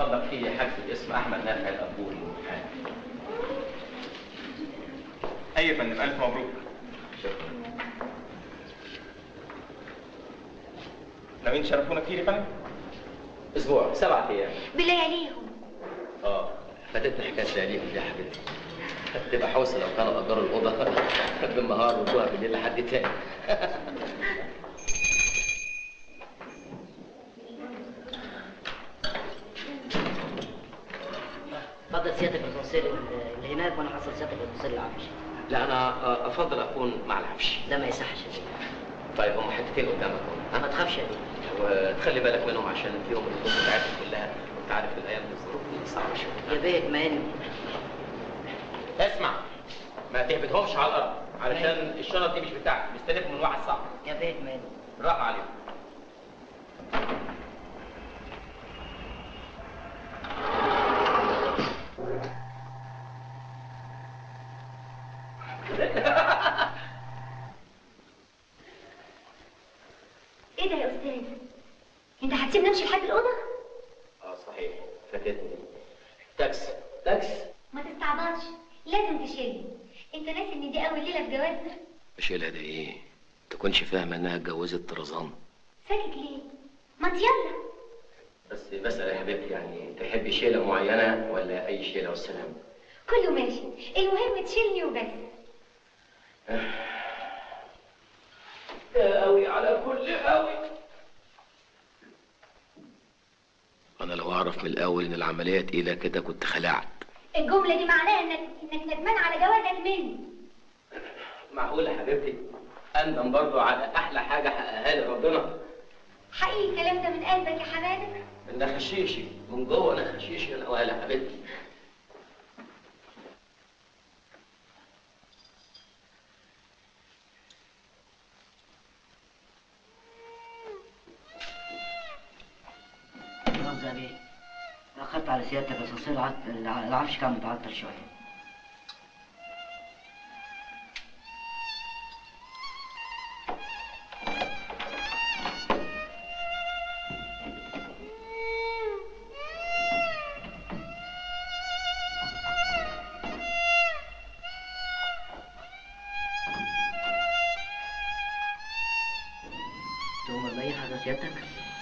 فضلك في حجز باسم احمد نافع الابوري محامي اي يا فندم الف مبروك شكرا ناويين تشرفونا كتير يا فندم اسبوع سبعة ايام بلياليهم اه فاتتني حكايه لياليهم دي يا حبيبتي تبقى حوسه لو كانوا اجروا الاوضه بالنهار وادوها بالليل لحد تاني اتفضل سيادتك التوصيل اللي هناك وانا حصل سيادتك التوصيل العفش لا انا آه، افضل اكون مع العفش ده ما يصحش يا بيه طيب هم حتتين قدامك اهو ما ها؟ تخافش يا بيه وتخلي بالك منهم عشان فيهم الهدوم بتاعتهم كلها وانت عارف الايام دي الظروف دي صعبه شويه يا بيه اطمئن اسمع ما تهبطهمش على الارض علشان الشنط دي مش بتاعتك مستلفهم من واحد صعب يا بيه اطمئن راح عليهم ايه ده يا استاذ انت هتسيبني امشي لحد الاوضه اه صحيح فاتتني تاكس تاكس ما تستعبطش لازم تشيلني انت ناسي ان دي اول ليله في جوازنا شيلها ده ايه تكونش فاهمه انها اتجوزت طرزان ساكت ليه ما يلا بس بسأل يا حبيبتي يعني تحبي شيلة معينة ولا أي شيلة والسلام؟ كله ماشي المهم تشيلني وبس يا قوي على كل قوي أنا لو أعرف من الأول إن العملية تقيلة كده كنت خلعت الجمله دي معناها انك انك ندمان على جوازك مني معقول يا حبيبتي أندم برضو على أحلى حاجة حققها لي ربنا حقيقي الكلام ده من قلبك يا حماده إن خشيشي من جوه أنا خشيشي أنا ولا حبيبتي مؤاخذة يا بيه تأخرت على سيادتك التوصيل العط- الع- العفش كان متعطل شوية تؤمر بأي حاجة سيادتك؟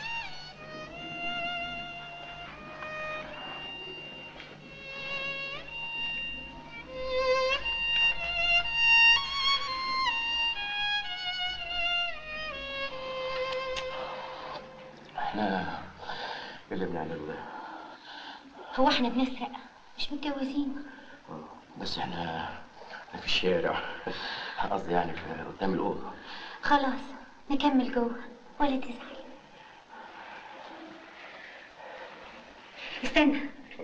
إحنا اللي بنعمله ده هو احنا بنسرق مش متجوزين بس إحنا إحنا في الشارع قصدي يعني في قدام الأوضة خلاص نكمل جوه ولا تزعل استنى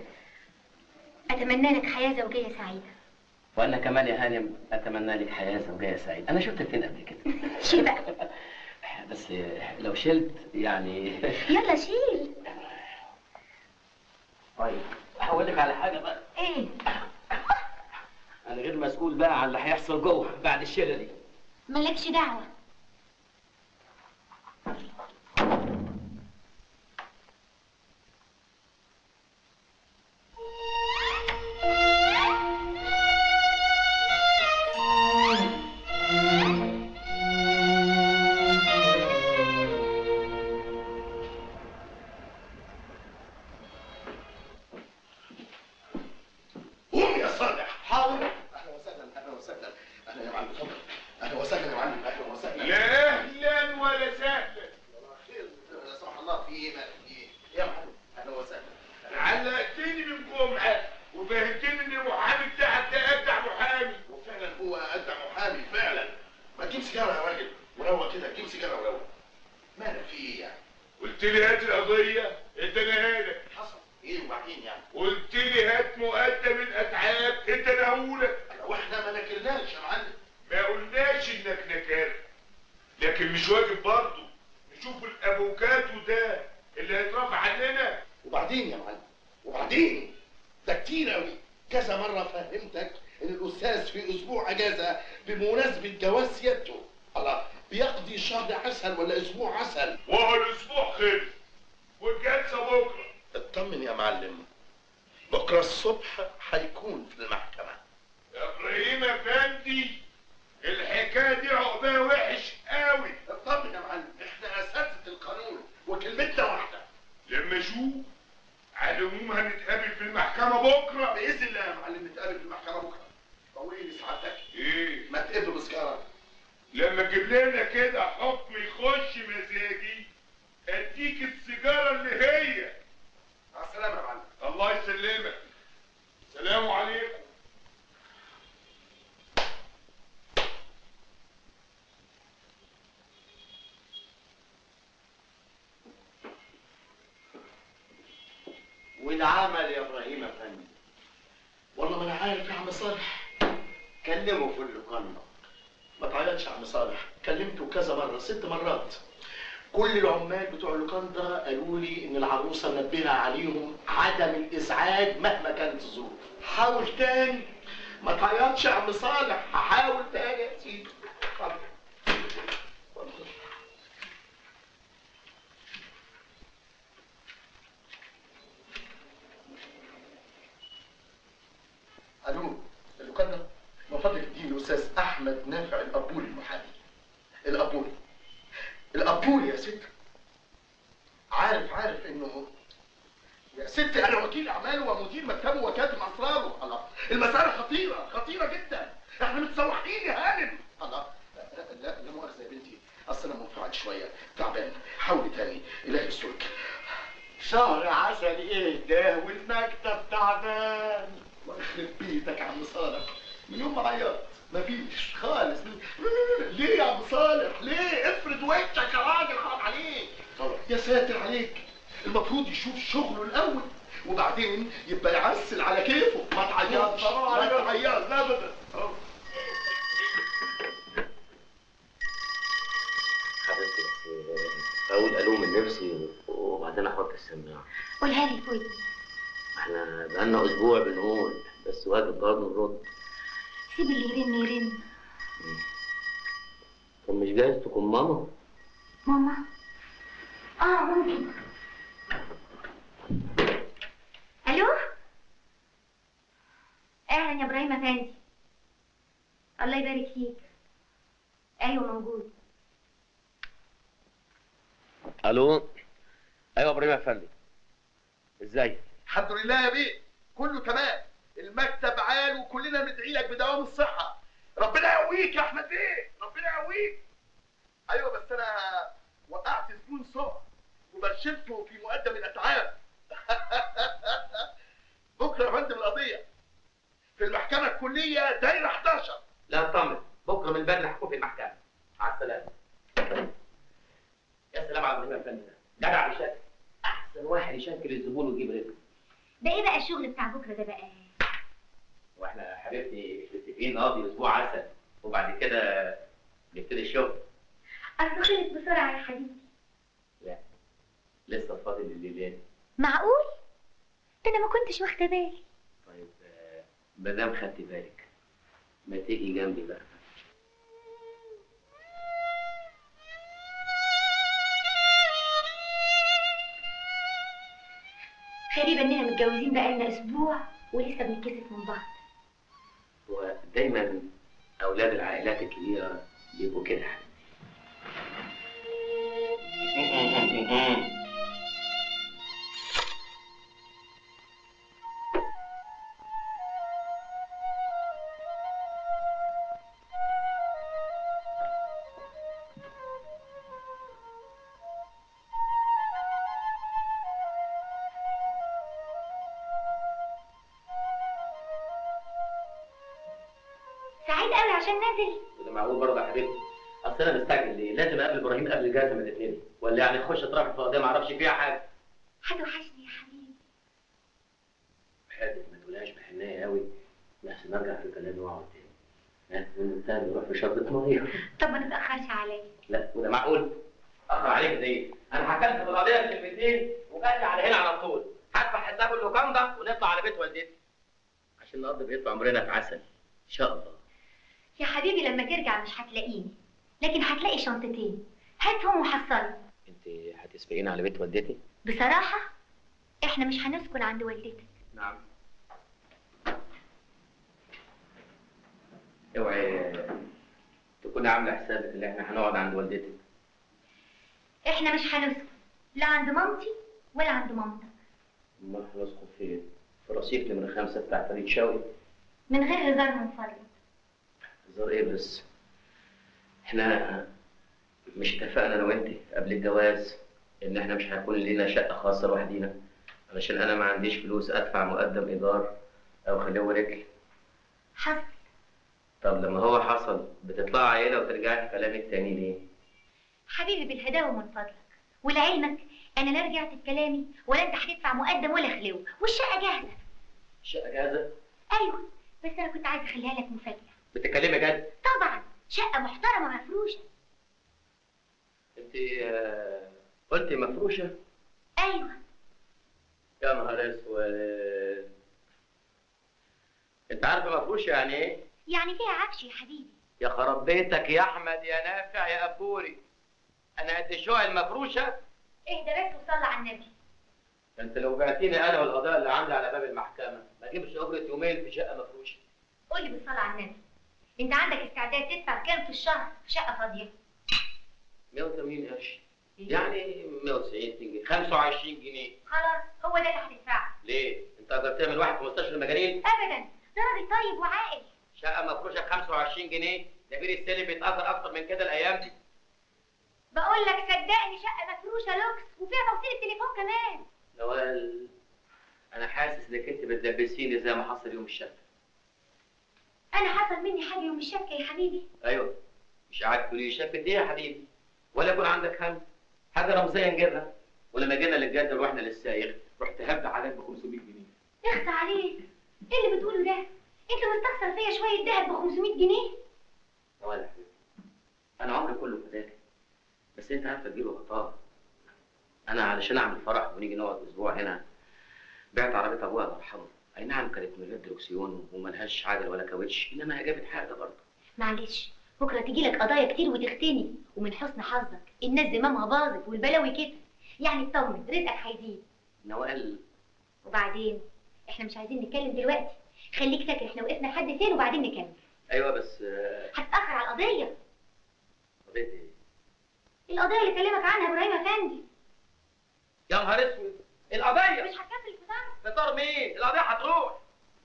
اتمنى لك حياه زوجيه سعيده وأنا كمان يا هانم أتمنى لك حياة زوجية سعيدة أنا شفتك فين قبل كده شيل بقى بس لو شلت يعني يلا شيل طيب هقول لك على حاجة بقى ايه أنا غير مسؤول بقى عن اللي هيحصل جوه بعد الشيلة دي مالكش دعوه قوم يا صالح حاضر اهلا وسهلا اهلا وسهلا اهلا يا معلم اتفضل اهلا وسهلا يا معلم اهلا وسهلا لا اهلا ولا سهلا خير لا سمح الله في ايه مالك في ايه يا معلم اهلا وسهلا علقتني من جمعه وفهمتني ان المحامي بتاعك ده ابدع محامي وفعلا هو ادى محامي فعلا ما تجيب سيجاره يا راجل وروق كده جيب سيجاره وروق مالك في ايه يعني قلت لي هات القضيه اديناها لك حصل ايه وبعدين يعني قلت لي هات مقدم الاتعاب اديناهولك واحنا ما نكرناش يا معلم ما قلناش انك نكال لكن مش واجب برضه نشوف الافوكاتو ده اللي هيترفع عننا وبعدين يا معلم وبعدين ده كتير قوي كذا مره فهمتك ان الاستاذ في اسبوع اجازه بمناسبه جواز سيادته الله بيقضي شهر عسل ولا اسبوع عسل وهو الاسبوع خلص والجلسه بكره اطمن يا معلم بكره الصبح هيكون في المحكمه يا ابراهيم افندي الحكايه دي عقبها وحش قوي اطمن يا معلم احنا اساتذه القانون وكلمتنا واحده لما اشوف على العموم هنتقابل في المحكمه بكره باذن الله يا معلم نتقابل في المحكمه بكره طويل سعادتك ايه ما تقبل بسكاره لما تجيب لنا كده حكم يخش مزاجي اديك السيجاره اللي هي مع السلامه يا معلم الله يسلمك سلام عليكم والعمل يا ابراهيم افندي والله ما انا عارف يا عم صالح كلمه في اللوكاندا ما تعيطش يا عم صالح كلمته كذا مره ست مرات كل العمال بتوع اللوكاندا قالوا لي ان العروسه منبهه عليهم عدم الازعاج مهما كانت الظروف حاول تاني ما تعيطش يا عم صالح هحاول تاني يا سيدي اتفضل. اتفضل. الو اللوكاندا من فضلك اديني الاستاذ احمد نافع الابولي المحامي الابولي الابولي يا ست عارف عارف انه يا ستي انا وكيل اعماله ومدير مكتبه وكاتب اسراره الله المساله خطيره خطيره جدا احنا متسوحين يا هانم الله لا لا لا مؤاخذه يا بنتي اصل انا منفعل شويه تعبان حاولي تاني الهي يسترك شهر عسل ايه ده والمكتب تعبان الله يخرب بيتك يا عم صالح من يوم ما عيطت مفيش خالص ليه يا عم صالح ليه افرد وشك يا راجل حرام عليك يا ساتر عليك المفروض يشوف شغله الاول وبعدين يبقى يعسل على كيفه ما تعيطش ما تعيطش لا ابدا حبيبتي بس اقول الو من نفسي وبعدين احط السماعه قولها لي في ودني احنا بقالنا اسبوع بنقول بس واجب برضه نرد سيب اللي يرن يرن طب مش جايز تكون ماما ماما اه ممكن الو اهلا يا ابراهيم افندي الله يبارك فيك ايوه موجود الو ايوه ابراهيم افندي ازاي الحمد لله يا بيه كله تمام المكتب عال وكلنا بندعي لك بدوام الصحه ربنا يقويك يا احمد بيه ربنا يقويك ايوه بس انا وقعت زبون سوء وبرشمته في مقدم الاتعاب بكره يا فندم القضيه في المحكمه الكليه دايره 11 لا اطمن بكره من بدري هكون في المحكمه مع السلامه يا سلام على ابراهيم افندي ده جدع بشكل احسن واحد يشكل الزبون ويجيب رزق ده ايه بقى الشغل بتاع بكره ده بقى واحنا يا حبيبتي مش متفقين نقضي اسبوع عسل وبعد كده نبتدي الشغل اصل خلص بسرعه يا حبيبي لا لسه فاضل الليلين معقول ده انا ما كنتش واخده بالي طيب آه، ما دام خدت بالك ما تيجي جنبي بقى غريبه اننا متجوزين بقالنا اسبوع ولسه بنتكسف من بعض ودايما اولاد العائلات الكبيره بيبقوا كده يا حبيبي. سعيد قوي عشان نازل وده معقول برضه يا حبيبتي اصل انا مستعجل ليه؟ لازم اقابل ابراهيم قبل الجلسه ما تتنهي ولا يعني اخش اترافق في قضيه ما اعرفش فيها حاجه هتوحشني يا حبيبي حياتك ما تقولهاش بحنيه قوي لحسن ارجع في كلامي واقعد تاني ها وننتهي نروح في شرطه ميه طب ما تتاخرش عليا لا وده معقول اخر عليك زي انا حكمت في القضيه كلمتين وجات لي على هنا على طول هدفع حساب اللوكاندا ونطلع على بيت والدتي عشان نقضي بقيت عمرنا في عسل ان شاء الله يا حبيبي لما ترجع مش هتلاقيني لكن هتلاقي شنطتين هاتهم وحصلهم انت هتسبقيني على بيت والدتي بصراحه احنا مش هنسكن عند والدتك نعم اوعي تكون عامله حسابك ان احنا هنقعد عند والدتك احنا مش هنسكن لا عند مامتي ولا عند مامتك امال هنسكن فين؟ في رصيف نمرة خمسة بتاع فريد شوقي من غير هزار من فضلك هزار ايه بس؟ احنا مش اتفقنا انا وانت قبل الجواز ان احنا مش هيكون لينا شقة خاصة لوحدينا علشان انا ما عنديش فلوس ادفع مقدم ايجار او خليه رجل حصل طب لما هو حصل بتطلع عيلة وترجعي في كلامك تاني ليه؟ حبيبي بالهداوة من فضلك ولعلمك انا لا رجعت في كلامي ولا انت هتدفع مقدم ولا خلو والشقة جاهزة الشقة جاهزة؟ ايوه بس انا كنت عايزة اخليها لك مفاجأة بتتكلمي جد؟ طبعا شقة محترمة مفروشة انت آه، قلتي مفروشة؟ ايوه يا نهار اسود انت عارفة مفروشة يعني ايه؟ يعني فيها عفش يا حبيبي يا خراب بيتك يا احمد يا نافع يا ابوري انا قد شوية المفروشة اهدى بس وصلي على النبي انت لو بعتيني انا والقضاء اللي عندي على باب المحكمة ما اجيبش اجرة يومين في شقة مفروشة قول لي بالصلاة على النبي انت عندك استعداد تدفع كام في الشهر في شقة فاضية 180 قرش يعني 190 جنيه 25 جنيه خلاص هو ده اللي هتدفعه ليه؟ انت قدرت تعمل واحد في مستشفى المجانين ابدا ده راجل طيب وعاقل شقة مفروشة ب 25 جنيه ده بير السلم بيتأجر أكتر من كده الأيام دي بقول لك صدقني شقة مفروشة لوكس وفيها توصيل التليفون كمان نوال أنا حاسس إنك أنت بتدبسيني زي ما حصل يوم الشك انا حصل مني حاجة يوم الشبكة يا حبيبي أيوه مش قاعد تقولي شكت إيه يا حبيبي ولا يكون عندك هم حاجة رمزية نجيبها ولما جينا للجد ورحنا للسايق رحت هبد عليك ب 500 جنيه اخصى عليك ايه اللي بتقوله ده انت مستخسر فيا شوية دهب ب 500 جنيه نوال يا حبيبي أنا عمري كله فداك بس أنت عارفة تجيله غطاء أنا علشان أعمل فرح ونيجي نقعد أسبوع هنا بعت عربية أبوها الله يرحمه أي نعم كانت من غير دركسيون وملهاش عجل ولا كاوتش إنما هي جابت حاجة برضه معلش بكرة تجيلك قضايا كتير وتختني ومن حسن حظك الناس زمامها باظت والبلاوي كده يعني اطمن رزقك هيزيد نوال وبعدين احنا مش عايزين نتكلم دلوقتي خليك فاكر احنا وقفنا لحد فين وبعدين نكمل أيوه بس آه، هتتأخر على القضية قضية إيه؟ القضية اللي كلمك عنها ابراهيم افندي يا نهار اسود القضية مش هتكمل الفطار فطار مين؟ القضية هتروح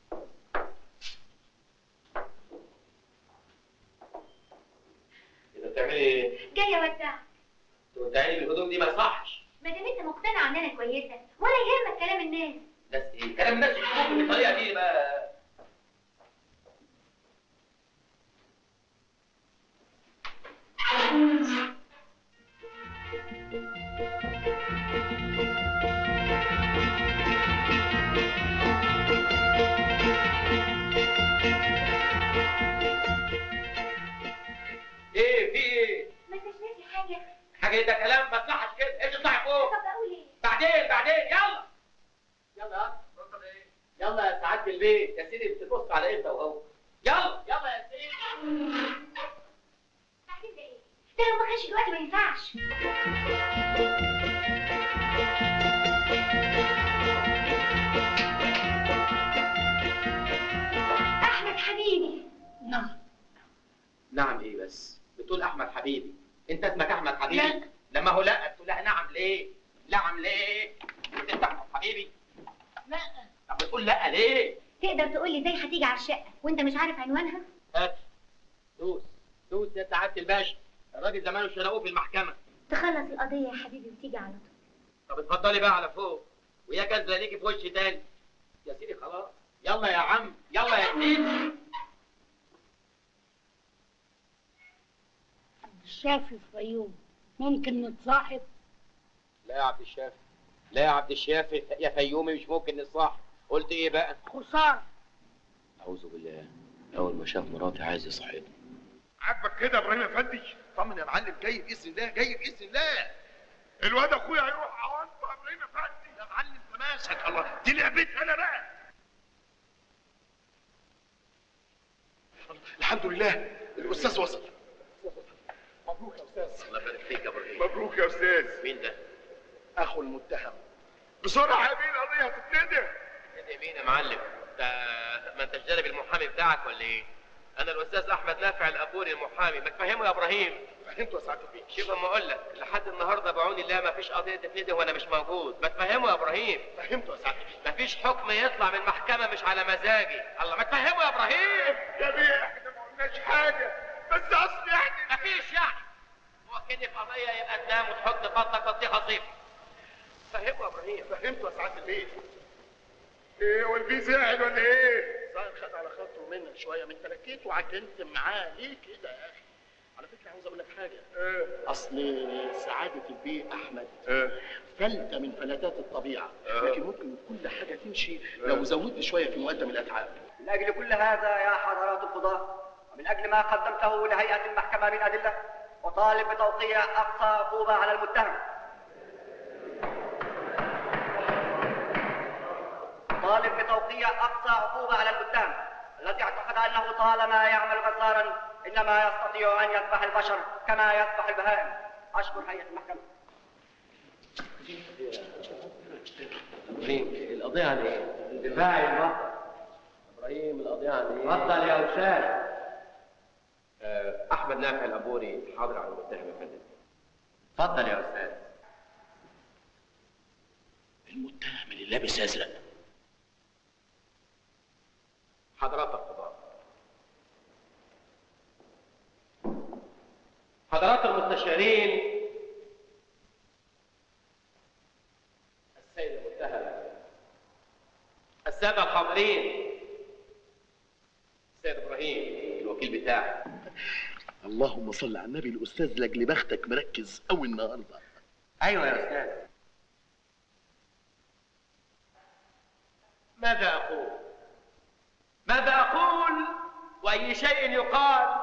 إذا بتعملي إيه؟ جاية ودعك تودعيني بالهدوم دي ما يصحش ما دام انت مقتنع ان انا كويسة ولا يهمك كلام الناس ناس إيه؟ كلام الناس يشوفوا بالطريقة دي بقى ايه في ايه؟ ما انتش ناسي حاجة حاجة ده كلام ما يصحش كده، ايش اطلعي فوق؟ طب اقول ايه بعدين بعدين يلا يلا يلا يا سعادة البيت يا سيدي بتبص على امتى وهو يلا يلا يا سيدي بعدين ده ايه ده لو ما كانش دلوقتي ما ينفعش احمد حبيبي نعم نعم ايه بس بتقول احمد حبيبي انت اسمك احمد حبيبي لا. لما هو لا تقول لها نعم ليه نعم ليه قلت انت احمد حبيبي لا طب بتقول لا ليه تقدر تقول لي ازاي هتيجي على الشقة وانت مش عارف عنوانها هات دوس دوس يا سعادة الباشا الراجل زمانه شنقوه في المحكمة تخلص القضية يا حبيبي وتيجي على طول طب اتفضلي بقى على فوق ويا كذا ليكي في وشي تاني يا سيدي خلاص يلا يا عم يلا يا سيدي الشافي في فيوم ممكن نتصاحب لا يا عبد الشافي لا يا عبد الشافي يا فيومي مش ممكن نصح قلت ايه بقى خسارة اعوذ بالله اول ما شاف مراتي عايز يصحيني عاجبك كده يا ابراهيم افندي طمن يا معلم جاي باذن الله جاي باذن الله الواد اخويا هيروح عوانطه يا ابراهيم افندي يا معلم تماسك الله دي لعبتي انا بقى الحمد لله الاستاذ وصل مبروك يا استاذ الله يبارك فيك يا ابراهيم مبروك يا استاذ مين ده؟ اخو المتهم بسرعه يا بيه القضيه هتتندم ايه مين يا معلم ده ما انتش جانب المحامي بتاعك ولا ايه انا الاستاذ احمد نافع الابوري المحامي ما تفهمه يا ابراهيم فهمت يا سعاده البيه شوف اما اقول لك لحد النهارده بعون الله ما فيش قضيه تتندم وانا مش موجود ما تفهمه يا ابراهيم فهمت يا سعاده البيه ما فيش حكم يطلع من محكمه مش على مزاجي الله ما تفهمه يا ابراهيم يا بيه احنا ما قلناش حاجه بس اصل يعني ما فيش يعني هو كني في قضيه يبقى تنام وتحط بطنك بطيخه صيف فهمه يا ابراهيم فهمت يا سعاده البيه ايه هو البيه زعل ولا ايه ظاهر خد على خاطره منك شويه من تلكيت وعجنت معاه ليه كده يا اخي على فكره عاوز اقول لك حاجه ايه اصل سعاده البيه احمد ايه فلتة من فلتات الطبيعه آه. لكن ممكن كل حاجه تمشي لو زودت شويه في مقدم الاتعاب من أجل كل هذا يا حضرات القضاة ومن أجل ما قدمته لهيئة المحكمة من أدلة أطالب بتوقيع أقصى عقوبة على المتهم أطالب بتوقيع أقصى عقوبة على المتهم الذي اعتقد أنه طالما يعمل غزارا إنما يستطيع أن يذبح البشر كما يذبح البهائم أشكر هيئة المحكمة ابراهيم القضيه عن ايه دفاع المرأة ابراهيم القضيه عن ايه تفضل يا أستاذ آه، احمد نافع الابوري حاضر على المتهم يا فندم تفضل يا أستاذ المتهم اللي لابس ازرق حضرات القضاء حضرات المستشارين السيد المتهم السادة الحاضرين السيد إبراهيم الوكيل بتاعي اللهم صل على النبي الاستاذ لاجل بختك مركز قوي النهارده أيوة يا أستاذ ماذا أقول؟ ماذا أقول؟ وأي شيء يقال؟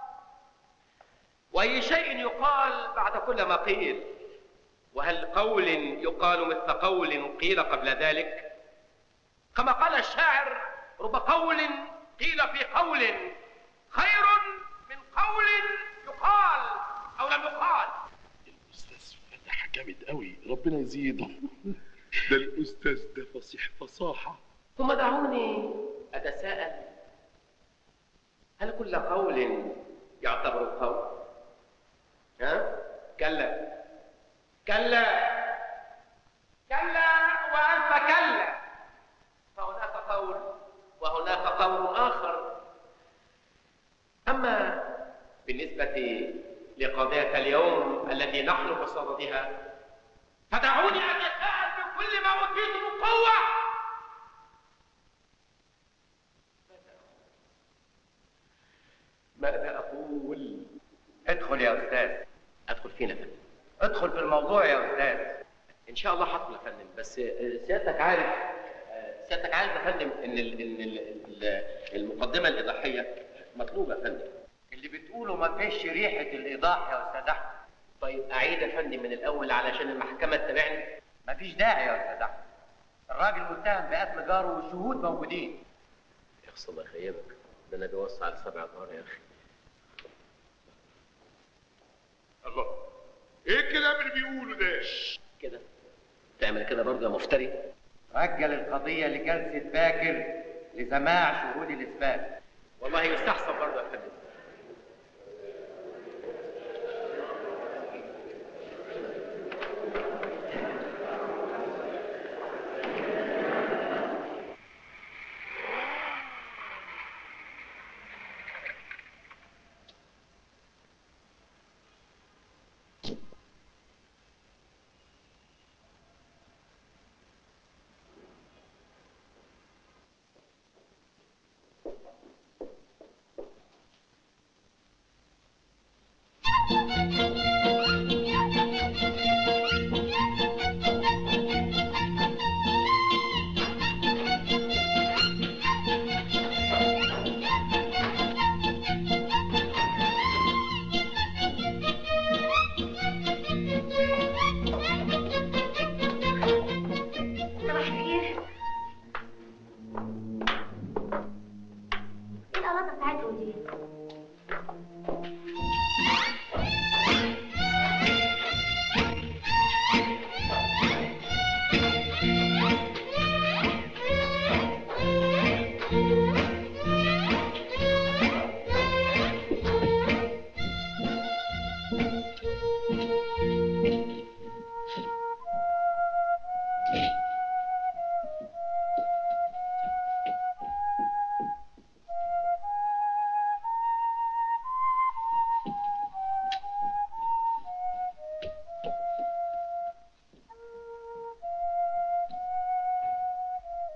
وأي شيء يقال بعد كل ما قيل؟ وهل قول يقال مثل قول قيل قبل ذلك؟ كما قال الشاعر رب قول قيل في قول خير من قول يقال أو لم يقال الاستاذ فتح جامد قوي ربنا يزيده ده الاستاذ ده فصيح فصاحه ثم دعوني أتساءل هل كل قول يعتبر قول؟ ها؟ كلا كلا كلا وألف كلا فهناك قول وهناك قول آخر أما بالنسبة لقضية اليوم التي نحن بصددها فدعوني أتساءل بكل ما أوتيت من قوة ماذا أقول؟ ادخل يا أستاذ أدخل فين يا فندم؟ ادخل في الموضوع يا أستاذ إن شاء الله هدخل يا فندم بس آه، سيادتك عارف آه، سيادتك عارف يا فندم إن ال- إن ال- ال- المقدمة الإيضاحية مطلوبة يا فندم اللي بتقوله ما فيش ريحة الإيضاح يا أستاذ أحمد طيب أعيد يا فندم من الأول علشان المحكمة تتابعني مفيش داعي يا أستاذ أحمد الراجل متهم بقتل جاره والشهود موجودين يا أخي الله يخيبك ده أنا بيوصي على سبع نهار يا أخي الله ايه الكلام اللي بيقوله ده كده تعمل كده برضه يا مفتري رجل القضية لجلسة باكر لسماع شهود الإثبات والله يستحسن برضه يا فندم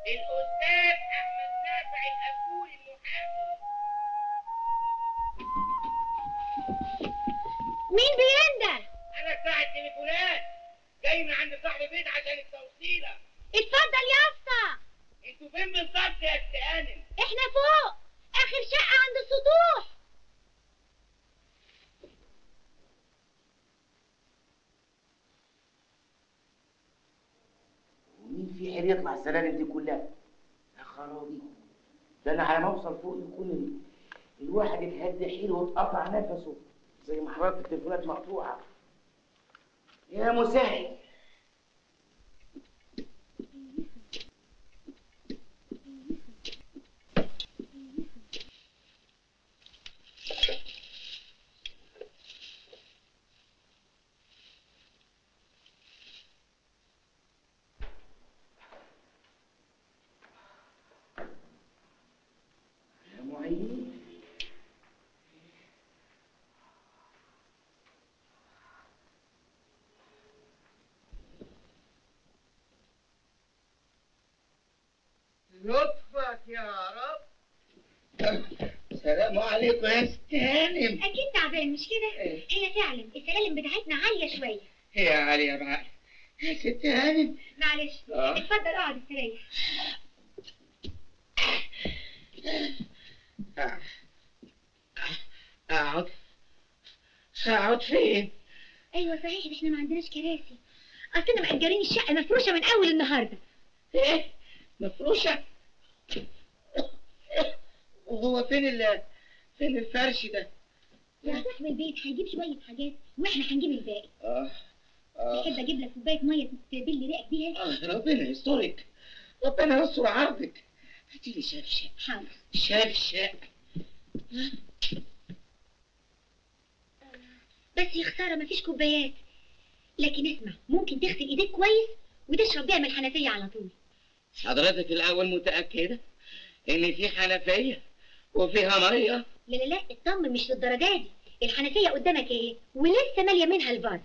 الاستاذ احمد نافع الابول المحامي مين بينده انا ساعة تليفونات جاي من عند صاحب البيت عشان التوصيله اتفضل يا اسطى انتوا فين بالظبط يا ست هانم احنا فوق اخر شقه عند السطوح ومين في حيل يطلع السلالم دي كلها؟ يا خرابي ده انا على ما اوصل فوق يكون ال- الواحد اتهد حيله واتقطع نفسه زي ما حضرتك التليفونات مقطوعه يا مسهل يا معين لطفك يا رب السلام عليكم يا ست هانم اكيد تعبان مش كده هي فعلا السلالم بتاعتنا عاليه شويه يا علي يا بعلي يا ست هانم معلش آه. اتفضل اقعد استريح اقعد اقعد فين ايوه صحيح ده احنا ما عندناش كراسي اصلنا مأجرين الشقه مفروشه من اول النهارده ايه مفروشه وهو فين ال فين الفرش ده يا صاحب البيت هيجيب شويه حاجات واحنا هنجيب الباقي اه اه تحب اجيب لك كوبايه ميه تبل ريقك بيها آه، ربنا يسترك ربنا يستر عرضك هاتي لي شفشق حاضر شفشق بس يا خساره مفيش كوبايات لكن اسمع ممكن تغسل ايديك كويس وتشرب بيها من الحنفيه على طول حضرتك الاول متاكده ان في حنفيه وفيها ميه لا لا لا اطمن مش للدرجه دي الحنفيه قدامك اهي ولسه ماليه منها الفاز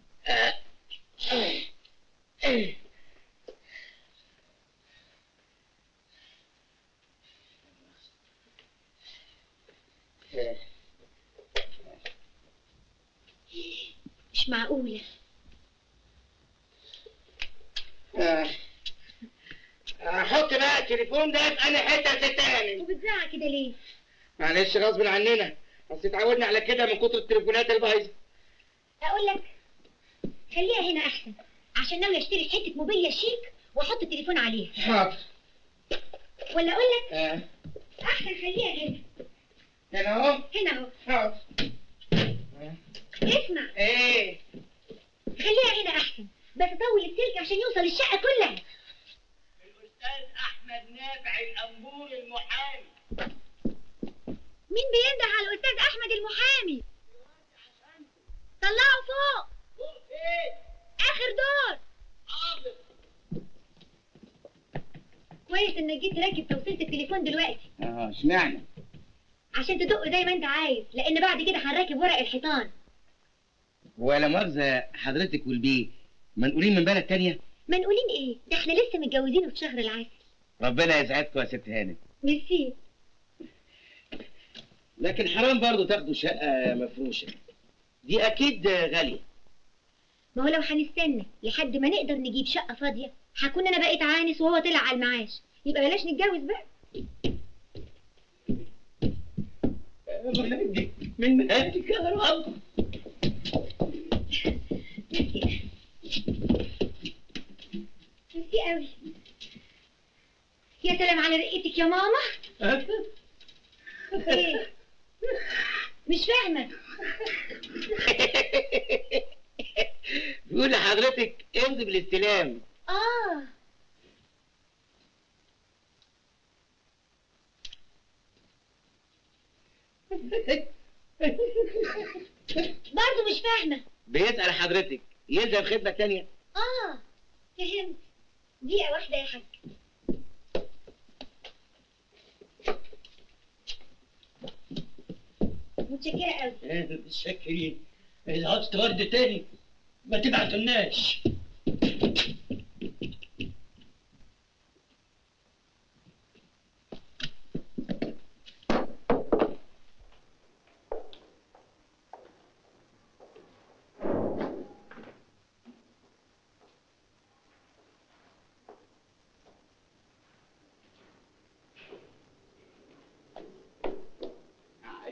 مش معقوله آه. احط بقى التليفون ده في انا حته ست هانم وبتزعق كده ليه معلش غصب عننا بس اتعودنا على كده من كتر التليفونات البايظه اقول لك خليها هنا احسن عشان ناوي اشتري حته موبيليا شيك واحط التليفون عليها حاضر ولا اقول لك آه. احسن خليها هنا هنا اهو هنا اهو حاضر اسمع ايه خليها هنا احسن بس طول السلك عشان يوصل الشقه كلها الاستاذ احمد نافع الانبور المحامي مين بينده على الاستاذ احمد المحامي طلعه فوق ايه اخر دور حاضر كويس انك جيت راكب توصيله التليفون دلوقتي اه اشمعنى عشان تدق زي ما انت عايز لان بعد كده هنراكب ورق الحيطان ولا مؤاخذة حضرتك والبيه منقولين من بلد تانية منقولين ايه ده احنا لسه متجوزين في شهر العسل ربنا يسعدكم يا ست هانم ميرسي لكن حرام برضه تاخدوا شقة مفروشة دي أكيد غالية ما هو لو هنستنى لحد ما نقدر نجيب شقه فاضيه هكون انا بقيت عانس وهو طلع على المعاش يبقى بلاش نتجوز بقى دي من مهاتك يا رب ميرسي ميرسي قوي يا سلام على رقتك يا ماما ايه مش فاهمه بيقول لحضرتك امضي بالاستلام اه برضه مش فاهمه بيسأل حضرتك يلزم خدمة تانية اه فهمت دقيقه واحده يا حاج متشكره قوي متشكرين اذا عاوز تورد تاني ما تبعتلناش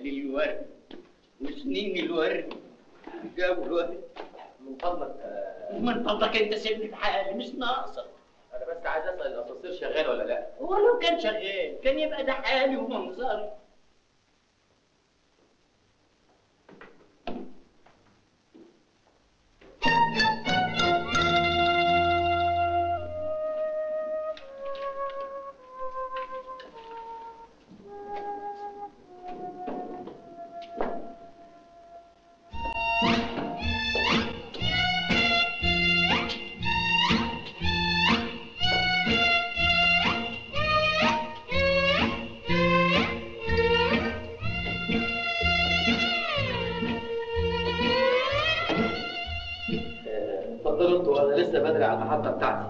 الورد وسنين الورد جابوا الورد من فضلك آه، من فضلك انت سيبني في حالي مش ناقصه انا بس عايز اسال الاسانسير شغال ولا لا هو لو كان شغال كان يبقى ده حالي ومنظري آه، اتفضلوا انتوا انا لسه بدري على المحطه بتاعتي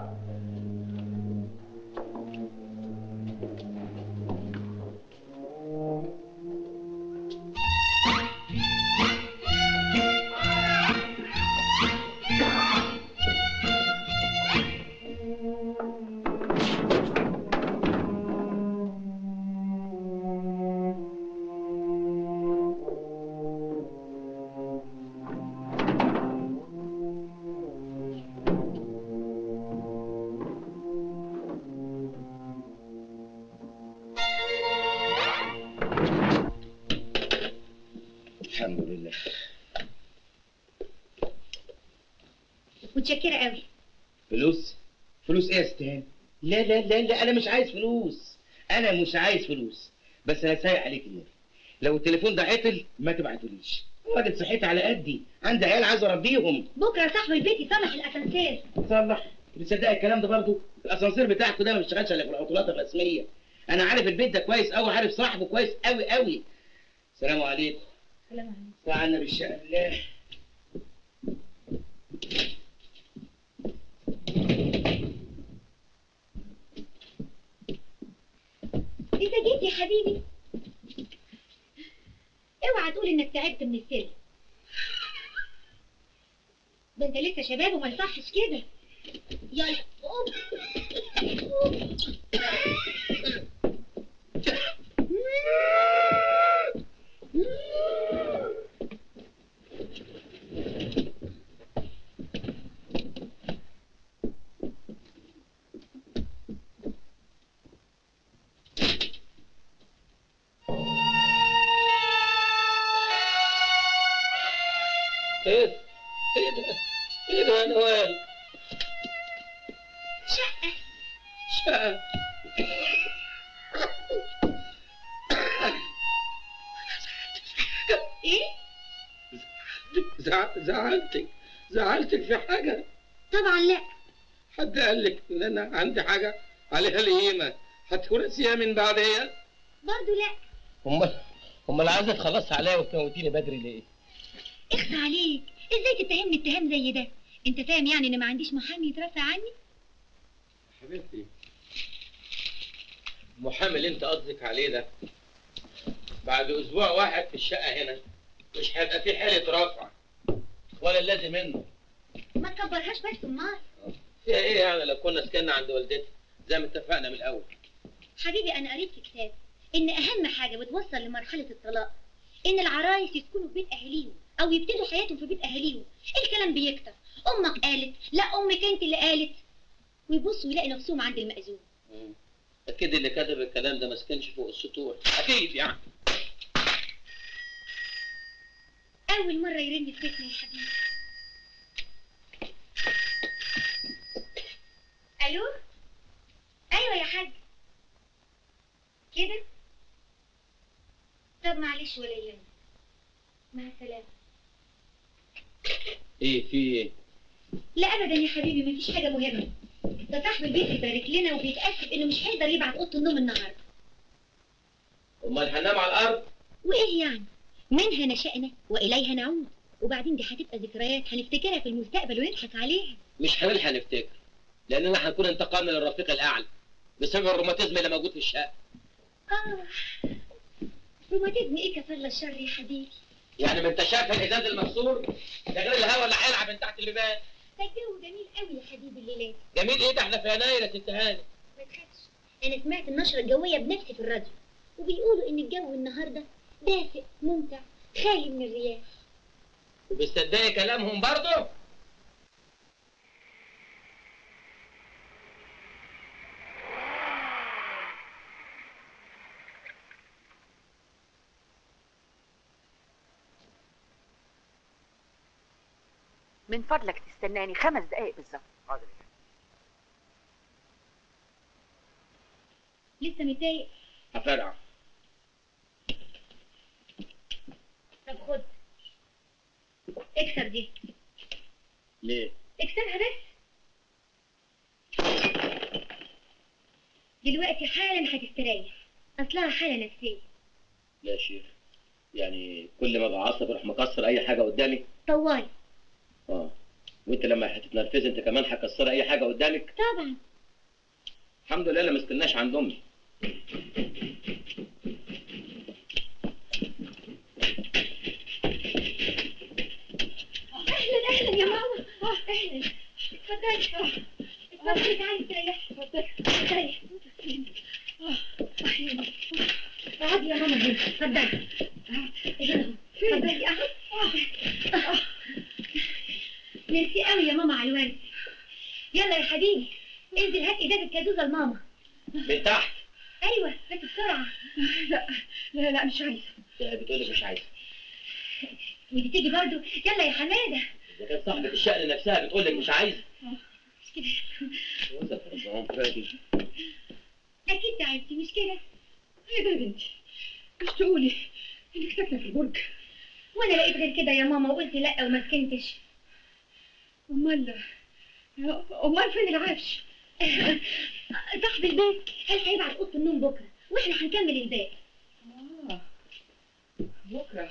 الحمد لله متشكره قوي فلوس فلوس ايه يا استاذ لا لا لا لا انا مش عايز فلوس انا مش عايز فلوس بس هسايق عليك النبي لو التليفون ده عطل ما تبعتوليش راجل صحتي على قدي عندي عيال عايز اربيهم بكره صاحب البيت يصلح الاسانسير صلح بتصدق الكلام ده برضه الاسانسير بتاعكم ده ما بيشتغلش الا في العطلات الرسميه انا عارف البيت ده كويس قوي عارف صاحبه كويس قوي قوي السلام عليكم سلام عليكم تعالى بالشأن الله انت جيت يا حبيبي اوعى تقول انك تعبت من السر ده انت لسه شباب وما يصحش كده يلا قوم قوم. ايه ده؟ ايه ده؟ ايه ده يا نوال؟ شقة شقة ايه زع- زعلتك زعلتك في حاجة طبعا لا حد قال لك ان انا عندي حاجة عليها القيمة هتورثيها من بعديها برضو لا امال امال عايزة تخلصي عليا وتموتيني بدري ليه؟ اخفى عليك ازاي تتهمني اتهام زي ده انت فاهم يعني ان ما عنديش محامي يترافع عني حبيبتي المحامي اللي انت قصدك عليه ده بعد اسبوع واحد في الشقه هنا مش هيبقى في حاله رفع ولا اللازم منه ما تكبرهاش بس امال فيها ايه يعني لو كنا سكننا عند والدتي زي ما اتفقنا من الاول حبيبي انا قريت في كتاب ان اهم حاجه بتوصل لمرحله الطلاق ان العرايس يسكنوا في بيت اهاليهم او يبتدوا حياتهم في بيت اهاليهم الكلام بيكتر امك قالت لا امك انت اللي قالت ويبصوا يلاقي نفسهم عند المأذون اكيد اللي كتب الكلام ده ما سكنش فوق السطوح اكيد يعني اول مره يرن في بيتنا يا حبيبي الو ايوه يا حاج كده طب معلش ولا يهمك مع السلامه ايه في ايه لا ابدا يا حبيبي مفيش حاجه مهمه ده صاحب البيت بيبارك لنا وبيتاكد انه مش هيقدر يبعت اوضه النوم النهارده امال هننام على الارض وايه يعني منها نشأنا واليها نعود وبعدين دي هتبقى ذكريات هنفتكرها في المستقبل ونضحك عليها مش هنلحق نفتكر لاننا هنكون انتقلنا للرفيق الاعلى بسبب الروماتيزم اللي موجود في الشقه اه روماتيزم ايه كفر الشر يا حبيبي يعني ما انت شايف الازاز المكسور ده غير الهواء اللي هيلعب من تحت البيبان ده الجو جميل قوي يا حبيبي الليلات جميل ايه ده احنا في يناير يا ست هاني ما تخافش انا سمعت النشره الجويه بنفسي في الراديو وبيقولوا ان الجو النهارده دافئ ممتع خالي من الرياح وبتصدقي كلامهم برضه من فضلك تستناني خمس دقايق بالظبط لسه متضايق هفرقع طب خد اكسر دي ليه؟ اكسرها بس دلوقتي حالا هتستريح اصلها حالة نفسية لا يا شيخ يعني كل ما ابقى عصبي اروح مكسر اي حاجه قدامي طوالي اه وانت لما هتتنرفزي انت كمان هتكسري اي حاجه قدامك طبعا الحمد لله انا ما استناش عند امي اهلا اهلا يا ماما اهلا اتفضلي اتفضلي تعالي استريحي اتفضلي استريحي اقعدي يا ماما هنا اتفضلي هنا اتفضلي اهو ميرسي قوي يا ماما على الورد يلا يا حبيبي انزل هات ازازه كازوزه لماما من تحت ايوه بس بسرعه لا لا لا مش عايزه بتقولي مش عايزه ودي تيجي برضو يلا يا حماده اذا كانت صاحبه الشأن نفسها بتقول لك مش عايزه مش كده وإذا رمضان فاتي اكيد تعبتي مش كده ايه ده يا بنتي مش تقولي انك ساكنه في البرج وانا لقيت غير كده يا ماما وقلت لا وما سكنتش امال امال فين العفش صاحب البيت قال هيبعت اوضه النوم بكره واحنا هنكمل الباقي اه بكره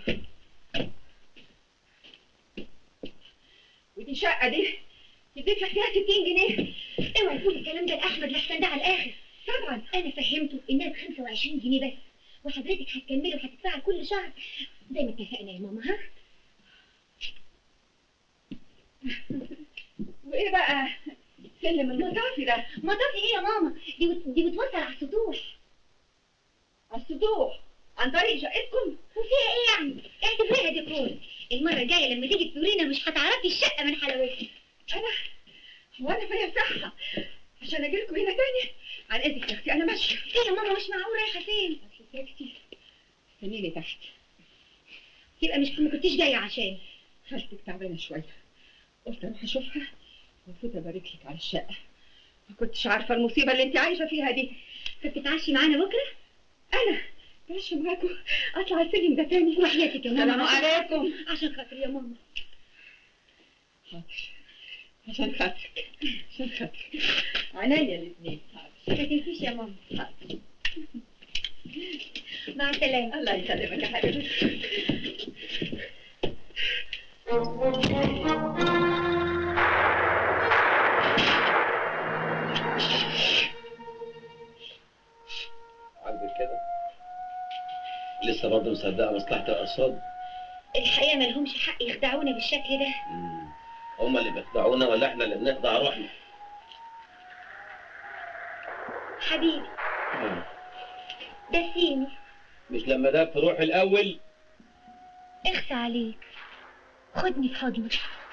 ودي شقه دي تديك لك فيها 60 جنيه اوعي تقولي الكلام ده لاحمد لحسن ده على الاخر طبعا انا فهمته انها ب 25 جنيه بس وحضرتك هتكملي وهتدفعي كل شهر زي ما اتفقنا يا ماما ها وايه بقى سلم المطافي ده مطافي ايه يا ماما دي بت... دي بتوصل على السطوح على السطوح عن طريق شقتكم وفيها ايه يعني اعتبريها ديكور المره الجايه لما تيجي تزورينا مش هتعرفي الشقه من حلاوتها انا هو انا فيا صحه عشان اجي لكم هنا تاني عن اذنك يا اختي انا ماشيه ايه يا ماما مش معقول رايحه فين اصل ساكتي استنيني تحت يبقى مش ما كنتيش جايه عشان خالتك تعبانه شويه قلت اروح اشوفها وفوت ابارك لك على الشقه ما كنتش عارفه المصيبه اللي انت عايشه فيها دي فبتتعشي معانا بكره انا ماشي معاكم اطلع السلم ده تاني وحياتك يا ماما السلام عليكم عشان خاطر يا ماما حاضر عشان خاطرك عشان خاطرك عينيا الاثنين ما تنسيش يا ماما حاضر مع السلامه الله يسلمك يا حبيبتي عاجبك كده لسه برضه مصدقه مصلحه الارصاد الحقيقه مالهمش حق يخدعونا بالشكل ده هما اللي بيخدعونا ولا احنا اللي بنخدع روحنا حبيبي دسيني مش لما ده في روحي الاول اخفى عليك خدني في حضنك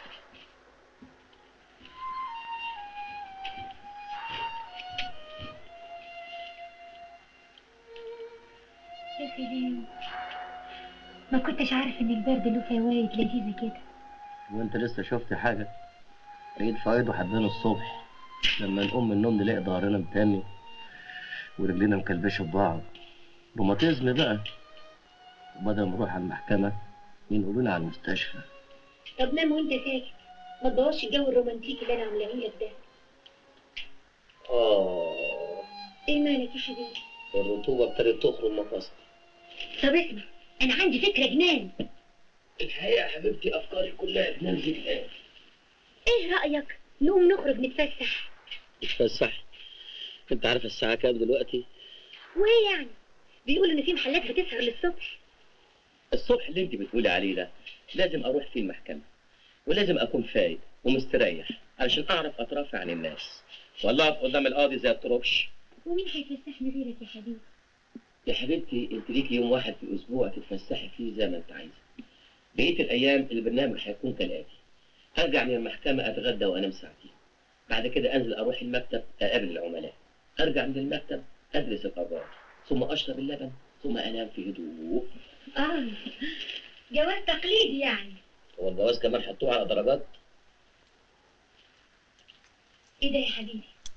يا سلام ما كنتش عارف ان البرد له فوايد لذيذه كده وانت لسه شفت حاجه عيد فايده حدنا الصبح لما نقوم من النوم نلاقي ظهرنا متاني ورجلينا مكلبشه ببعض روماتيزم بقى وبدل ما نروح على المحكمه ينقلونا على المستشفى طب نام وانت ساكت ما تبوظش الجو الرومانتيكي اللي انا عاملاه لك ده اه ايه مالك يا حبيبي الرطوبه ابتدت تخرج مفاصل طب اسمع انا عندي فكره جنان الحقيقه يا حبيبتي افكاري كلها بننزل الان ايه رايك نقوم نخرج نتفسح اتفسح انت عارف الساعه كام دلوقتي وايه يعني بيقولوا ان في محلات بتسهر للصبح الصبح اللي انت بتقولي عليه ده لازم اروح فيه المحكمه ولازم اكون فايق ومستريح علشان اعرف اترافع عن الناس ولا اقف قدام القاضي زي الطربش ومين هيفسحني غيرك يا حبيبي يا حبيبتي انت ليكي يوم واحد في الاسبوع تتفسحي فيه زي ما انت عايزه بقيه الايام البرنامج هيكون كالاتي ارجع من المحكمه اتغدى وانام ساعتين بعد كده انزل اروح المكتب اقابل العملاء ارجع من المكتب ادرس القضايا ثم اشرب اللبن ثم انام في هدوء اه جواز تقليدي يعني هو الجواز كمان حطوه على درجات ايه ده يا حبيبي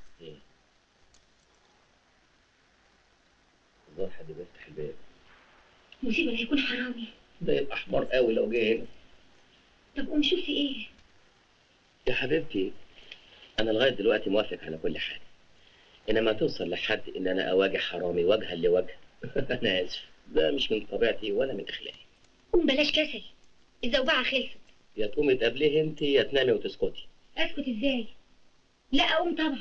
الظاهر حد بيفتح الباب مصيبه لا يكون حرامي ده يبقى حمار قوي لو جه هنا طب قوم شوف في ايه يا حبيبتي انا لغايه دلوقتي موافق على كل حاجه انما توصل لحد ان انا اواجه حرامي وجها لوجه انا اسف ده مش من طبيعتي ولا من اخلاقي قوم بلاش كسل الزوبعه خلصت يا تقومي تقابليه انت يا تنامي وتسكتي اسكت ازاي لا اقوم طبعا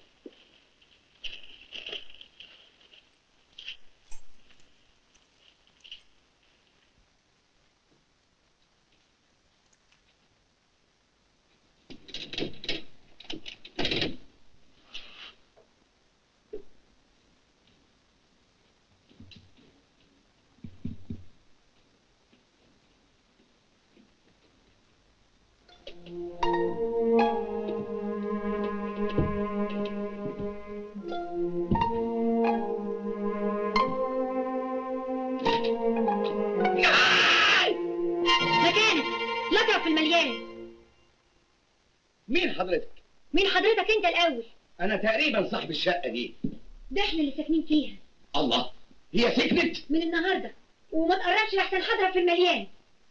مكانك لا تقف في المليان مين حضرتك؟ مين حضرتك انت الاول انا تقريبا صاحب الشقه دي ده احنا اللي ساكنين فيها الله هي سكنت من النهارده وما تقربش لحسن حضرة في المليان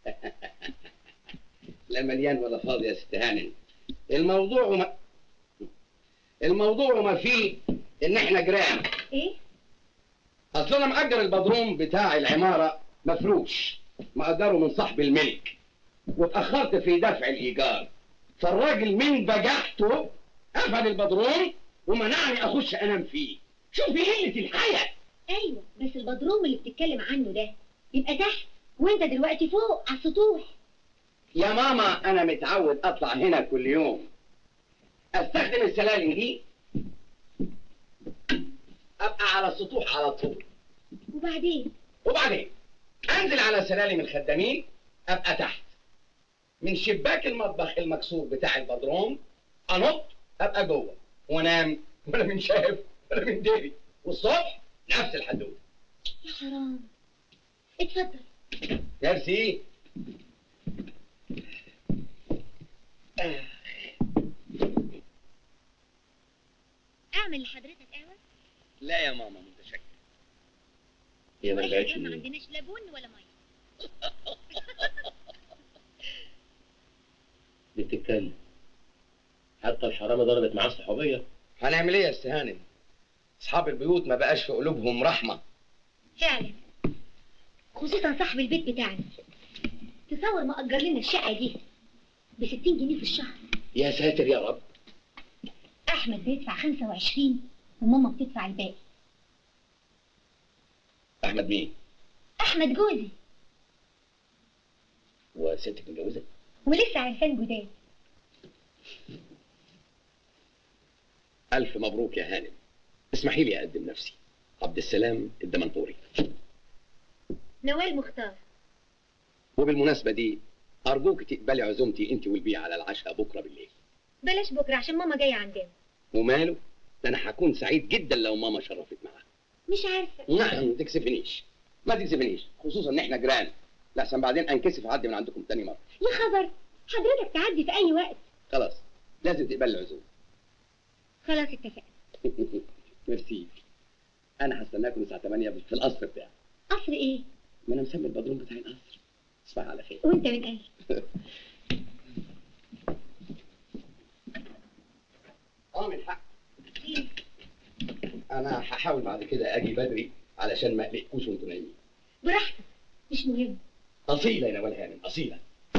لا مليان ولا فاضي يا ست هانم الموضوع ما الموضوع ما فيه ان احنا جيران ايه اصل انا مأجر البدروم بتاع العماره مفروش مأجره من صاحب الملك واتأخرت في دفع الإيجار فالراجل من بجحته قفل البدروم ومنعني أخش أنام فيه شوفي قلة الحياة ايوه بس البدروم اللي بتتكلم عنه ده يبقى تحت وانت دلوقتي فوق على السطوح يا ماما أنا متعود أطلع هنا كل يوم أستخدم السلالم دي أبقى على السطوح على طول وبعدين وبعدين أنزل على سلالم الخدامين أبقى تحت من شباك المطبخ المكسور بتاع البدروم أنط أبقى جوه وأنام ولا من شايف ولا من ديري والصبح نفس الحدود يا حرام اتفضل ميرسي اعمل لحضرتك قهوه لا يا ماما متشكر هي ما وإحنا رجعتش كمان ما ليه؟ عندناش لا بن ولا ميه دي بتتكلم حتى الحرامة ضربت معاه الصحوبية هنعمل ايه يا استاذ هانم؟ اصحاب البيوت ما بقاش في قلوبهم رحمه فعلا خصوصا صاحب البيت بتاعنا تصور ما اجر لنا الشقه دي ب 60 جنيه في الشهر يا ساتر يا رب احمد بيدفع 25 وماما بتدفع الباقي احمد مين؟ احمد جوزي وستك متجوزه؟ ولسه عرفان جداد الف مبروك يا هانم اسمحي لي اقدم نفسي عبد السلام الدمنطوري نوال مختار وبالمناسبه دي ارجوك تقبلي عزومتي انت والبيع على العشاء بكره بالليل بلاش بكره عشان ماما جايه عندنا وماله ده انا هكون سعيد جدا لو ماما شرفت معاك مش عارفه نعم ما تكسفنيش ما تكسفنيش خصوصا ان احنا جيران لحسن بعدين انكسف اعدي من عندكم تاني مره يا خبر حضرتك تعدي في اي وقت خلاص لازم تقبلي العزومه خلاص اتفقنا ميرسي انا هستناكم الساعه 8 في القصر بتاعي قصر ايه ما انا مسمي البدروم بتاعي القصر تصبح على خير وانت من قلبي اه من حق انا هحاول بعد كده اجي بدري علشان ما اقلقكوش وانتوا نايمين براحتك مش مهم اصيله يا نوال هانم اصيله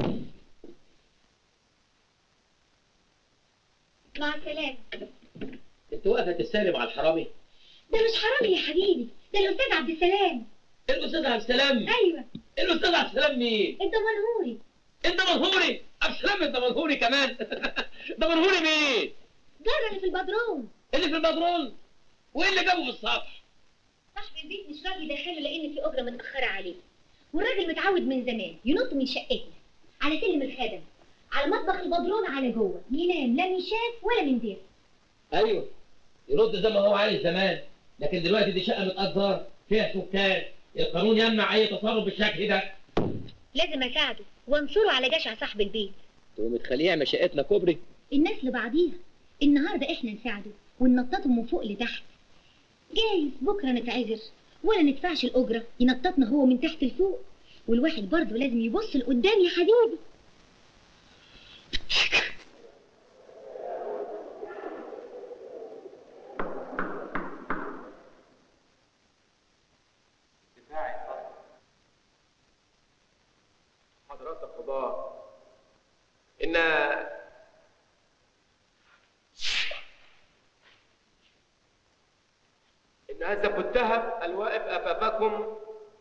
مع السلامه انت واقفة تستلم على الحرامي ده مش حرامي يا حبيبي ده الاستاذ عبد السلام الأستاذ عبد السلام ايوه الأستاذ عبد السلام مين؟ انت منهوري انت منهوري عبد السلام انت منهوري كمان ده منهوري مين؟ جرى اللي في البدروم اللي في البدرون وايه اللي جابه في السطح؟ صاحب البيت مش راضي يدخله لان في اجره متاخره عليه والراجل متعود من زمان ينط من شقتنا على سلم الخدم على مطبخ البدرون على جوه ينام لا من شاف ولا من دير ايوه يرد زي ما هو عايز زمان لكن دلوقتي دي شقه متأجر فيها سكان القانون يمنع اي تصرف بالشكل ده لازم اساعده وانصره على جشع صاحب البيت تقوم تخليه يعمل شقتنا كوبري الناس لبعضيها النهارده احنا نساعده وننططه من فوق لتحت جايز بكره نتعذر ولا ندفعش الاجره ينططنا هو من تحت لفوق والواحد برضه لازم يبص لقدام يا حبيبي حضرات القضاء إن إن هذا المتهم الواقف أمامكم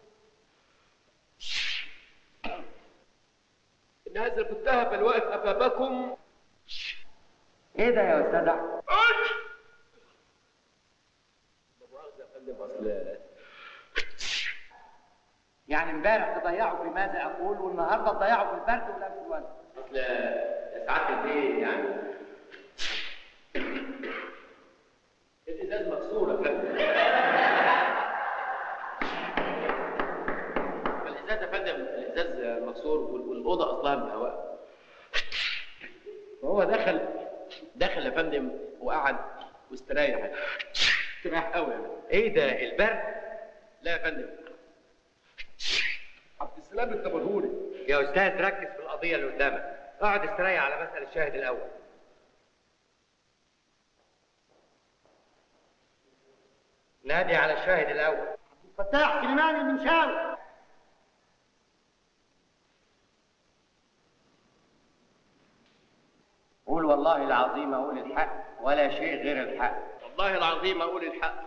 إن هذا المتهم الواقف أمامكم ايه ده يا استاذ احمد؟ لا مؤاخذة يا فندم أصل يعني امبارح تضيعوا في ماذا اقول والنهارده تضيعوا في البرد والانفلونزا أصل يا سعادة البيت يعني الإزاز مكسور يا فندم الإزاز يا فندم الإزاز مكسور وال- والأوضة أصلها مهواء فهو دخل دخل يا فندم وقعد واستريح استريح قوي يعني ايه ده البرد؟ لا يا فندم عبد السلام الدبرهوري يا استاذ ركز في القضيه اللي قدامك اقعد استريح على مسألة الشاهد الاول نادي على الشاهد الاول فتاح سليمان المنشاوي قول والله العظيم اقول الحق ولا شيء غير الحق والله العظيم اقول الحق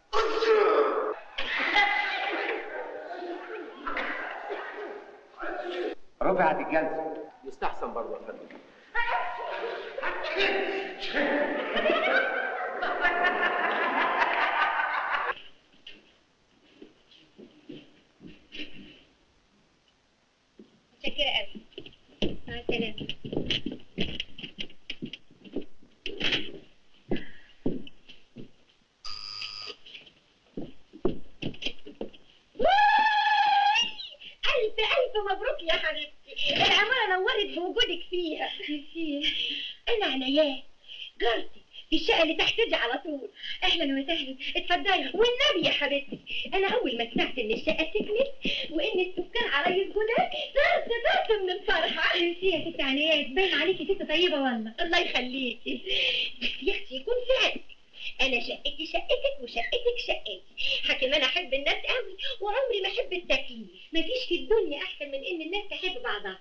رفعت الجلسه يستحسن برضه يا فندم متشكرة قوي مع السلامة ألف ألف مبروك يا حبيبتي العمارة نورت بوجودك فيها أنا عناياه جارتي في الشقة اللي تحت دي على طول أهلا وسهلا اتفضلي والنبي يا حبيبتي أنا أول ما سمعت إن الشقة تكمل وإن السكان عرايس جداد طرت طرت من الفرحة ميرسي يا ست عنايات باين عليكي ست طيبة والله الله يخليكي بس يا أختي يكون فعل انا شقتي شقتك وشقتك شقتي حكم انا احب الناس قوي وعمري ما احب التكليف مفيش في الدنيا احسن من ان الناس تحب بعضها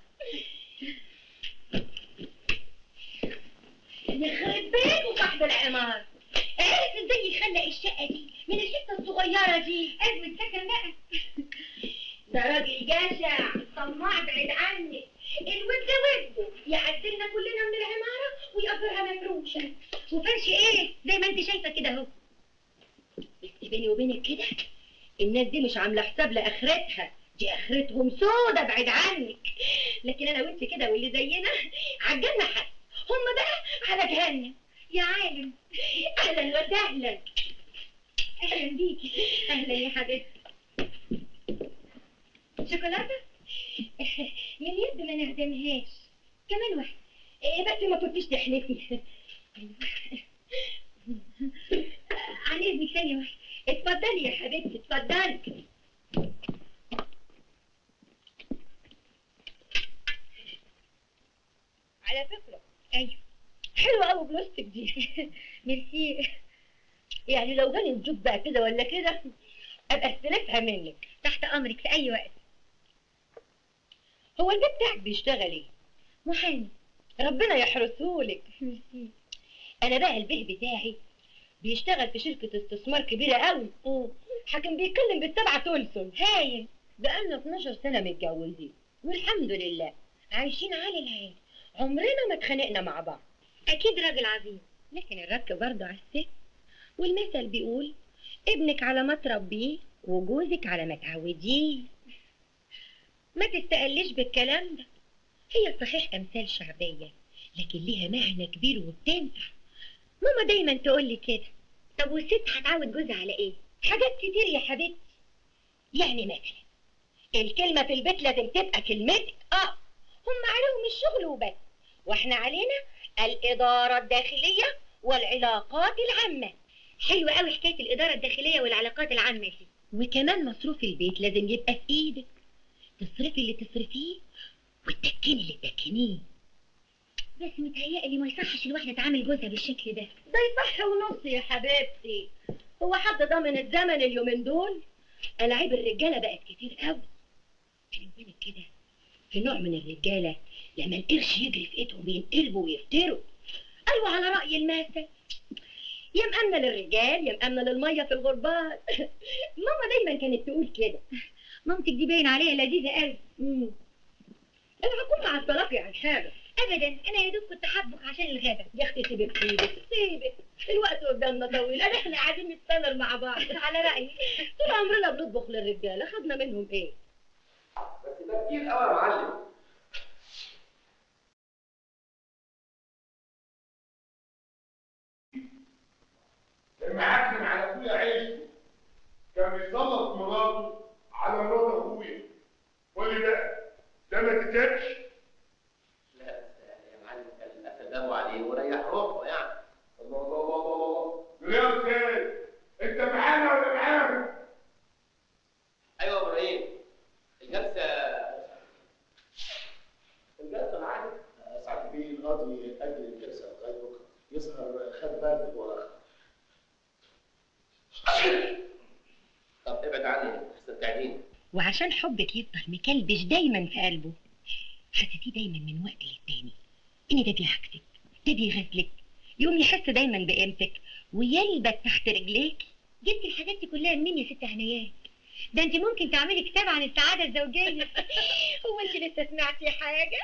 يخرب بيته صاحب العمار عرف ازاي يخلق الشقه دي من الحته الصغيره دي ازمه سكن بقى ده راجل جشع طماع بعيد عني الود وده يعدلنا كلنا من العماره ويقدرها مفروشه وفرش ايه زي ما انت شايفه كده اهو بس بيني وبينك كده الناس دي مش عامله حساب لاخرتها دي اخرتهم سودة بعيد عنك لكن انا وانت كده واللي زينا عالجنة حد هم بقى على جهنم يا عالم اهلا وسهلا اهلا بيكي اهلا يا حبيبتي شوكولاته من يد ما نهدمهاش كمان واحده إيه بس ما كنتيش تحلفي عن اذنك ثانيه واحده اتفضلي يا حبيبتي اتفضلي على فكره ايوه حلوه قوي بلاستيك دي ميرسي يعني لو جالي الجوب بقى كده ولا كده ابقى استلفها منك تحت امرك في اي وقت هو البيت بتاعك بيشتغل ايه محامي ربنا يحرسهولك ميرسي انا بقى البيه بتاعي بيشتغل في شركة استثمار كبيرة قوي حكم بيتكلم بالسبعة تلسم هايل بقالنا 12 سنة متجوزين والحمد لله عايشين عالي العين عمرنا ما اتخانقنا مع بعض اكيد راجل عظيم لكن الرك برضه على الست والمثل بيقول ابنك على ما تربيه وجوزك على ما تعوديه ما تستقليش بالكلام ده هي صحيح امثال شعبيه لكن ليها معنى كبير وبتنفع ماما دايما تقول لي كده طب والست هتعود جوزها على ايه حاجات كتير يا حبيبتي يعني مثلا الكلمه في البيت لازم تبقى كلمتك اه هم عليهم الشغل وبس واحنا علينا الاداره الداخليه والعلاقات العامه حلوة قوي حكاية الإدارة الداخلية والعلاقات العامة دي وكمان مصروف البيت لازم يبقى في إيدك تصرفي اللي تصرفيه وتدكني اللي تدكنيه بس متهيألي ما يصحش الواحدة تعامل جوزها بالشكل ده ده يصح ونص يا حبيبتي هو حد ضامن الزمن اليومين دول ألاعيب الرجالة بقت كتير قوي خلي بالك كده في نوع من الرجالة لما القرش يجري في ايدهم بينقلبوا ويفتروا ايوه على رأي المثل يا مأمنة للرجال يا مأمنة للمية في الغربال ماما دايما كانت تقول كده مامتك دي باين عليها لذيذة قوي امم انا هكون مع الطلاق عن حاجة ابدا انا يا دوب كنت حابك عشان الغدا يا اختي سيبك سيبك سيبك الوقت قدامنا طويل انا احنا قاعدين نستمر مع بعض على رأيي طول عمرنا بنطبخ للرجالة خدنا منهم ايه بس ده كتير قوي يا معلم كان معكم على اخويا عيشته كان بيسلط مراته على مرات اخويا قول لي بقى ده ما تتابش لا بس يعني يا معلم كان اتداوى عليه وريح روحه يعني الله الله الله الله الله يا استاذ انت معانا ولا معاهم؟ ايوه يا ابراهيم الجلسه الجلسه معاك ساعات بيه القاضي أجل الجلسة لغاية بكرة يظهر خد برد ولا طب ابعد عني احسن تعديني وعشان حبك يفضل مكلبش دايما في قلبه حسيتيه دايما من وقت للتاني ان ده بيعكسك ده بيغزلك يقوم يحس دايما بقيمتك ويلبس تحت رجليك جبت الحاجات دي كلها منين يا ست هنيات ده انت ممكن تعملي كتاب عن السعاده الزوجيه هو انت لسه سمعتي حاجة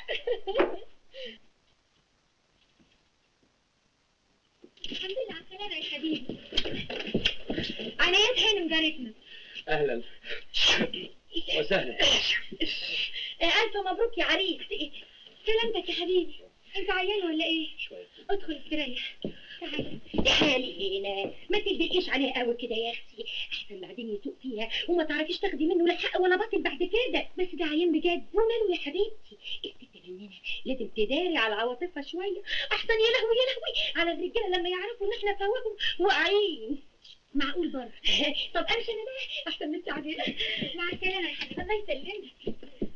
الحمد لله على السلامه يا حبيبي عنايات هانم جارتنا اهلا وسهلا ألف مبروك يا عريس سلامتك يا حبيبي انت عيان ولا ايه شويه ادخل استريح تعالى تعالي هنا ما تلبقيش عليه قوي كده يا اختي احسن بعدين يسوق فيها وما تعرفيش تاخدي منه لا حق ولا باطل بعد كده بس ده عيان بجد وماله يا حبيبتي الست مننا لازم تداري على عواطفها شويه احسن يا لهوي يا لهوي على الرجاله لما يعرفوا ان احنا فواهم واقعين معقول برضه طب امشي انا بقى احسن من تعبير مع السلامه يا حبيبي الله يسلمك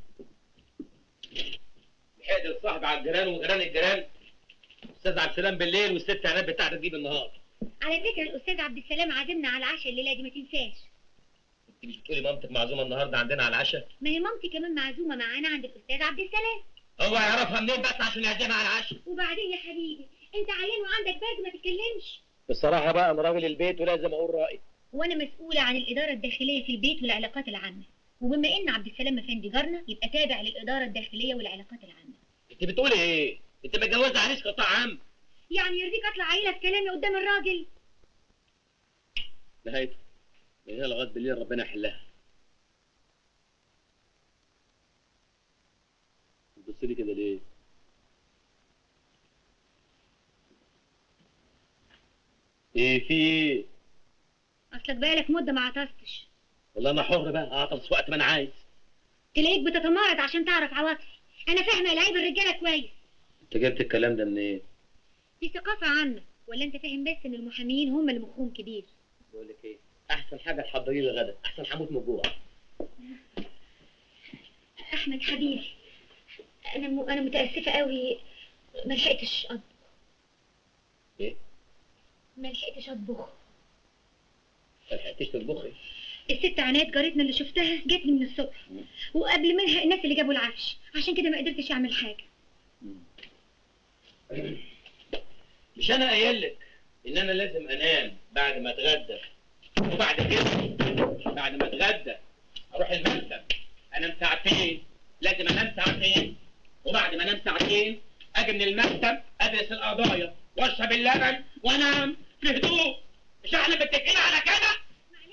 لحقت الصاحب على الجيران وجيران الجيران استاذ عبد السلام بالليل والست عناد بتاعتك تجيب النهار على فكره الاستاذ عبد السلام عازمنا على العشاء الليله دي ما تنساش انت مش بتقولي مامتك معزومه النهارده عندنا على العشاء ما هي مامتي كمان معزومه معانا عند الاستاذ عبد السلام هو يعرفها منين بس عشان يعزمها على العشاء وبعدين يا حبيبي انت عيان وعندك برد ما تتكلمش بصراحه بقى انا راجل البيت ولازم اقول رايي وانا مسؤوله عن الاداره الداخليه في البيت والعلاقات العامه وبما ان عبد السلام افندي جارنا يبقى تابع للاداره الداخليه والعلاقات العامه انت بتقولي ايه انت متجوزه عريس قطاع عام يعني يرضيك اطلع عيله في كلامي قدام الراجل نهايته من هنا لغايه بالليل ربنا يحلها بتبص لي كده ليه ايه في ايه اصلك بقالك مده ما عطستش والله انا حر بقى اعطس وقت ما انا عايز تلاقيك بتتمارض عشان تعرف عواطفي انا فاهمه لعيب الرجاله كويس انت جبت الكلام ده منين دي ثقافه عامه ولا انت فاهم بس ان المحاميين هم اللي مخهم كبير بقول لك ايه احسن حاجه تحضري لي الغدا احسن هموت من الجوع احمد حبيبي انا م... انا متاسفه قوي ما لحقتش اطبخ ايه ما لحقتش اطبخ ما لحقتيش تطبخي الست عناد جارتنا اللي شفتها جت لي من الصبح وقبل منها الناس اللي جابوا العفش عشان كده ما قدرتش اعمل حاجه مش انا قايل لك ان انا لازم انام بعد ما اتغدى وبعد كده بعد ما اتغدى اروح المكتب انام ساعتين لازم انام ساعتين وبعد ما انام ساعتين اجي من المكتب ادرس القضايا واشرب اللبن وانام في هدوء مش احنا متفقين على كده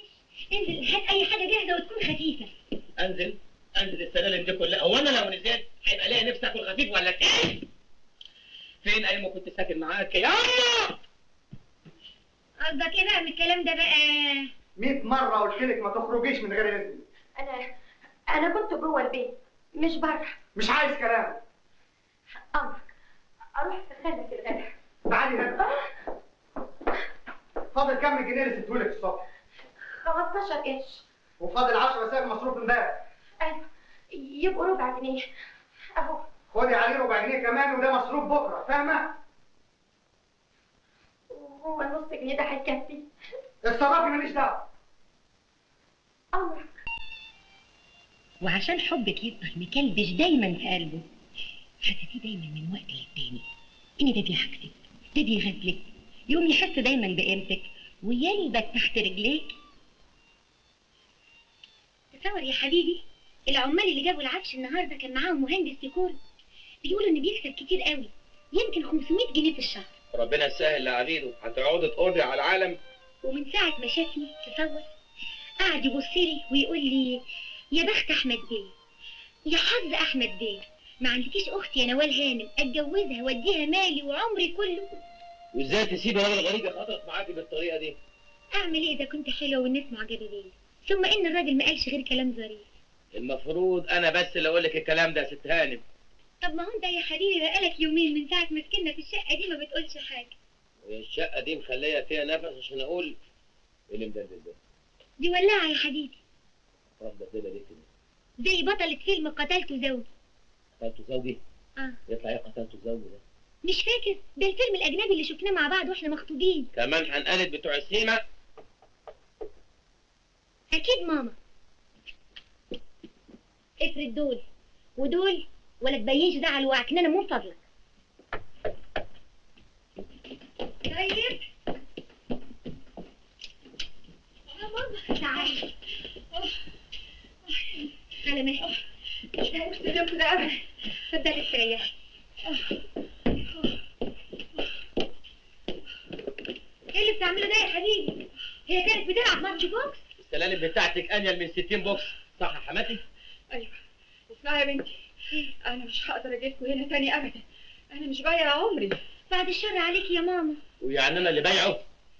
انزل هات اي حاجه جاهزه وتكون خفيفه انزل انزل السلالم دي كلها هو انا لو نزلت هيبقى ليا نفسي اكل خفيف ولا تقيل فين ايام ما كنت ساكن معاك يا أما؟ قصدك ايه بقى من الكلام ده بقى 100 مرة قلت لك ما تخرجيش من غير إذني انا انا كنت جوه البيت مش بره مش عايز كلام امرك اروح اسخن لك الغدا تعالي هنا فاضل كام جنيه اللي سبتهولك الصبح 15 قرش وفاضل 10 ساعة مصروف امبارح ايوه يبقوا ربع جنيه اهو خدي عليه ربع جنيه كمان وده مصروف بكرة فاهمة؟ هو النص جنيه ده هيكفي اتصرفي ماليش دعوة امرك وعشان حبك يفضل مكلبش دايما في قلبه حسيتيه دايما من وقت للتاني ان ده بيعكسك ده بيغزلك يقوم يحس دايما بقيمتك ويلبك تحت رجليك تصور يا حبيبي العمال اللي جابوا العفش النهارده كان معاهم مهندس ديكور بيقولوا ان بيكسب كتير قوي يمكن 500 جنيه في الشهر ربنا يسهل لعبيده هتقعدي تقضي على العالم ومن ساعة ما شافني تصور قعد يبص لي ويقول لي يا بخت أحمد بيه يا حظ أحمد بيه ما عندكيش أخت يا نوال هانم أتجوزها وأديها مالي وعمري كله وازاي تسيب راجل غريب يخطط معاكي بالطريقه دي أعمل إيه إذا كنت حلوة والناس معجبة بيا ثم إن الراجل ما قالش غير كلام ظريف المفروض انا بس اللي اقول لك الكلام ده يا ست هانم طب ما هو أنت يا حبيبي بقالك يومين من ساعة ما سكننا في الشقة دي ما بتقولش حاجة الشقه دي مخليه فيها نفس عشان اقول إيه اللي مدلل ده دي ولعة يا حبيبي راح مدلله ليه كده زي بطلة فيلم قتلت زوجي قتلت زوجي آه يطلع ايه قتلت زوجي ده مش فاكر ده الفيلم الأجنبي اللي شفناه مع بعض وإحنا مخطوبين كمان هنقلد بتوع السيما أكيد ماما افرد دول ودول ولا تبينش ده على الوعكنانة من فضلك طيب يا ماما تعالي على مهلك مش هقول اليوم كده أبدا اتفضلي استريحي ايه اللي بتعمله ده يا حبيبي؟ هي كانت بتلعب ماتش بوكس؟ السلالم بتاعتك انيل من 60 بوكس صح يا حماتي ايوه اسمعي يا بنتي انا مش هقدر اجيلكوا هنا تاني ابدا انا مش بايع عمري بعد الشر عليك يا ماما ويعني انا اللي بايعه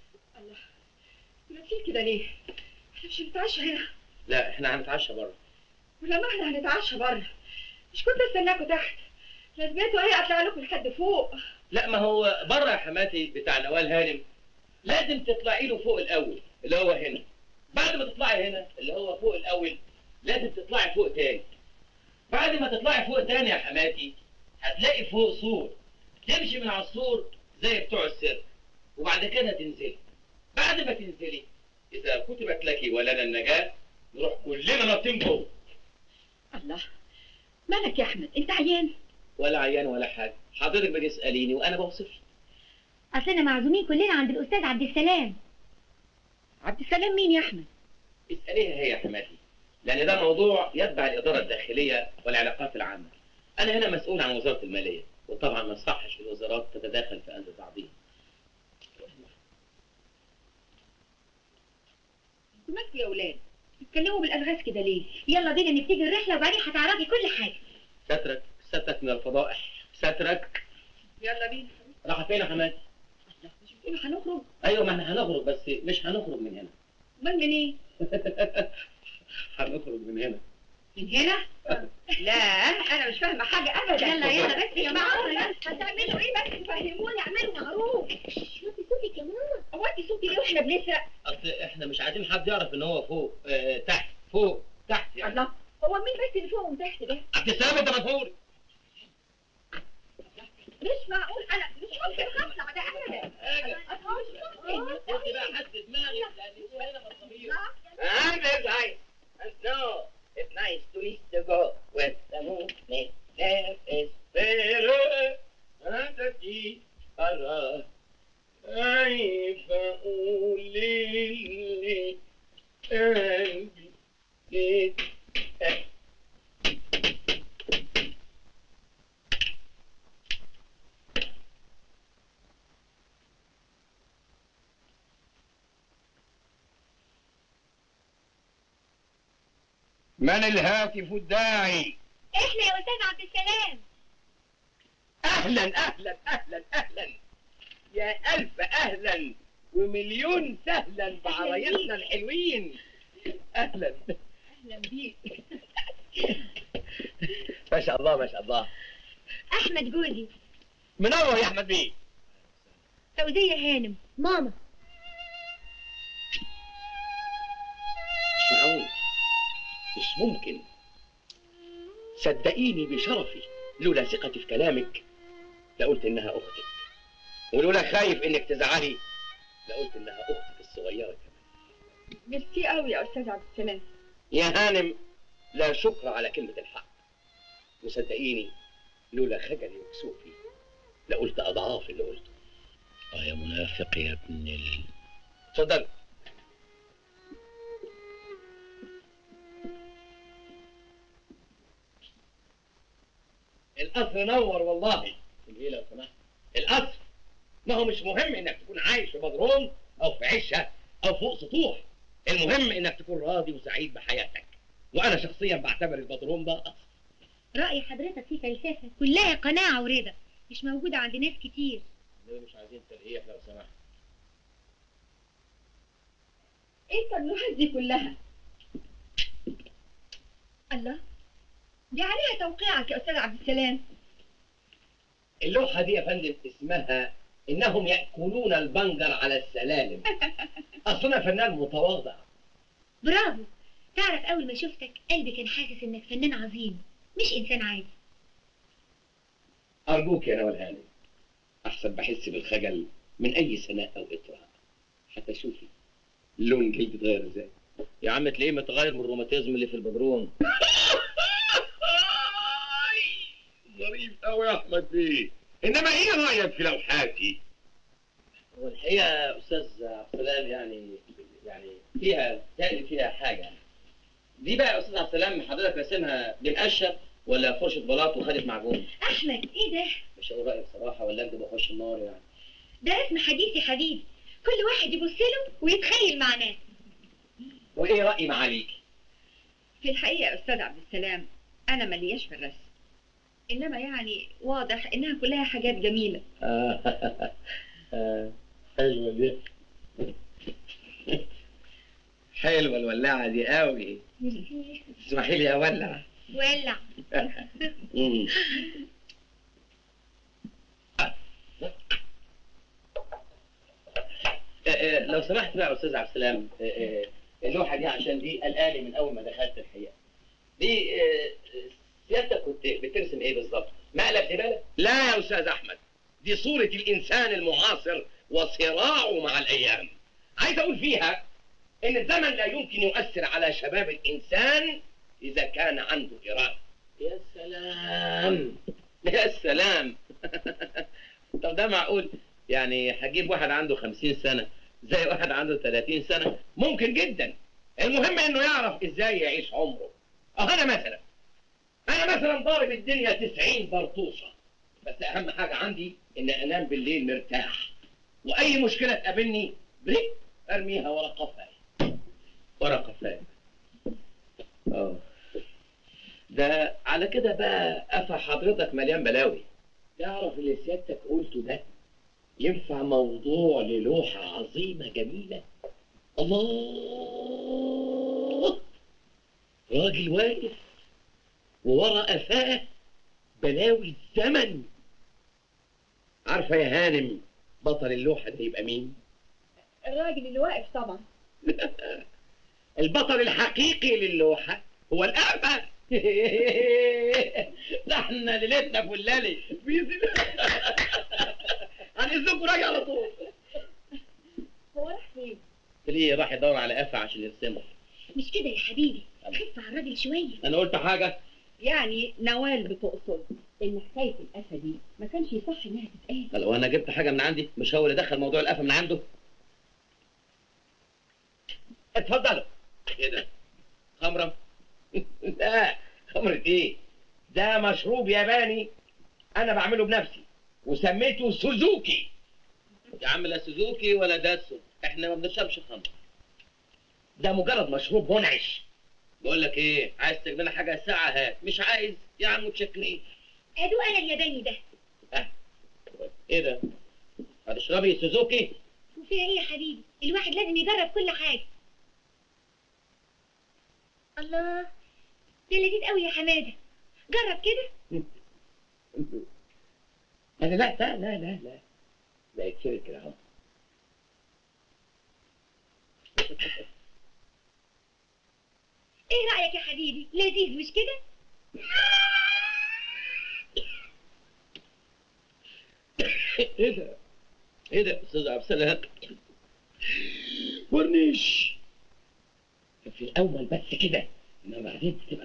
ما في كده ليه احنا مش هنتعشى هنا لا احنا هنتعشى بره ولما احنا هنتعشى بره مش كنت استناكوا تحت لازمته ايه اطلع لكم لحد فوق لا ما هو بره يا حماتي بتاع نوال هانم لازم تطلعي له فوق الاول اللي هو هنا بعد ما تطلعي هنا اللي هو فوق الاول لازم تطلعي فوق تاني بعد ما تطلعي فوق تاني يا حماتي هتلاقي فوق سور تمشي من على السور زي بتوع السيرك وبعد كده تنزلي بعد ما تنزلي اذا كتبت لك ولنا النجاه نروح كلنا نطين جوه الله مالك يا احمد انت عيان ولا عيان ولا حاجه حضرتك بتساليني وانا بوصف اصلنا معزومين كلنا عند الاستاذ عبد السلام عبد السلام مين يا احمد اساليها هي يا حماتي لان ده موضوع يتبع الاداره الداخليه والعلاقات العامه انا هنا مسؤول عن وزاره الماليه وطبعا ما يصحش الوزارات تتداخل في امر بعضها انتوا مالكوا يا اولاد بتتكلموا بالالغاز كده ليه يلا بينا نبتدي الرحله وبعدين هتعرفي كل حاجه سترك سترك من الفضائح سترك يلا بينا راح فين يا حماتي مش بتقولوا هنخرج ايوه ما احنا هنخرج بس مش هنخرج من هنا امال منين هنخرج من هنا من هنا لا انا مش فاهمه حاجه ابدا يلا يلا بس يا معقول ماما بس هتعملوا ايه بس فهموني اعملوا معروف وطي صوتك يا ماما هو انت صوتي ليه واحنا بنسرق اصل احنا مش عايزين حد يعرف ان هو فوق اه تحت فوق تحت يعني الله هو مين بس اللي فوق وتحت ده عبد السلام انت مفهول مش معقول انا مش ممكن هطلع ده ابدا أنا مش ممكن. انت بقى حد دماغي لان هنا مصابيح I'm very nice. And no, it's nice to eat to go with the moon. There is better. And the tea. كيف أقول لي قلبي من الهاتف الداعي احنا يا استاذ عبد السلام اهلا اهلا اهلا اهلا يا الف اهلا ومليون سهلا بعرايسنا الحلوين اهلا اهلا بيك ما شاء الله ما شاء الله احمد جوزي منور يا احمد بيه فوزيه هانم ماما مش معقول مش ممكن صدقيني بشرفي لولا ثقتي في كلامك لقلت انها اختك ولولا خايف انك تزعلي لقلت انها اختك الصغيره كمان ميرسي قوي يا استاذ عبد السلام يا هانم لا شكر على كلمه الحق وصدقيني لولا خجلي وكسوفي لقلت اضعاف اللي قلته اه يا منافق يا ابن ال اتفضل القصر نور والله ايه لو سمحت القصر ما هو مش مهم انك تكون عايش في بدروم او في عشه او فوق سطوح المهم انك تكون راضي وسعيد بحياتك وانا شخصيا بعتبر البدروم ده قصر رأي حضرتك فيه فلسفة كلها قناعة ورضا مش موجودة عند ناس كتير ليه مش عايزين ترقيح لو سمحت ايه التبلوحات دي كلها الله دي عليها توقيعك يا استاذ عبد السلام اللوحه دي يا فندم اسمها انهم ياكلون البنجر على السلالم اصل انا فنان متواضع برافو تعرف أول ما شفتك قلبي كان حاسس إنك فنان عظيم مش إنسان عادي ارجوك يا نوال هانم احسن بحس بالخجل من اي سناء او اطراء حتى شوفي لون جلدي اتغير ازاي يا عم تلاقيه متغير من الروماتيزم اللي في البدروم ظريف قوي يا احمد بيه انما ايه رايك في لوحاتي والحقيقه يا استاذ عبد السلام يعني يعني فيها تاني فيها حاجه دي بقى يا استاذ عبد السلام حضرتك راسمها بمقشه ولا فرشه بلاط وخدت معجون أحمد إيه ده؟ مش هقول رايي بصراحه ولا اكذب واخش النار يعني ده رسم حديث يا حبيبي كل واحد يبص له ويتخيل معناه وايه رايي معاليكي في الحقيقه يا استاذ عبد السلام انا ملياش في الرسم انما يعني واضح انها كلها حاجات جميله حلوه دي حلوه الولاعه دي قوي اسمحي لي اولع ولع مم. آه، آه، لو سمحت بقى يا استاذ عبد السلام آه، آه، اللوحه دي عشان دي قلقاني من اول ما دخلت الحقيقه دي آه، آه، سيادتك كنت بترسم ايه بالظبط؟ مقلب زباله؟ لا يا استاذ احمد دي صوره الانسان المعاصر وصراعه مع الايام عايز اقول فيها ان الزمن لا يمكن يؤثر على شباب الانسان اذا كان عنده اراده يا سلام يا سلام طب ده معقول يعني هجيب واحد عنده خمسين سنة زي واحد عنده ثلاثين سنة ممكن جدا المهم انه يعرف ازاي يعيش عمره اه انا مثلا انا مثلا ضارب الدنيا تسعين برطوشة بس اهم حاجة عندي ان انام بالليل مرتاح واي مشكلة تقابلني بريك ارميها ورا قفاي ورا قفاي اه ده على كده بقى قفا حضرتك مليان بلاوي تعرف اللي سيادتك قلته ده ينفع موضوع للوحة عظيمة جميلة الله راجل واقف وورا قفاه بلاوي الزمن عارفة يا هانم بطل اللوحة ده يبقى مين؟ الراجل اللي واقف طبعا البطل الحقيقي للوحة هو الأعمى ده احنا ليلتنا فلالي بيزن هنزلكوا راجع على طول هو راح فين؟ ليه راح يدور على قفا عشان يرسمه مش كده يا حبيبي خف على الراجل شوية انا قلت حاجة يعني نوال بتقصد ان حكايه القفا دي ما كانش يصح انها تتقال لو انا جبت حاجة من عندي مش هو اللي دخل موضوع القفا من عنده اتفضلوا ايه ده خمرة لا خمرة ايه ده مشروب ياباني انا بعمله بنفسي وسميته سوزوكي يا عم لا سوزوكي ولا داتسو احنا ما بنشربش خمر ده مجرد مشروب منعش بقول لك ايه عايز تجيب لنا حاجه ساعه هات مش عايز يا عم متشكرين ادو انا الياباني ده ايه ده هتشربي سوزوكي وفيها ايه يا حبيبي الواحد لازم يجرب كل حاجه الله ده لذيذ قوي يا حماده جرب كده انا لا لا لا لا لا لا يكفي كده اهو ايه رايك يا حبيبي لذيذ مش كده ايه ده ايه ده يا استاذ عبد السلام ورنيش في الاول بس كده انما بعدين تبقى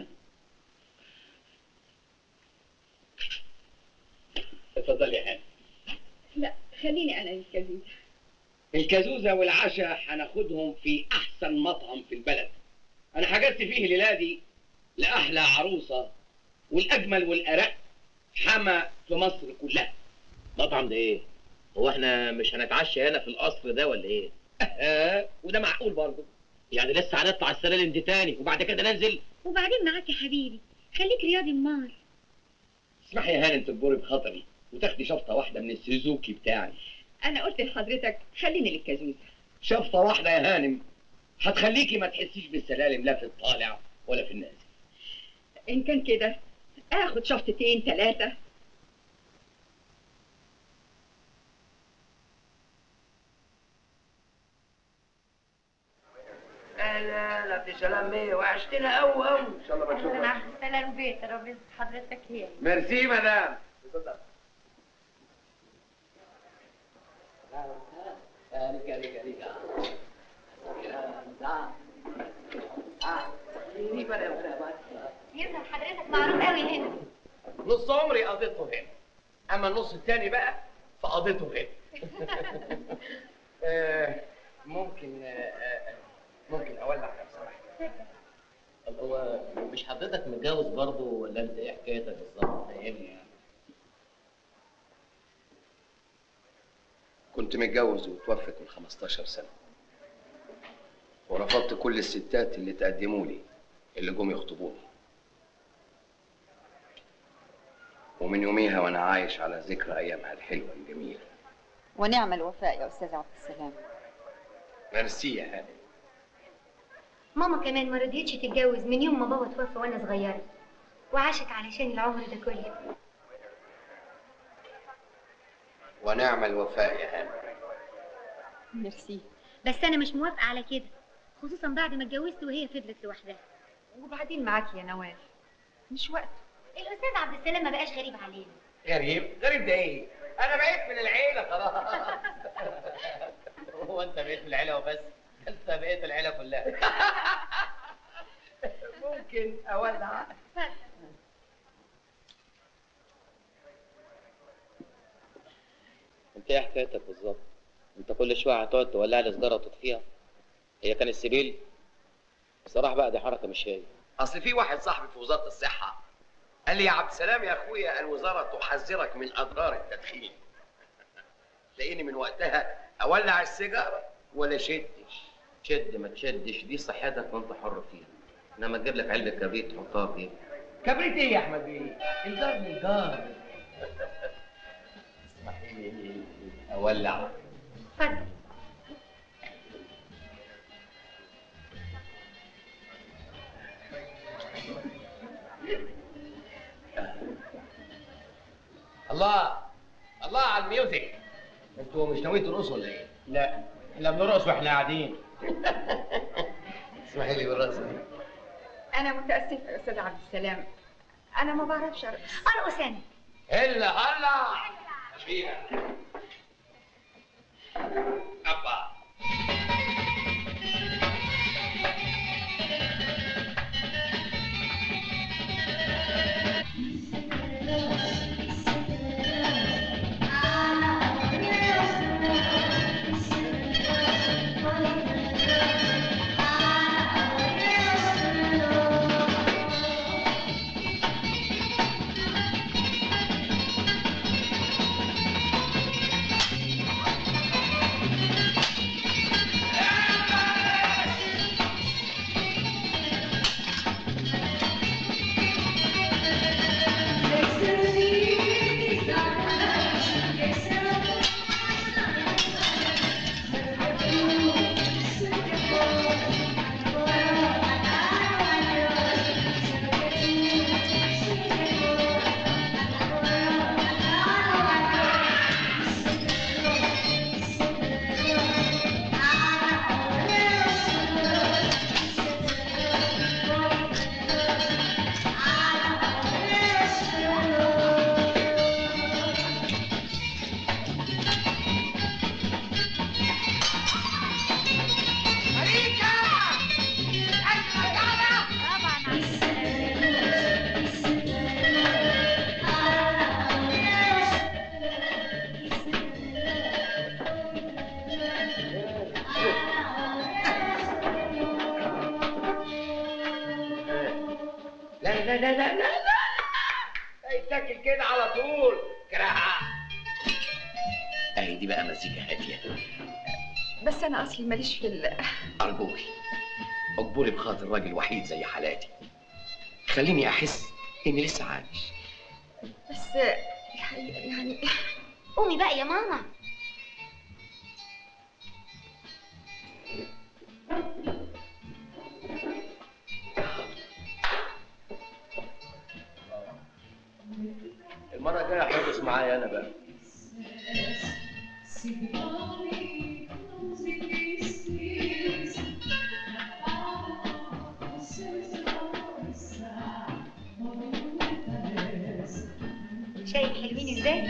اتفضل يا هاني لا خليني انا الكبير الكازوزة والعشاء هناخدهم في أحسن مطعم في البلد أنا حجزت فيه الليلة دي لأحلى عروسة والأجمل والأرق حما في مصر كلها مطعم ده ايه؟ هو احنا مش هنتعشى هنا في القصر ده ولا ايه؟ آه وده معقول برضه يعني لسه هنطلع السلالم دي تاني وبعد كده ننزل وبعدين معاك يا حبيبي خليك رياضي امال اسمحي يا هانم تجبري بخطري وتاخدي شفطة واحدة من السوزوكي بتاعي انا قلت لحضرتك خليني للكازوزه شفطة واحدة يا هانم هتخليكي ما تحسيش بالسلالم لا في الطالع ولا في النازل ان كان كده اخد شفطتين ثلاثه لا لا في سلام ايه وحشتنا قوي قوي ان شاء الله ما اهلا عبد السلام بيه ترابيزه حضرتك هي ميرسي مدام يظهر حضرتك معروف قوي هنا نص عمري قضيته هنا اما النص التاني بقى فقضيته هنا آه، ممكن آه، آه، ممكن اولع لو سمحت طب هو مش حضرتك متجوز برضه ولا انت ايه حكايتك بالظبط فاهمني يعني كنت متجوز وتوفت من 15 سنة ورفضت كل الستات اللي تقدموا لي اللي جم يخطبوني ومن يوميها وانا عايش على ذكرى ايامها الحلوة الجميلة ونعم الوفاء يا استاذ عبد السلام ميرسي يا هاني ماما كمان ما رضيتش تتجوز من يوم ما بابا توفى وانا صغيره وعاشت علشان العمر ده كله ونعم الوفاء يا هاني ميرسي بس انا مش موافقه على كده خصوصا بعد ما اتجوزت وهي فضلت لوحدها وبعدين معاكي يا نوال مش وقت الاستاذ عبد السلام ما بقاش غريب علينا غريب غريب ده ايه انا بقيت من العيله خلاص هو انت بقيت من العيله وبس انت بقيت العيله كلها ممكن اولع انت ايه حكايتك بالظبط انت كل شويه هتقعد تولع لي سيجاره وتطفيها هي كان السبيل بصراحه بقى دي حركه مش هي اصل في واحد صاحبي في وزارة الصحة قال لي يا عبد السلام يا اخويا الوزارة تحذرك من اضرار التدخين تلاقيني من وقتها اولع السيجارة ولا شدش شد ما تشدش دي صحتك وانت حر فيها انما تجيب لك علبه كبريت تحطها فيها كبريت ايه يا احمد بيه؟ الجار من الجار اسمحي لي اولع اتفضل الله الله على الميوزك انتوا مش ناويين ترقصوا ولا ايه؟ لا احنا بنرقص واحنا قاعدين اسمحي لي بالرقصة دي انا متاسفه يا استاذ عبد السلام انا ما بعرفش ارقص ارقص انا هلا هلا فيها ابا لا لا لا لا لا هيتاكل كده على طول كراعة اهي دي بقى مزيكا هاديه بس انا اصلي ماليش في ال... ارجوكي اجبري بخاطر راجل وحيد زي حالاتي خليني احس اني لسه عايش بس الحقيقه يعني قومي بقى يا ماما المره الجايه هترقص معايا انا بقى شايف حلوين ازاي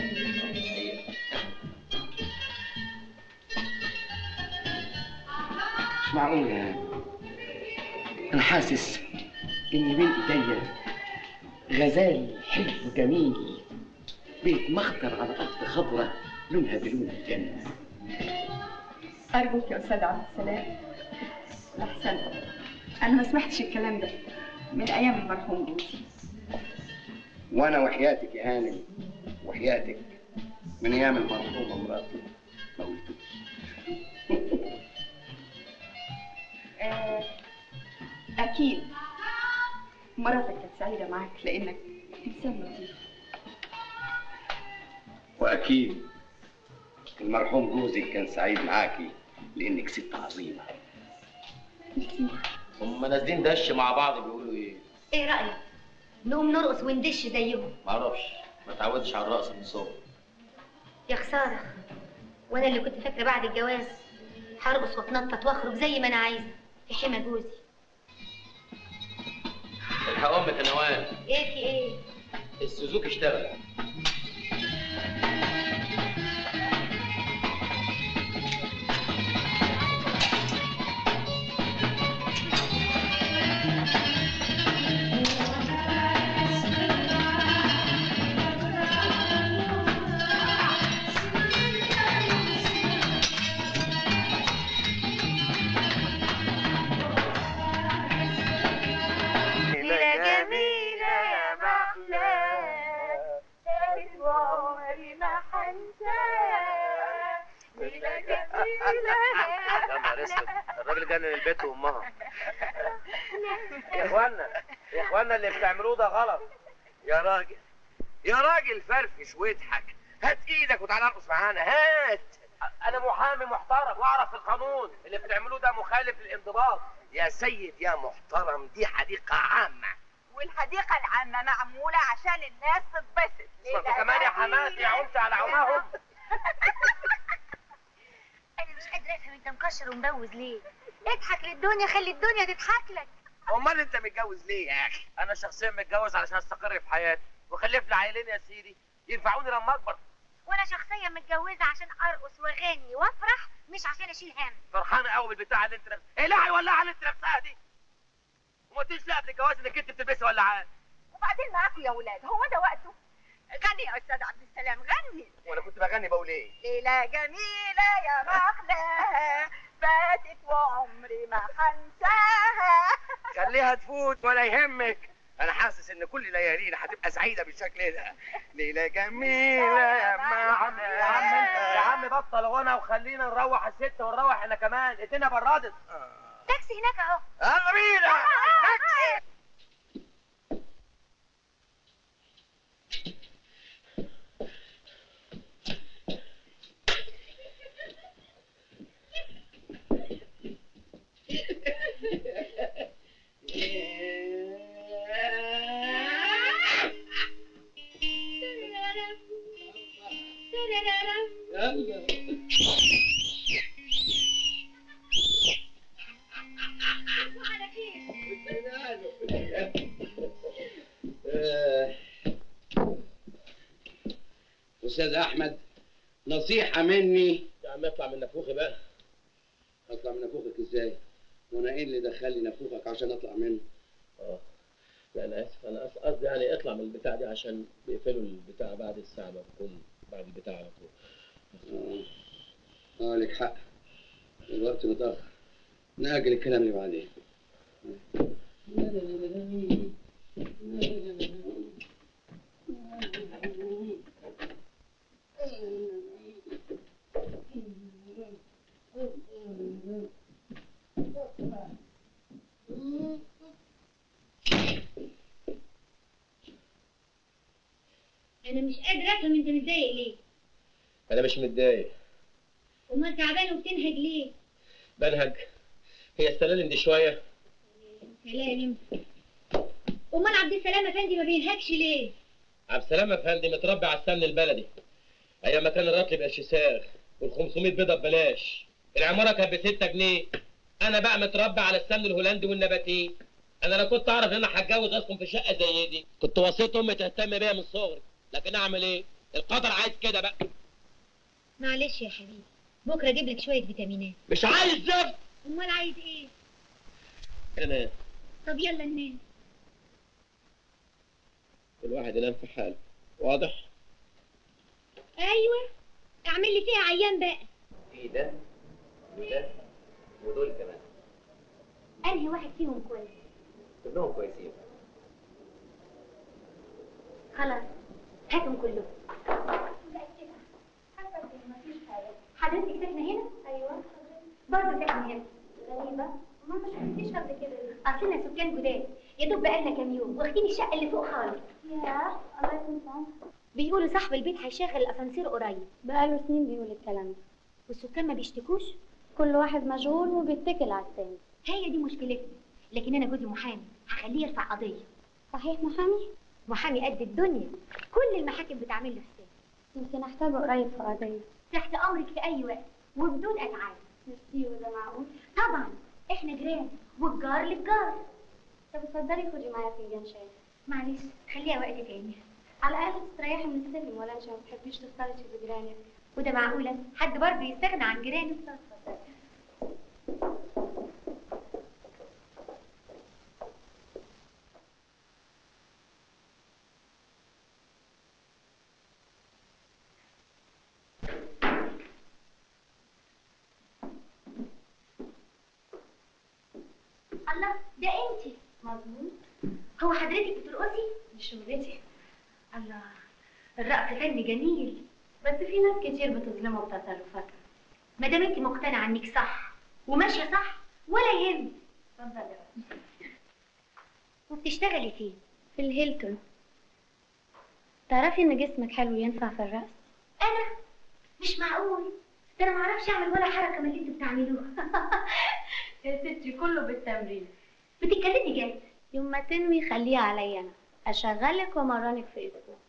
مش معقول يعني انا حاسس ان بين ايديا غزال حلو جميل بيتمخطر على ارض خضراء لونها بلون الجنه ارجوك يا استاذ عبد السلام احسن انا ما سمعتش الكلام ده من ايام المرحوم جوزي وانا وحياتك يا هانم وحياتك من ايام المرحومه مراتي ما قلتوش آه، اكيد مراتك كانت سعيده معاك لانك انسان لطيف واكيد المرحوم جوزك كان سعيد معاكي لانك ست عظيمه هم نازلين دش مع بعض بيقولوا ايه ايه رايك نقوم نرقص وندش زيهم معرفش ما اتعودتش على الرقص من صغري يا خساره وانا اللي كنت فاكره بعد الجواز هرقص واتنطط واخرج زي ما انا عايزه في حمى جوزي الحق امك يا نوال ايه في ايه السوزوكي اشتغل ليلة جميلة يا محلى ثالث وعمري ما حنساه ليلة جميلة يا نهار اسود الراجل جنن البيت وامها يا اخوانا يا اخوانا اللي بتعملوه ده غلط يا راجل يا راجل فرفش واضحك هات ايدك وتعالى ارقص معانا هات انا محامي محترم واعرف القانون اللي بتعملوه ده مخالف للانضباط يا سيد يا محترم دي حديقة عامة والحديقة العامة معمولة عشان الناس تتبسط انت كمان يا حماتي يا عنت على عماهم انا مش قادره افهم انت مكشر ومبوز ليه اضحك للدنيا خلي الدنيا تضحك لك امال انت متجوز ليه يا اخي انا شخصيا متجوز علشان استقر في حياتي وخلف لي عيلين يا سيدي ينفعوني لما اكبر وانا شخصيا متجوزه عشان ارقص واغني وافرح مش عشان اشيل هم فرحانه قوي بالبتاع اللي انت لابسها ايه لا هيولعها اللي انت لابساها دي وما قلتليش لا قبل الجواز انك انت بتلبسي ولعان وبعدين معاكم يا ولاد هو ده وقته غني يا استاذ عبد السلام غني وانا كنت بغني بقول ايه ليلة جميلة يا محلاها فاتت وعمري ما حنساها خليها تفوت ولا يهمك انا حاسس ان كل ليالينا هتبقى سعيده بالشكل ده ليله جميله يا معنا يا عم انت يا عم بطل غنى وخلينا نروح الست ونروح احنا كمان ادينا برادت تاكسي هناك اهو يلا بينا استاذ احمد نصيحه مني يا عم اطلع من نافوخي بقى اطلع من نافوخك ازاي وانا ايه اللي دخلني نافوخك عشان اطلع منه اه لا انا اسف انا أس- قصدي يعني اطلع من البتاع دي عشان بيقفلوا البتاع بعد الساعه ما بكون بعد البتاع على طول اه اه لك حق الوقت متاخر ناجل الكلام اللي بعدين انا مش قادره افهم انت متضايق ليه انا مش متضايق امال تعبان وبتنهج ليه بنهج هي السلالم دي شويه سلام امال عبد السلام افندي ما بينهكش ليه عبد السلام افندي متربي على السمن البلدي ايام ما كان الراتب يبقى شساغ وال 500 بيضه ببلاش العماره كانت ب 6 جنيه انا بقى متربي على السمن الهولندي والنباتين انا لو كنت اعرف ان انا هتجوز اسكن في شقه زي دي كنت وصيت امي تهتم بيا من صغري لكن اعمل ايه القدر عايز كده بقى معلش يا حبيبي بكره اجيب لك شويه فيتامينات مش عايز زفت امال عايز ايه انا طب يلا ننام الواحد ينام في حاله واضح ايوه اعمل لي فيها عيان بقى في ده وده ودول كمان انهي واحد فيهم كويس كلهم كويسين خلاص هاتهم كلهم حضرتك ساكنه هنا؟ ايوه برضه ساكنه هنا غريبه ما ما شفتكيش قبل كده اصلنا سكان جداد يا دوب بقالنا كام يوم واخدين الشقه اللي فوق خالص يا الله يكون بيقولوا صاحب البيت هيشغل الاسانسير قريب بقاله سنين بيقول الكلام ده والسكان ما بيشتكوش كل واحد مشغول وبيتكل على التاني هي دي مشكلتنا لكن انا جوزي محامي هخليه يرفع قضيه صحيح محامي محامي قد الدنيا كل المحاكم بتعمل له حساب يمكن احتاجه قريب في قضية تحت امرك في اي وقت وبدون اتعاب ميرسي وده معقول طبعا احنا جيران والجار للجار طب اتفضلي خدي معايا فنجان شاي معلش خليها وقت تاني على الاقل تستريحي من السلم ولا انت ما بتحبيش تختلطي بجيرانك وده معقوله حد برضه يستغنى عن جيرانه الله ده انتي مظبوط هو حضرتك بترقصي مش شغلتي الله الرقص فن جميل بس في ناس كتير بتظلمه بتصرفاتها ما دام انت مقتنعه انك صح وماشيه صح ولا يهم اتفضلي وبتشتغلي فين في الهيلتون تعرفي ان جسمك حلو ينفع في الرقص انا مش معقول ده انا ما اعرفش اعمل ولا حركه من اللي انتوا بتعملوها يا ستي كله بالتمرين بتتكلمي جد يوم ما تنوي خليها عليا انا اشغلك وامرنك في اسبوع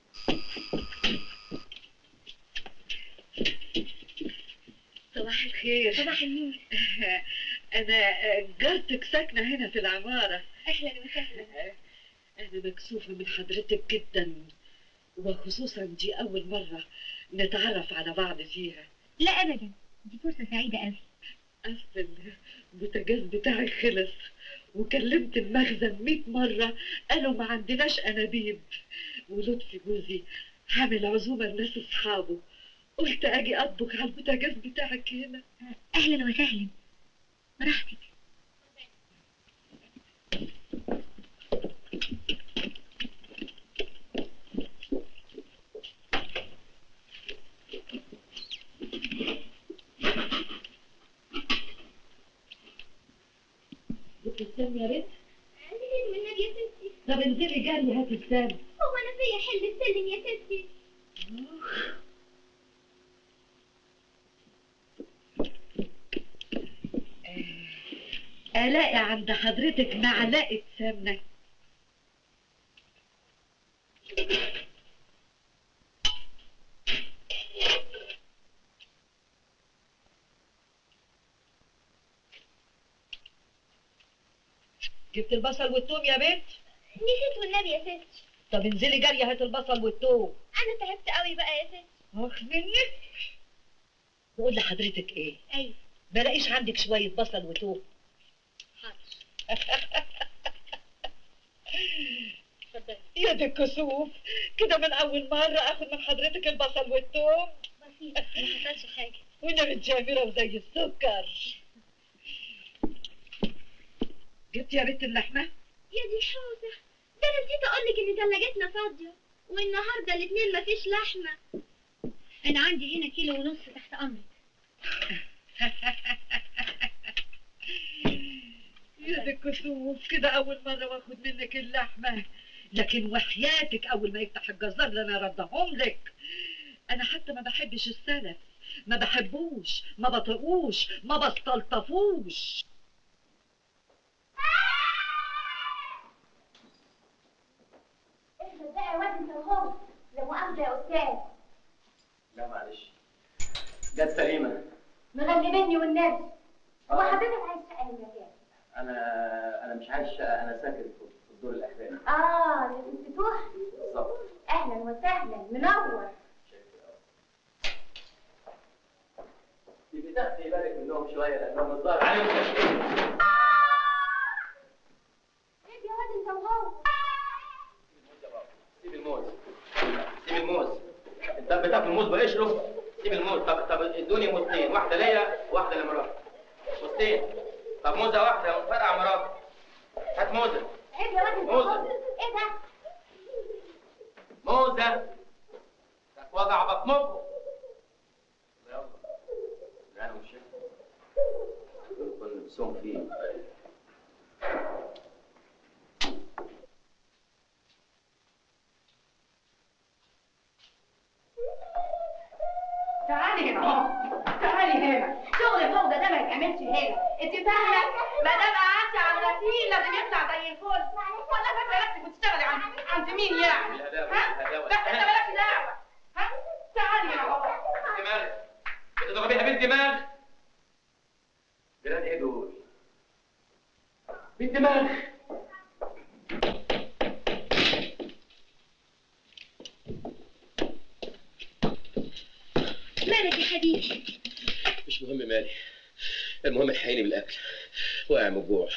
صباح الخير صباح النور أنا جارتك ساكنة هنا في العمارة اهلا وسهلا أنا مكسوفة من حضرتك جدا وخصوصا دي أول مرة نتعرف على بعض فيها لا ابدا دي فرصه سعيده قوي أصل البوتاجاز بتاعي خلص وكلمت المخزن مئة مرة قالوا ما عندناش أنابيب ولطفي جوزي عامل عزومة لناس أصحابه قلت أجي أطبخ على البوتاجاز بتاعك هنا اهلا وسهلا براحتك جبت السام يا ريت من النبي يا ستي طب انزلي جري هاتي السام هو انا فيا حل السلم يا ستي ألاقي عند حضرتك معلقة سمنة جبت البصل والثوم يا بنت نسيت والنبي يا ستي طب انزلي جري هات البصل والثوم انا تعبت قوي بقى يا ستي اخ منك بقول لحضرتك ايه ايوه بلاقيش عندك شوية بصل وثوم يا دي الكسوف كده من أول مرة آخد من حضرتك البصل والثوم بسيط ما حصلش حاجه وانا متجامرة وزي السكر جبت يا بنت اللحمة؟ يا دي حوسه ده انا نسيت اقول لك ان ثلاجتنا فاضيه والنهارده الاثنين مفيش لحمه انا عندي هنا كيلو ونص تحت امرك يا دي الكسوف كده أول مرة واخد منك اللحمة لكن وحياتك أول ما يفتح الجزار ده أنا ردهم لك أنا حتى ما بحبش السلف ما بحبوش ما بطيقوش ما بستلطفوش احمد بقى يا واد انت وهو لا مؤاخذة يا أستاذ لا معلش جت سليمه مغلبني والنبي هو حضرتك عايز شقة المكان انا انا مش عايز شقه انا ساكن في في الدور الاخراني اه للمفتوح بالظبط أهلا وسهلا منور تبقي تاخدي بالك منهم شويه لانهم الظاهر عليهم تشكيل ايه يا واد انت وهو سيب الموز سيب الموز انت بتاكل موز بقشره سيب الموز طب طب ادوني موزتين واحده ليا واحده لمراتي موزتين طب موزه واحده فرقع مراتي هات موزه عيب يا واد انت موزة. وهو ايه ده موزه وجع بطنكم يلا انا مش كنا نفسهم فيه تعالي هنا اهو تعالي هنا شغل الفوضى ده ما يتعملش هنا انت فاهمه ما دام قعدتي على الغسيل لازم يطلع زي الفل ولا فاكره نفسك بتشتغلي عند عند مين يعني بالهداوة ها بالهداوة بس انت مالكش دعوه ها تعالي هنا اهو دماغ بتضربيها بالدماغ جيران ايه دول؟ بالدماغ مالك يا حبيبي مش مهم مالي المهم الحقيني بالاكل واقع من الجوع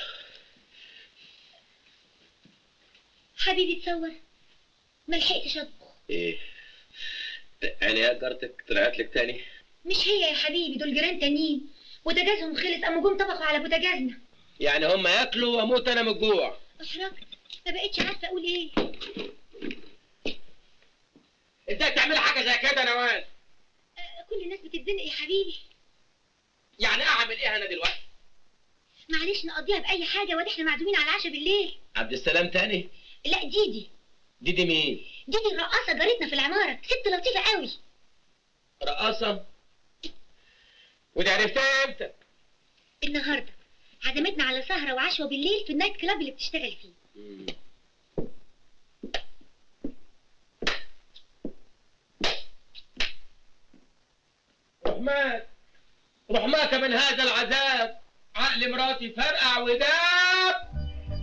حبيبي تصور ما لحقتش اطبخ ايه عينيا جارتك طلعت لك تاني مش هي يا حبيبي دول جيران تانيين بوتاجازهم خلص قاموا جم طبخوا على بوتاجازنا يعني هم ياكلوا واموت انا من الجوع احرجت ما بقتش عارفه اقول ايه ازاي تعملي حاجه زي كده يا نوال آه، كل الناس بتتزنق يا حبيبي يعني اعمل ايه انا دلوقتي معلش نقضيها باي حاجه وادي احنا معزومين على العشاء بالليل عبد السلام تاني لا ديدي دي دي مين ديدي الرقاصه جارتنا في العماره ست لطيفه قوي رقاصه ودي عرفتها امتى النهارده عزمتنا على سهره وعشوه بالليل في النايت كلاب اللي بتشتغل فيه رحمات رحماك من هذا العذاب عقل مراتي فرقع وداب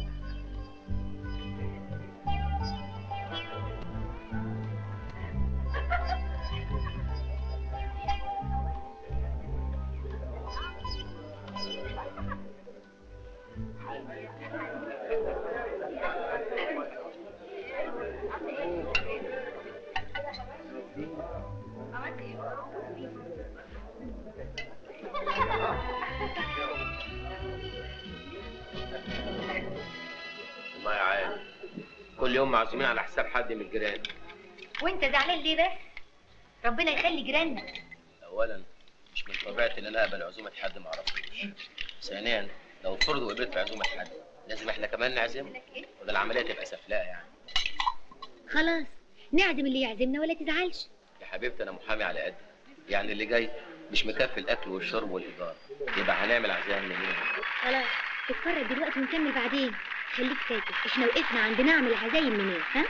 الله يعين كل يوم معزومين على حساب حد من الجيران وانت زعلان ليه بس ربنا يخلي جيراننا اولا مش من طبيعتي ان انا اقبل عزومه حد ما اعرفوش ثانيا لو فرض وقبلت في عزومه حد لازم احنا كمان نعزمه وده العمليه تبقى سفلاء يعني خلاص نعزم اللي يعزمنا ولا تزعلش يا حبيبتي انا محامي على قد يعني اللي جاي مش مكفي الاكل والشرب والايجار يبقى هنعمل عزايم منين خلاص اتفرج دلوقتي ونكمل بعدين خليك فاكر احنا وقفنا عند نعمل عزايم منين ها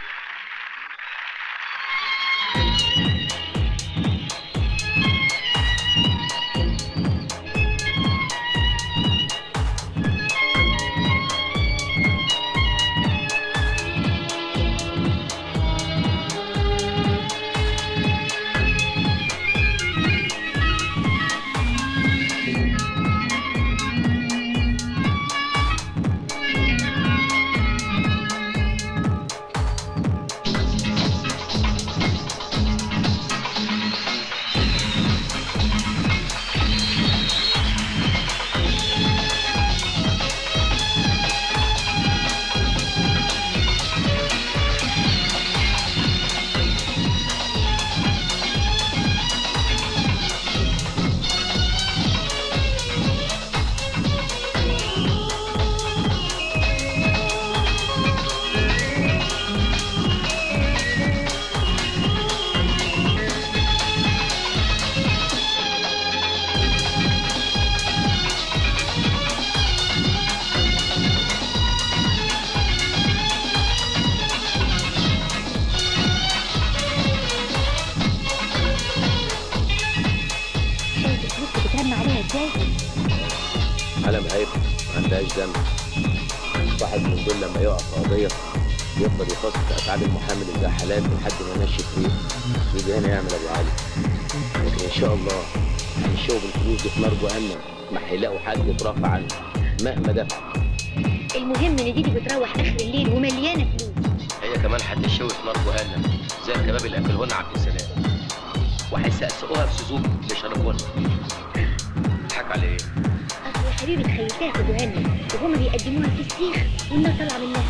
عندهاش ذنب واحد من دول لما يقع في قضيه يفضل يخصص في افعال المحامي للزحالات لحد ما ينشف فيه يجي هنا يعمل ابو علي لكن ان شاء الله هيشوفوا بالفلوس دي في نار جهنم ما هيلاقوا حد يترافع عنه مهما دفع المهم ان ديدي بتروح اخر الليل ومليانه فلوس هي كمان هتشوي في نار جهنم زي الكباب اللي قفلهن عبد السلام وهيسقسقوها في سوزوكي بشرفونا اضحك على ايه؟ اصل يا حبيبي تخيلتها في جهنم وهما بيقدموها في السيخ والنار طالعه منها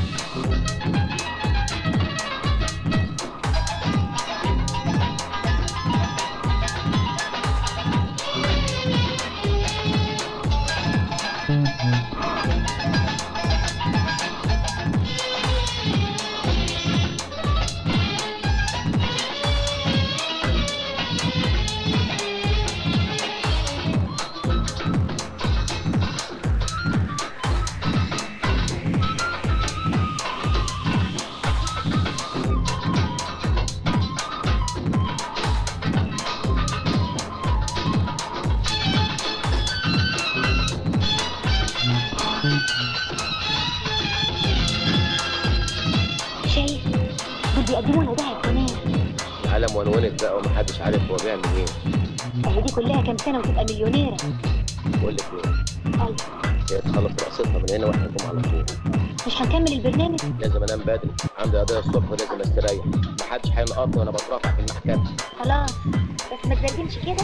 شايف دول بيقدموا لنا دهب كمان العالم ونونت بقى ومحدش عارف هو بيعمل ايه اهي دي كلها كام سنه وتبقى مليونيره بقول لك ايه ايوه هي تخلص رقصتها من هنا واحنا نقوم على طول مش هنكمل البرنامج لازم انام بدري عندي قضيه الصبح ولازم استريح محدش هينقطني وانا بترافع في المحكمه خلاص بس ما تزرجمش كده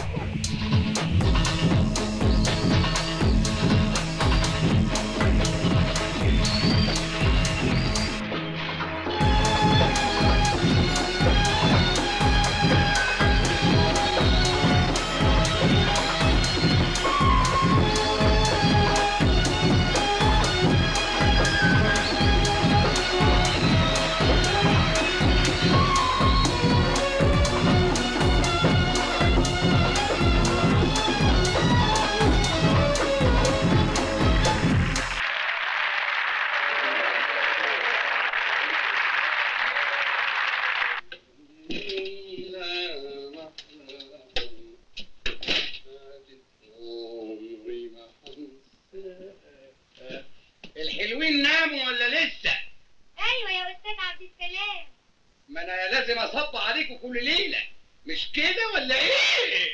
الحلوين ناموا ولا لسه؟ ايوه يا استاذ عبد السلام ما انا لازم اصب عليكم كل ليله مش كده ولا ايه؟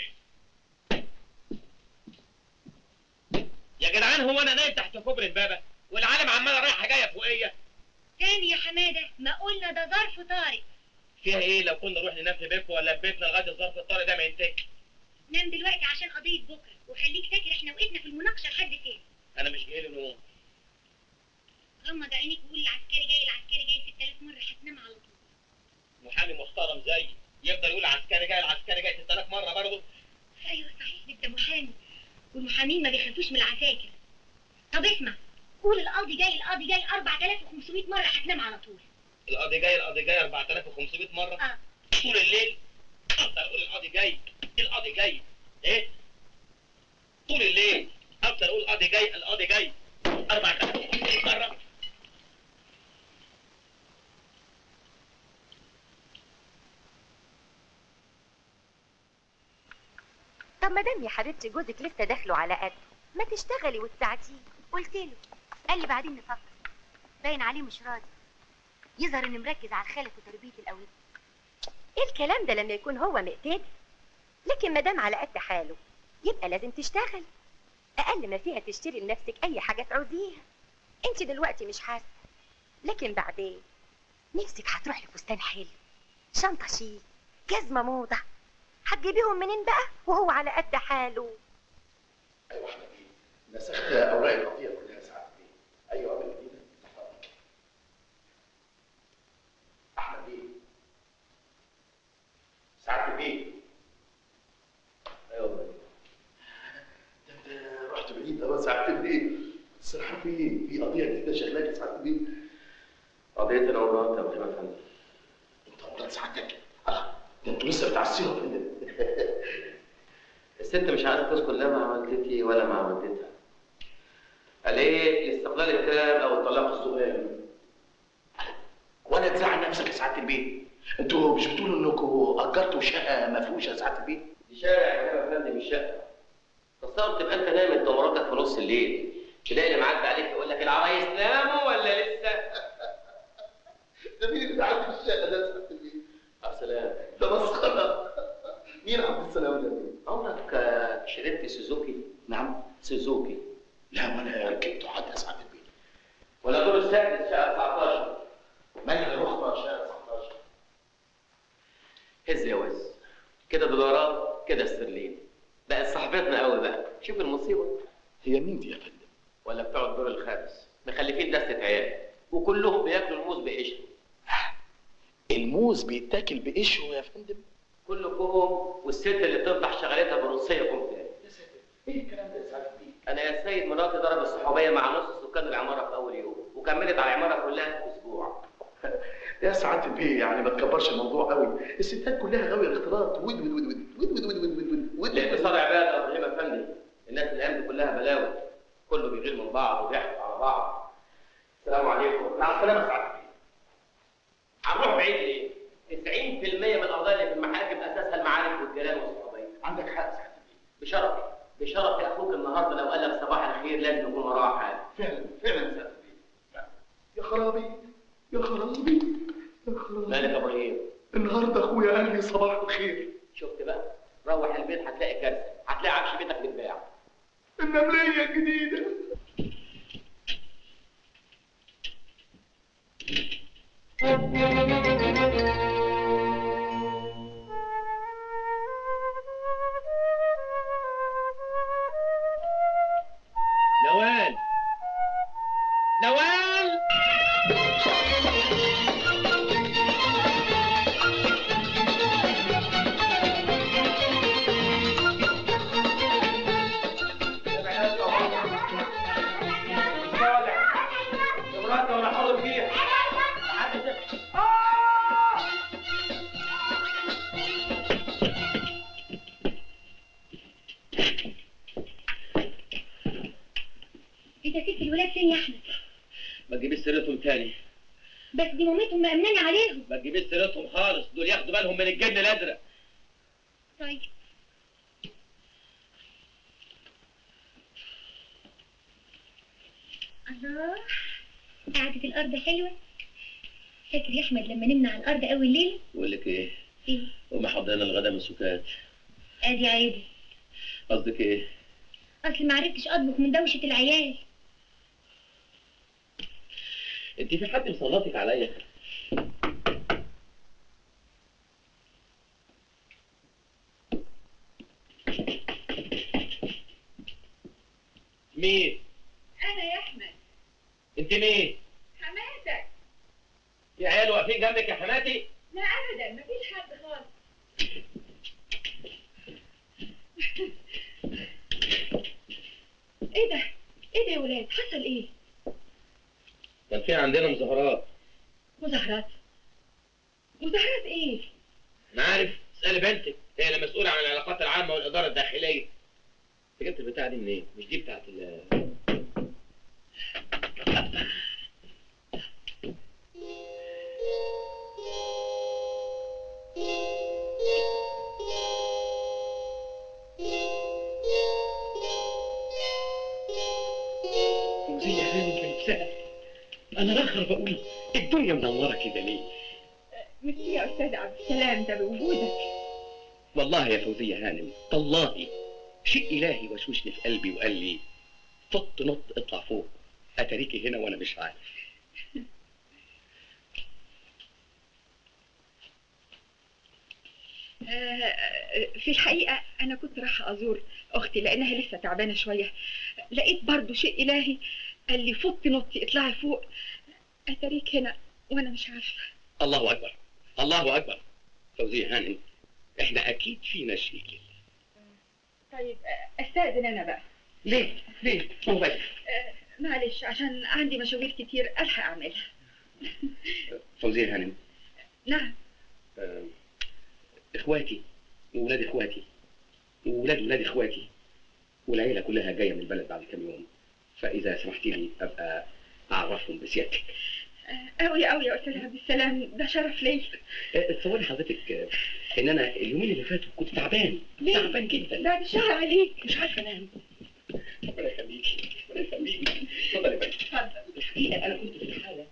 يا جدعان هو انا نايم تحت كوبري البابا والعالم عماله رايحه جايه فوقيه تاني يا حماده ما قلنا ده ظرف طارئ فيها ايه لو كنا نروح ننام في بيتكم ولا في بيتنا لغايه الظرف الطارئ ده ما ينتهي نام دلوقتي عشان قضيه بكره وخليك فاكر احنا وقفنا في المناقشه لحد فين انا مش جاي لي نوم غمض عينيك وقول العسكري جاي العسكري جاي 6000 مره هتنام على طول محامي محترم زيي يفضل يقول العسكري جاي العسكري جاي 6000 مره برضه ايوه صحيح انت محامي والمحامين ما بيخافوش من العساكر طب اسمع قول القاضي جاي القاضي جاي 4500 مره هتنام على طول القاضي جاي القاضي جاي 4500 مره اه طول الليل افضل اقول القاضي جاي القاضي جاي ايه طول الليل افضل اقول القاضي جاي القاضي جاي 4500 مره طب ما دام يا حبيبتي جوزك لسه داخله على قد ما تشتغلي وتساعديه قلت له قال لي بعدين نفكر باين عليه مش راضي يظهر انه مركز على الخلف وتربيه الاولاد ايه الكلام ده لما يكون هو مقتدر لكن ما دام على قد حاله يبقى لازم تشتغل اقل ما فيها تشتري لنفسك اي حاجه تعوزيها انت دلوقتي مش حاسه لكن بعدين نفسك هتروح لفستان حلو شنطه شيك جزمه موضه هتجيبيهم منين بقى وهو على قد حاله ايوه احمد بيه نسخت اوراق القضيه كلها ساعات بيه ايوه قبل المدينه احمد بيه ساعات بيه ايوه بيه ده انت رحت بعيد قوي ساعات بيه الصراحه في في قضيه جديده شغلاك يا ساعات بيه قضيه انا ومراتي يا ابراهيم افندي انت ومرات سعادتك اه ده انتوا لسه بتعصيها يا فندم الست مش عايزه تذكر لا مع والدتي ولا مع والدتها قال ايه الاستقلال التام او الطلاق الصغير ولا تزعل نفسك يا سعاده البيت انتوا مش بتقولوا انكم اجرتوا شقه مفروشه يا سعاده البيت دي شارع يا ابراهيم افندي مش شقه تصور تبقى انت نايم انت ومراتك في نص الليل تلاقي اللي معدي عليك يقول لك العرايس ناموا ولا لسه؟ ده مين اللي بيعدي في الشقه ده يا سعاده البيه؟ عبد السلام ده مسخره مين عبد السلام ده مين؟ عمرك آه، شربت سوزوكي؟ نعم سوزوكي لا وانا ركبته حتى يا سعاده البيه ولا دور السادس شقه 19 مالها رخبه شقه 19 هز يا وز كده دولارات كده استرلين بقت صاحبتنا قوي بقى شوف المصيبه هي مين دي يا فندم؟ ولا بتوع الدور الخامس مخلفين دستة عيال وكلهم بياكلوا الموز بقشر الموز بيتاكل بقشره يا فندم كلكم والست اللي بتفضح شغلتها بروسيه كم تاني ايه الكلام ده يا سعاده البيه؟ انا يا سيد مراتي ضرب الصحوبيه مع نص سكان العماره في اول يوم وكملت على العماره كلها في اسبوع يا سعاده البيه يعني ما تكبرش الموضوع قوي الستات كلها غاويه الاختلاط ود ود ود ود ود ود ود ود ود ود الاقتصاد عباده يا ابراهيم افندي الناس الايام دي كلها بلاوي كله بيغير من بعض وبيحقد على بعض السلام عليكم مع السلامه يا سعاده البيه هنروح بعيد ليه؟ 90% من القضايا اللي في المحاكم اساسها المعارف والجيران والصحوبيه عندك حق يا سعاده البيه بشرفي بشرفي اخوك النهارده لو قال لك صباح الخير لازم يكون وراه حاجه فعلا فعلا يا سعاده البيه يا خرابي يا خرابي يا خرابي مالك يا ابراهيم النهارده اخويا قال لي صباح الخير شفت بقى روح البيت هتلاقي كارثه هتلاقي عفش بيتك بيتباع النمليه الجديده نوال نوال مراتي ولا حاضر فيها انت سبت الولاد فين يا احمد ما تجيبيش سيرتهم تاني بس دي مامتهم مأمناني عليهم ما تجيبيش سيرتهم خالص دول ياخدوا بالهم من الجن الازرق طيب الله قعدة الأرض حلوة فاكر يا أحمد لما نمنا على الأرض أول ليلة؟ بقول لك ايه إيه؟ وما حضرنا الغدا من سكات أدي عيبي قصدك ايه أصل ما عرفتش أطبخ من دوشة العيال انت في حد مسلطك عليا مين انا يا احمد انت مين حماتك في عيال واقفين جنبك يا حماتي لا ابدا مفيش حد خالص ايه ده ايه ده يا ولاد حصل ايه كان في عندنا مظاهرات مظاهرات مظاهرات ايه انا عارف اسالي بنتك هي اللي مسؤوله عن العلاقات العامه والاداره الداخليه انت جبت البتاعه دي منين مش دي بتاعت ال فوزية هانم في نفسها انا راخر بقول الدنيا منوره كده ليه ميرسي يا استاذ عبد السلام ده بوجودك والله يا فوزية هانم والله شيء إلهي وشوشني في قلبي وقال لي فط نط اطلع فوق أتريكي هنا وأنا مش عارف آه، في الحقيقة أنا كنت رايحة أزور أختي لأنها لسه تعبانة شوية لقيت برضو شيء إلهي قال لي فطي نطي اطلعي فوق أتريك هنا وأنا مش عارفة الله أكبر الله أكبر فوزية هانم إحنا أكيد فينا شيء كده طيب آه، أستأذن أنا بقى ليه؟ ليه؟ هو بس آه، معلش عشان عندي مشاوير كتير ألحق أعملها فوزية هانم نعم آه، إخواتي وولاد إخواتي وولاد ولاد إخواتي والعيلة كلها جاية من البلد بعد كام يوم فإذا سمحتي لي أبقى أعرفهم بسيادتك أوي أوي يا أستاذ عبد السلام ده شرف ليا آه، تصوري حضرتك آه، إن أنا اليومين اللي فاتوا كنت تعبان ليه؟ تعبان جدا بعد الشهر عليك مش عارفة أنام ربنا يخليك ربنا يخليك اتفضل يا باشا اتفضل الحقيقه انا كنت في حاله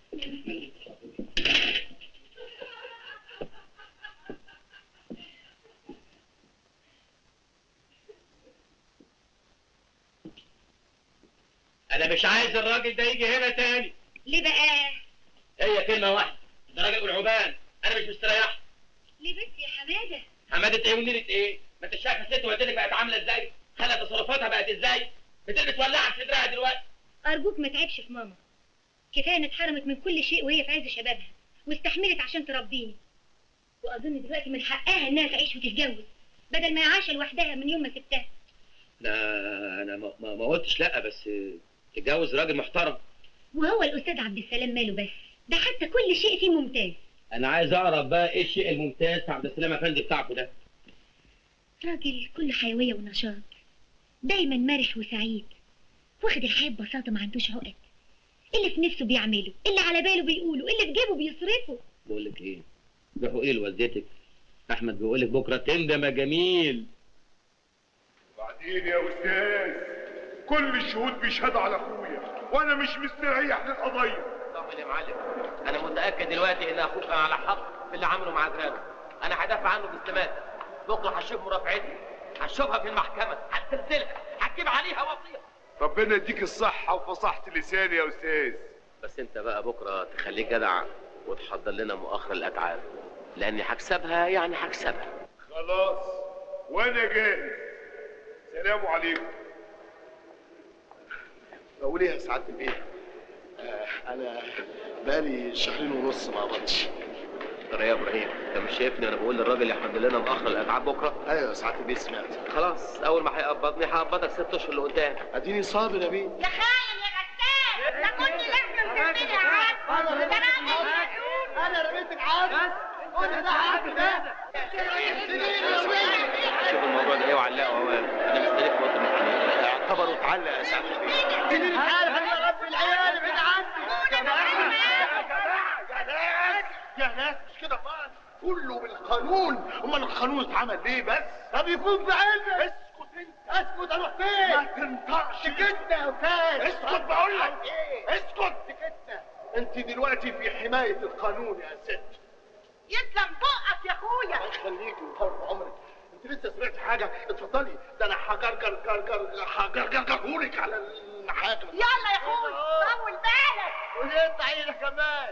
انا مش عايز الراجل ده يجي هنا تاني ليه بقى هي كلمه واحده ده راجل والعبان انا مش مستريح ليه بس يا حماده حماده ايه ونيله ايه ما انت شايف الست والدتك بقت عامله ازاي خلى تصرفاتها بقت ازاي بتلبس ولاعه في صدرها دلوقتي ارجوك ما تعبش في ماما كفايه انها اتحرمت من كل شيء وهي في عز شبابها واستحملت عشان تربيني واظن دلوقتي من حقها انها تعيش وتتجوز بدل ما يعيش لوحدها من يوم ما سبتها لا انا ما, ما, ما قلتش لا بس تتجوز راجل محترم وهو الاستاذ عبد السلام ماله بس ده حتى كل شيء فيه ممتاز انا عايز اعرف بقى ايه الشيء الممتاز في عبد السلام افندي بتاعكم ده راجل كله حيويه ونشاط دايما مرح وسعيد واخد الحياه ببساطه ما عندوش عقد اللي في نفسه بيعمله اللي على باله بيقوله اللي في جيبه بيصرفه بقول لك ايه روحوا ايه لوالدتك احمد بيقول لك بكره تندم يا جميل بعدين يا استاذ كل الشهود بيشهدوا على اخويا وانا مش مستريح للقضيه طمن يا معلم انا متاكد دلوقتي ان اخوك كان على حق في اللي عمله مع جيرانه انا هدافع عنه باستماتة بكره هشوف مرافعتي هشوفها في المحكمه هتسلسلها هتجيب عليها وصيه ربنا يديك الصحه وفصاحه اللسان يا استاذ بس انت بقى بكره تخليك جدع وتحضر لنا مؤخر الاتعاب لاني هكسبها يعني هكسبها خلاص وانا جاهز سلام عليكم بقول ايه يا سعاده البيه آه انا بقالي شهرين ونص ما قبضتش ترى يا ابراهيم انت مش شايفني انا بقول للراجل يحضر لنا مؤخر الاتعاب بكره ايوه يا سعاده البيه سمعت خلاص اول ما هيقبضني هقبضك ست اشهر لقدام اديني صابر يا بيه يا خاين يا غسان ده كنت لازم ترميني عاد انا رميتك عاد قول ده عاد ده شوف الموضوع ده ايه وعلقه اهو انا مستنيك في وقت المحامي اعتبر وتعلق يا سعاده البيه سيبني عارف انا رب العيال ابعد عني يا ناس مش كده خالص كله بالقانون امال القانون اتعمل ليه بس طب يكون في علمك اسكت انت اسكت اروح فين ما تنطقش كده يا استاذ اسكت بقول لك اسكت كده انت دلوقتي في حمايه القانون يا ست يسلم بقك يا اخويا الله يخليكي ويطول عمرك انت لسه سمعت حاجه اتفضلي ده انا هجرجر جرجر هجرجرهولك على المحاكم يلا يا اخويا طول بالك وانت عينك كمان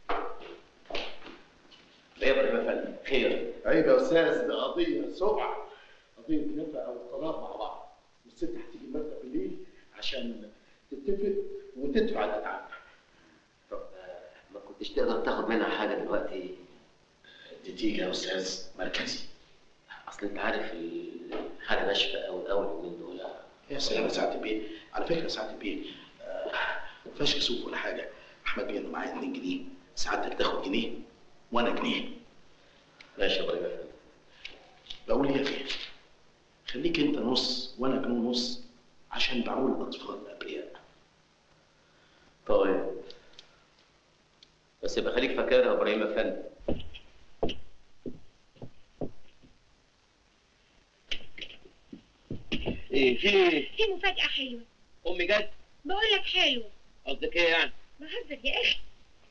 ايه يا ابراهيم يا فندم خير عيب يا استاذ ده قضيه سبعه قضيه نفقه او طلاق مع بعض والست هتيجي المكتب بالليل عشان تتفق وتدفع الاتعاب طب ما كنتش تقدر تاخد منها حاجه دلوقتي دي تيجي يا استاذ مركزي اصل انت عارف الحاله ناشفه قوي قوي اليومين دول يا سلام يا سعاده البيه على فكره يا سعاده البيه آه، ما فيهاش كسوف ولا حاجه احمد بيه انه معايا 2 جنيه سعادتك تاخد جنيه وانا جنيه ماشي يا ابراهيم يا فندم بقول ايه يا بيه خليك انت نص وانا جنيه ونص عشان بعول الاطفال الابرياء طيب بس يبقى خليك فاكرها يا ابراهيم يا فندم ايه في ايه؟ في مفاجأة حلوة امي جت بقول لك حلوة قصدك ايه يعني؟ بهزر يا أخي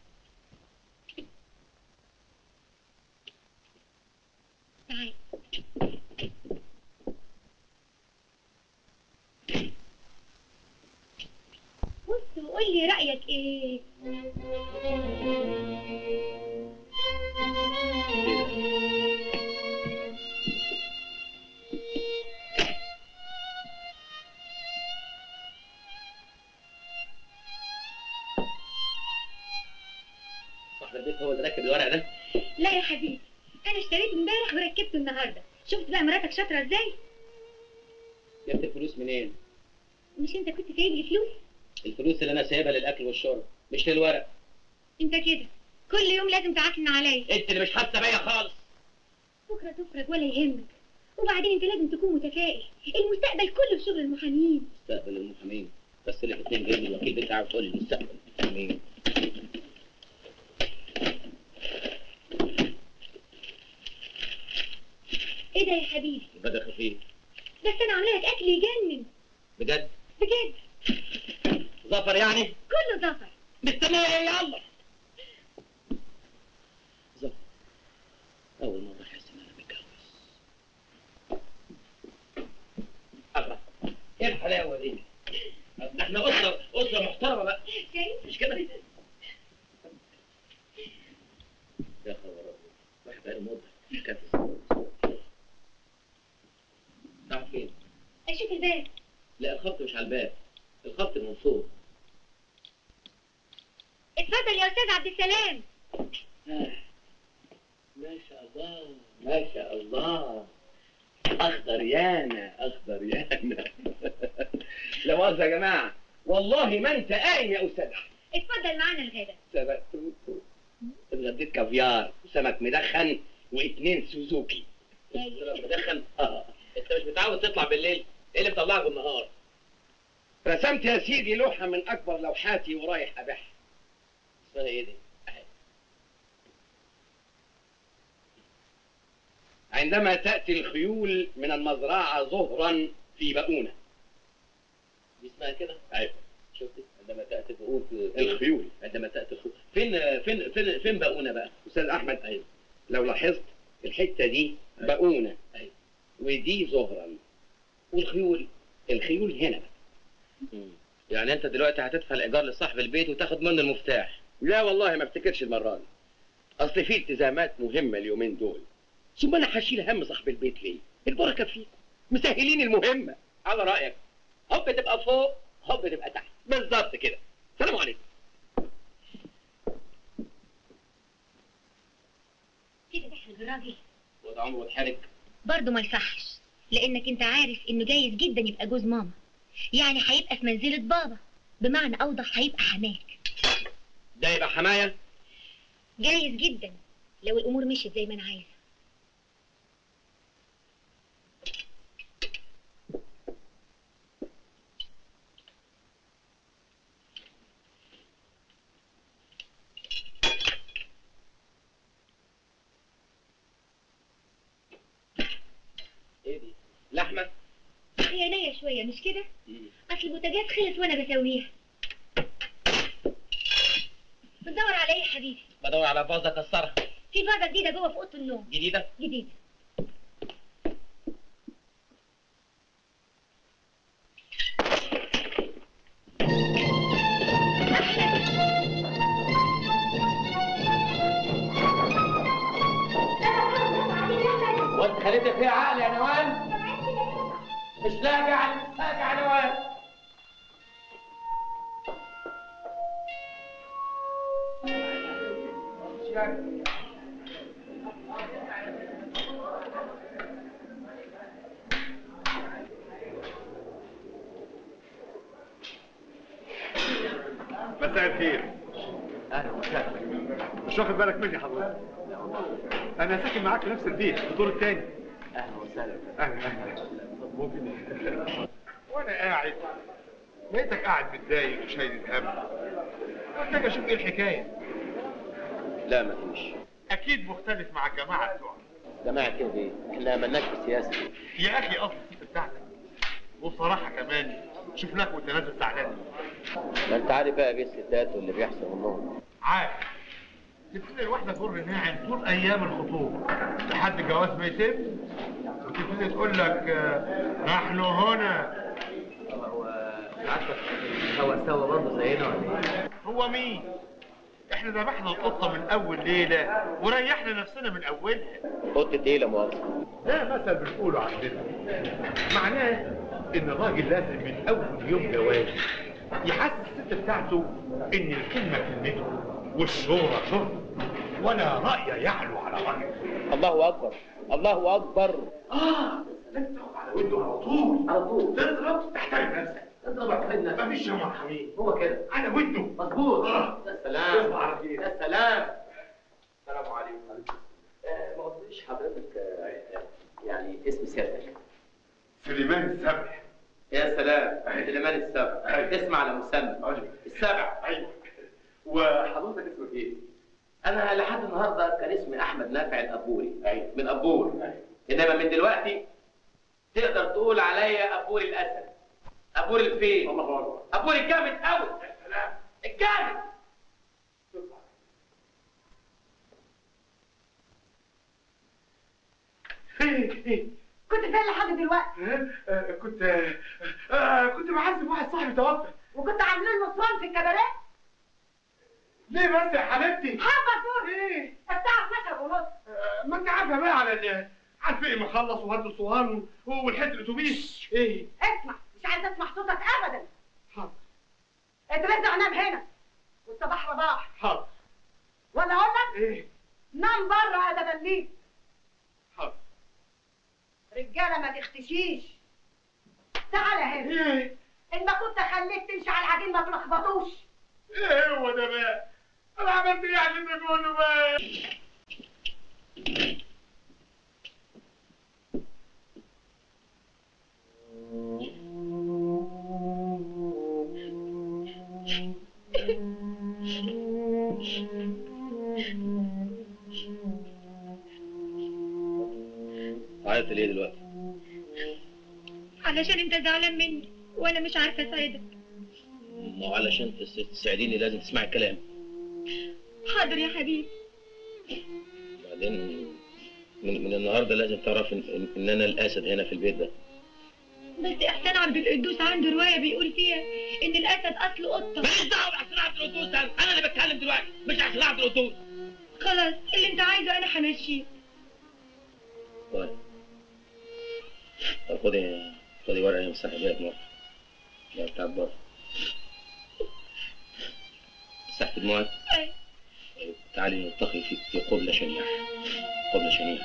تعال بص وقول لي رأيك ايه صاحب البيت هو اللي راكب الورق ده لا يا حبيبي انا اشتريته امبارح وركبته النهارده شفت بقى مراتك شاطره ازاي جبت الفلوس منين؟ مش انت كنت سايب لي فلوس الفلوس اللي انا سايبها للاكل والشرب مش للورق انت كده كل يوم لازم تعكن عليا انت اللي مش حاسه بيا خالص بكره تفرج ولا يهمك وبعدين انت لازم تكون متفائل المستقبل كله في شغل المحامين مستقبل المحامين بس لك 2 جنيه من الوكيل بتاعه وتقول لي مستقبل المحامين ايه ده يا حبيبي بدأ خفيف بس انا عامله لك اكل يجنن بجد بجد ظفر يعني كله ظفر مستنيه ايه يلا ظفر اول مره احس ان انا متجوز الله ايه الحلاوه دي ده احنا اسره اسره محترمه بقى شايف مش كده يا خبر ابيض واحد بقى مده كانت راح فين؟ اشوف الباب لا الخط مش على الباب الخط من فوق اتفضل يا استاذ عبد السلام ما شاء الله ما شاء الله اخضر يانا اخضر يانا لا مؤاخذه يا جماعه والله ما انت قايم يا استاذ احمد اتفضل معانا الغدا سبقت اتغديت كافيار وسمك مدخن واثنين سوزوكي السمك مدخن اه انت مش متعود تطلع بالليل ايه اللي مطلعك بالنهار رسمت يا سيدي لوحه من اكبر لوحاتي ورايح ابيعها اسمها ايه دي؟ أهي. عندما تأتي الخيول من المزرعة ظهرا في بؤونة دي اسمها كده؟ أيوة شفتي؟ عندما تأتي الخيول الخيول عندما تأتي الخيول فين فين فين فين بؤونة بقى؟ أستاذ أحمد أيوة لو لاحظت الحتة دي بؤونة أيوة ودي ظهرا والخيول الخيول هنا بقى يعني انت دلوقتي هتدفع الايجار لصاحب البيت وتاخد منه المفتاح لا والله ما افتكرش المره دي اصل في التزامات مهمه اليومين دول ثم انا هشيل هم صاحب البيت ليه البركه فيكم مسهلين المهمه على رايك هوب تبقى فوق هوب تبقى تحت بالظبط كده سلام عليكم كده تحرج الراجل وده عمره اتحرج برضه ما يصحش لانك انت عارف انه جايز جدا يبقى جوز ماما يعني هيبقى في منزلة بابا بمعنى اوضح هيبقى حماك ده يبقى حمايه جايز جدا لو الامور مشيت زي ما انا عايزه ايه دي لحمه هي نية شوية مش كده؟ أصل البوتاجاز خلص وأنا بسويها بتدور على إيه يا حبيبي؟ بدور على فازه اكسرها في فازة جديدة جوه في أوضة النوم جديده جديدة وانت خليتك فيها عقل يا نوال مش لاقع مش لاقع يا نوال مساء الخير اهلا وسهلا مش واخد بالك مني حضرتك انا ساكن معاك في نفس البيت في الدور الثاني اهلا وسهلا اهلا اهلا ممكن وانا قاعد لقيتك قاعد متضايق وشايل الهم قلت اجي اشوف ايه الحكايه لا ما فيش اكيد مختلف مع الجماعه بتوعك جماعه كده ايه احنا مالناش في السياسه يا اخي اصل الست بتاعتك وبصراحه كمان شوف لك وانت نازل زعلان ما انت عارف بقى بيه الستات واللي بيحصل منهم عارف تبتدي الواحده تجر ناعم طول ايام الخطوبه لحد الجواز ما يتم وتبتدي تقول لك آه، نحن هنا هو عارفك هو سوا برضه زينا ولا ايه؟ هو مين؟ احنا ذبحنا القطه من اول ليله وريحنا نفسنا من اولها قطة ايه لا مؤاخذة؟ ده مثل بنقوله عندنا معناه ان الراجل لازم من اول يوم جواز يحسس الست بتاعته ان الكلمه كلمته والشورى شورى ولا راي يعلو على رايه الله اكبر الله اكبر اه لازم تاخد على وده على طول على طول تضرب تحترم نفسك اضرب احترم نفسك مفيش يا مرحمين هو كده على وده مظبوط اه يا سلام تصبح على خير يا سلام السلام عليكم آه، ما قلتليش حضرتك آه، يعني اسم سيادتك سليمان السبع يا سلام سليمان السبع اسم على مسمى السبع ايوه وحضرتك اسمك ايه؟ انا لحد النهارده كان اسمي احمد نافع الابوري من ابور انما من دلوقتي تقدر تقول عليا ابوري الاسد ابور الفين الله اكبر ابور الجامد قوي يا سلام الجامد كنت فين لحد دلوقتي؟ كنت آه، كنت بعزم واحد صاحبي توفى وكنت عاملين نصران في الكباريه؟ ليه بس يا حبيبتي؟ حبة فوق ايه؟ الساعة 12 ونص ما انت عارفه بقى على ال على الفقي ما خلص وهد الصهان والحته الاتوبيس ايه؟ اسمع مش عايزة اسمع صوتك ابدا حاضر اترزع نام هنا والصباح رباح حاضر ولا اقول لك؟ ايه؟ نام بره ادبا ليك حاضر رجاله ما تختشيش تعالى هنا ايه؟ ان ما كنت خليك تمشي على العجين ما تلخبطوش ايه هو ده بقى؟ انا عملت ايه عشان ده كله بقى؟ عيطت ليه دلوقتي؟ علشان انت زعلان مني وانا مش عارفه اساعدك ما هو علشان تس- تساعديني لازم تسمعي الكلام حاضر يا حبيبي بعدين من, من النهارده لازم تعرف ان, إن- ان انا الاسد هنا في البيت ده بس احسان عبد القدوس عنده روايه بيقول فيها ان الاسد اصله قطه ماليش دعوه باحسان عبد القدوس ده انا اللي بتكلم دلوقتي مش احسان عبد القدوس خلاص اللي انت عايزه انا همشيه طيب طب خدي خدي ورقه مسحي بيها دموعك يا بتاع بره مسحت دموعك أيوة. طيب تعالي نلتقي في في قبلة شنيعة قبلة شنيعة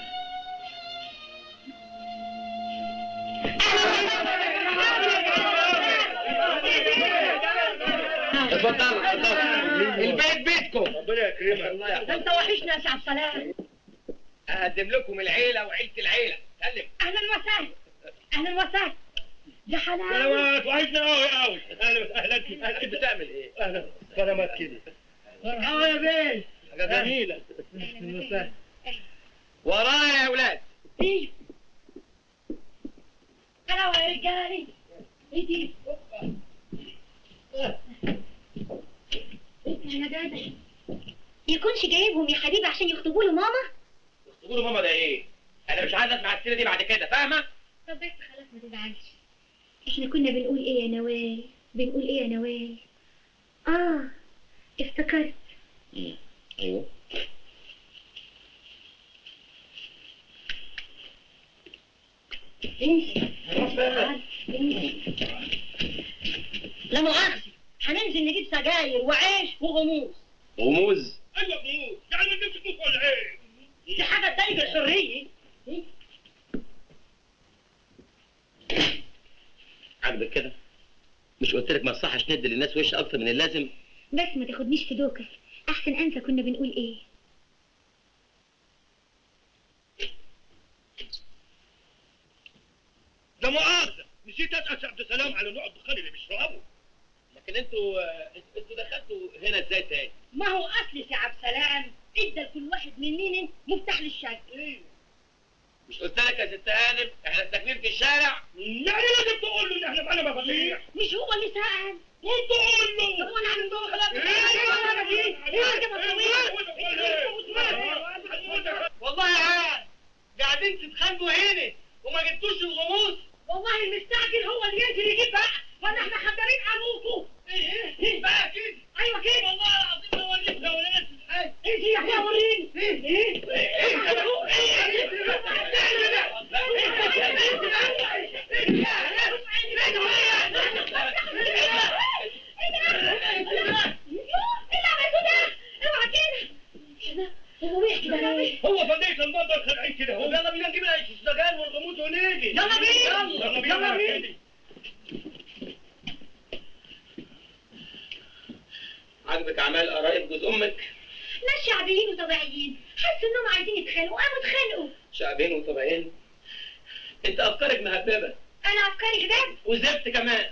اتفضلوا اتفضلوا البيت بيتكم ربنا يكرمك الله ده انت وحشنا يا سعد سلام اقدم لكم العيله وعيله العيله سلم اهلا وسهلا اهلا وسهلا يا حلاوه سلامات وحشنا قوي قوي اهلا وسهلا اهلا بتعمل ايه؟ اهلا سلامات كده مرحبا يا بيه حاجه جميله ورايا يا اولاد ايه حلاوه يا رجالي ايه دي يا جدع يكونش جايبهم يا حبيبي عشان يخطبوا له ماما تقولوا ماما ده ايه؟ انا مش عايز اسمع السيره دي بعد كده فاهمه؟ طب بس خلاص ما تزعلش احنا كنا بنقول ايه يا نوال بنقول ايه يا نوال اه افتكرت ايوه لا مؤاخذة هننزل نجيب سجاير وعيش وغموس غموز ايوه غموس يعني ما نجيبش فلوس ولا ايه؟ دي حاجة تضايق الحرية عاجبك كده مش قلت لك ما يصحش ندي للناس وش اكتر من اللازم بس ما تاخدنيش في دوكك احسن انسى كنا بنقول ايه لا مؤاخذة نسيت اسال عبد السلام على نوع الدخان اللي بيشربه لكن انتوا انتوا دخلتوا هنا ازاي تاني؟ ما هو اصلي يا عبد السلام ادى لكل واحد مننا مفتاح للشقة مش قلت لك يا ست هانم احنا ساكنين في الشارع؟ يعني لازم تقول له ان احنا معانا مفاتيح مش هو اللي سأل وانت قول له طب وانا عامل دور خلاص والله يا عيال قاعدين تتخانقوا هنا وما جبتوش الغموس والله المستعجل هو اللي ينزل يجيب بقى ولا احنا خدامين ابوكوا ايه ايه بقى كده ايوه كده والله العظيم لو وريك لو لقيت الحاج ايه يا اخويا وريني ايه هو فديت المنظر خلعين كده هو يلا بينا نجيب السجاير والغموس ونيجي يلا بينا. يلا بينا يلا بينا. بينا عاجبك اعمال قرايب جوز امك ناس شعبيين وطبيعيين حسوا انهم عايزين يتخانقوا قاموا اتخانقوا شعبين وطبيعين انت افكارك مهببه انا افكاري كده وزفت كمان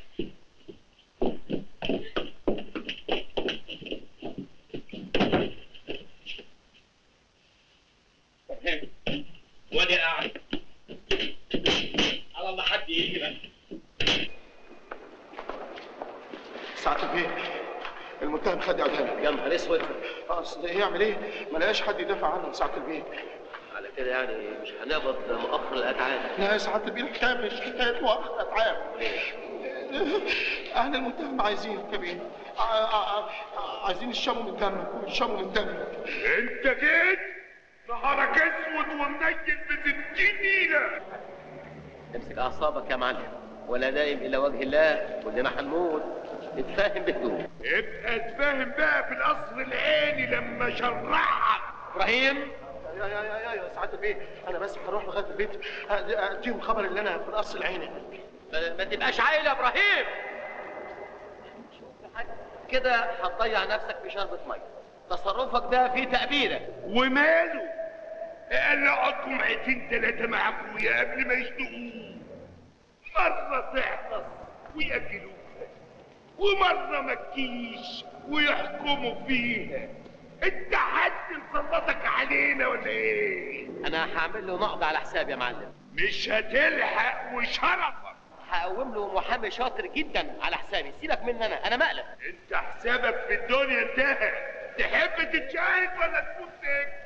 وادي قاعد على الله حد يجي بقى يا نهار اسود اصل يعمل ايه؟ ما لقاش حد يدافع عنه ساعة البيت على كده يعني مش هنقبض مؤخر الاتعاب لا يا سعادة البيت الحكاية مش حكاية مؤخر اتعاب اهل المتهم عايزين كبير ع- ع- ع- عايزين يشموا من دمك ويشموا من دمك انت جيت نهارك اسود ومنيل بستين نيله امسك اعصابك يا معلم ولا نايم الى وجه الله كلنا هنموت اتفاهم بهدوء ابقى اتفاهم بقى في القصر العيني لما شرعك ابراهيم يا يا يا يا يا سعادة البيت انا بس هروح لغاية البيت أد- اديهم خبر ان انا في القصر العيني ما ما تبقاش عيل يا ابراهيم كده هتضيع نفسك في شربة ميه تصرفك ده فيه تأبيرة وماله قال اقعد جمعتين ثلاثة مع ابويا قبل ما يشتقوه مرة تحرص ويأكلوها ومرة ما تجيش ويحكموا فيها انت حد مسلطك علينا ولا ايه؟ انا هعمل له نقض على حسابي يا معلم مش هتلحق وشرفك هقوم له محامي شاطر جدا على حسابي سيبك مني انا انا مقلب انت حسابك في الدنيا انتهى تحب تتشاهد ولا تكون ساكت؟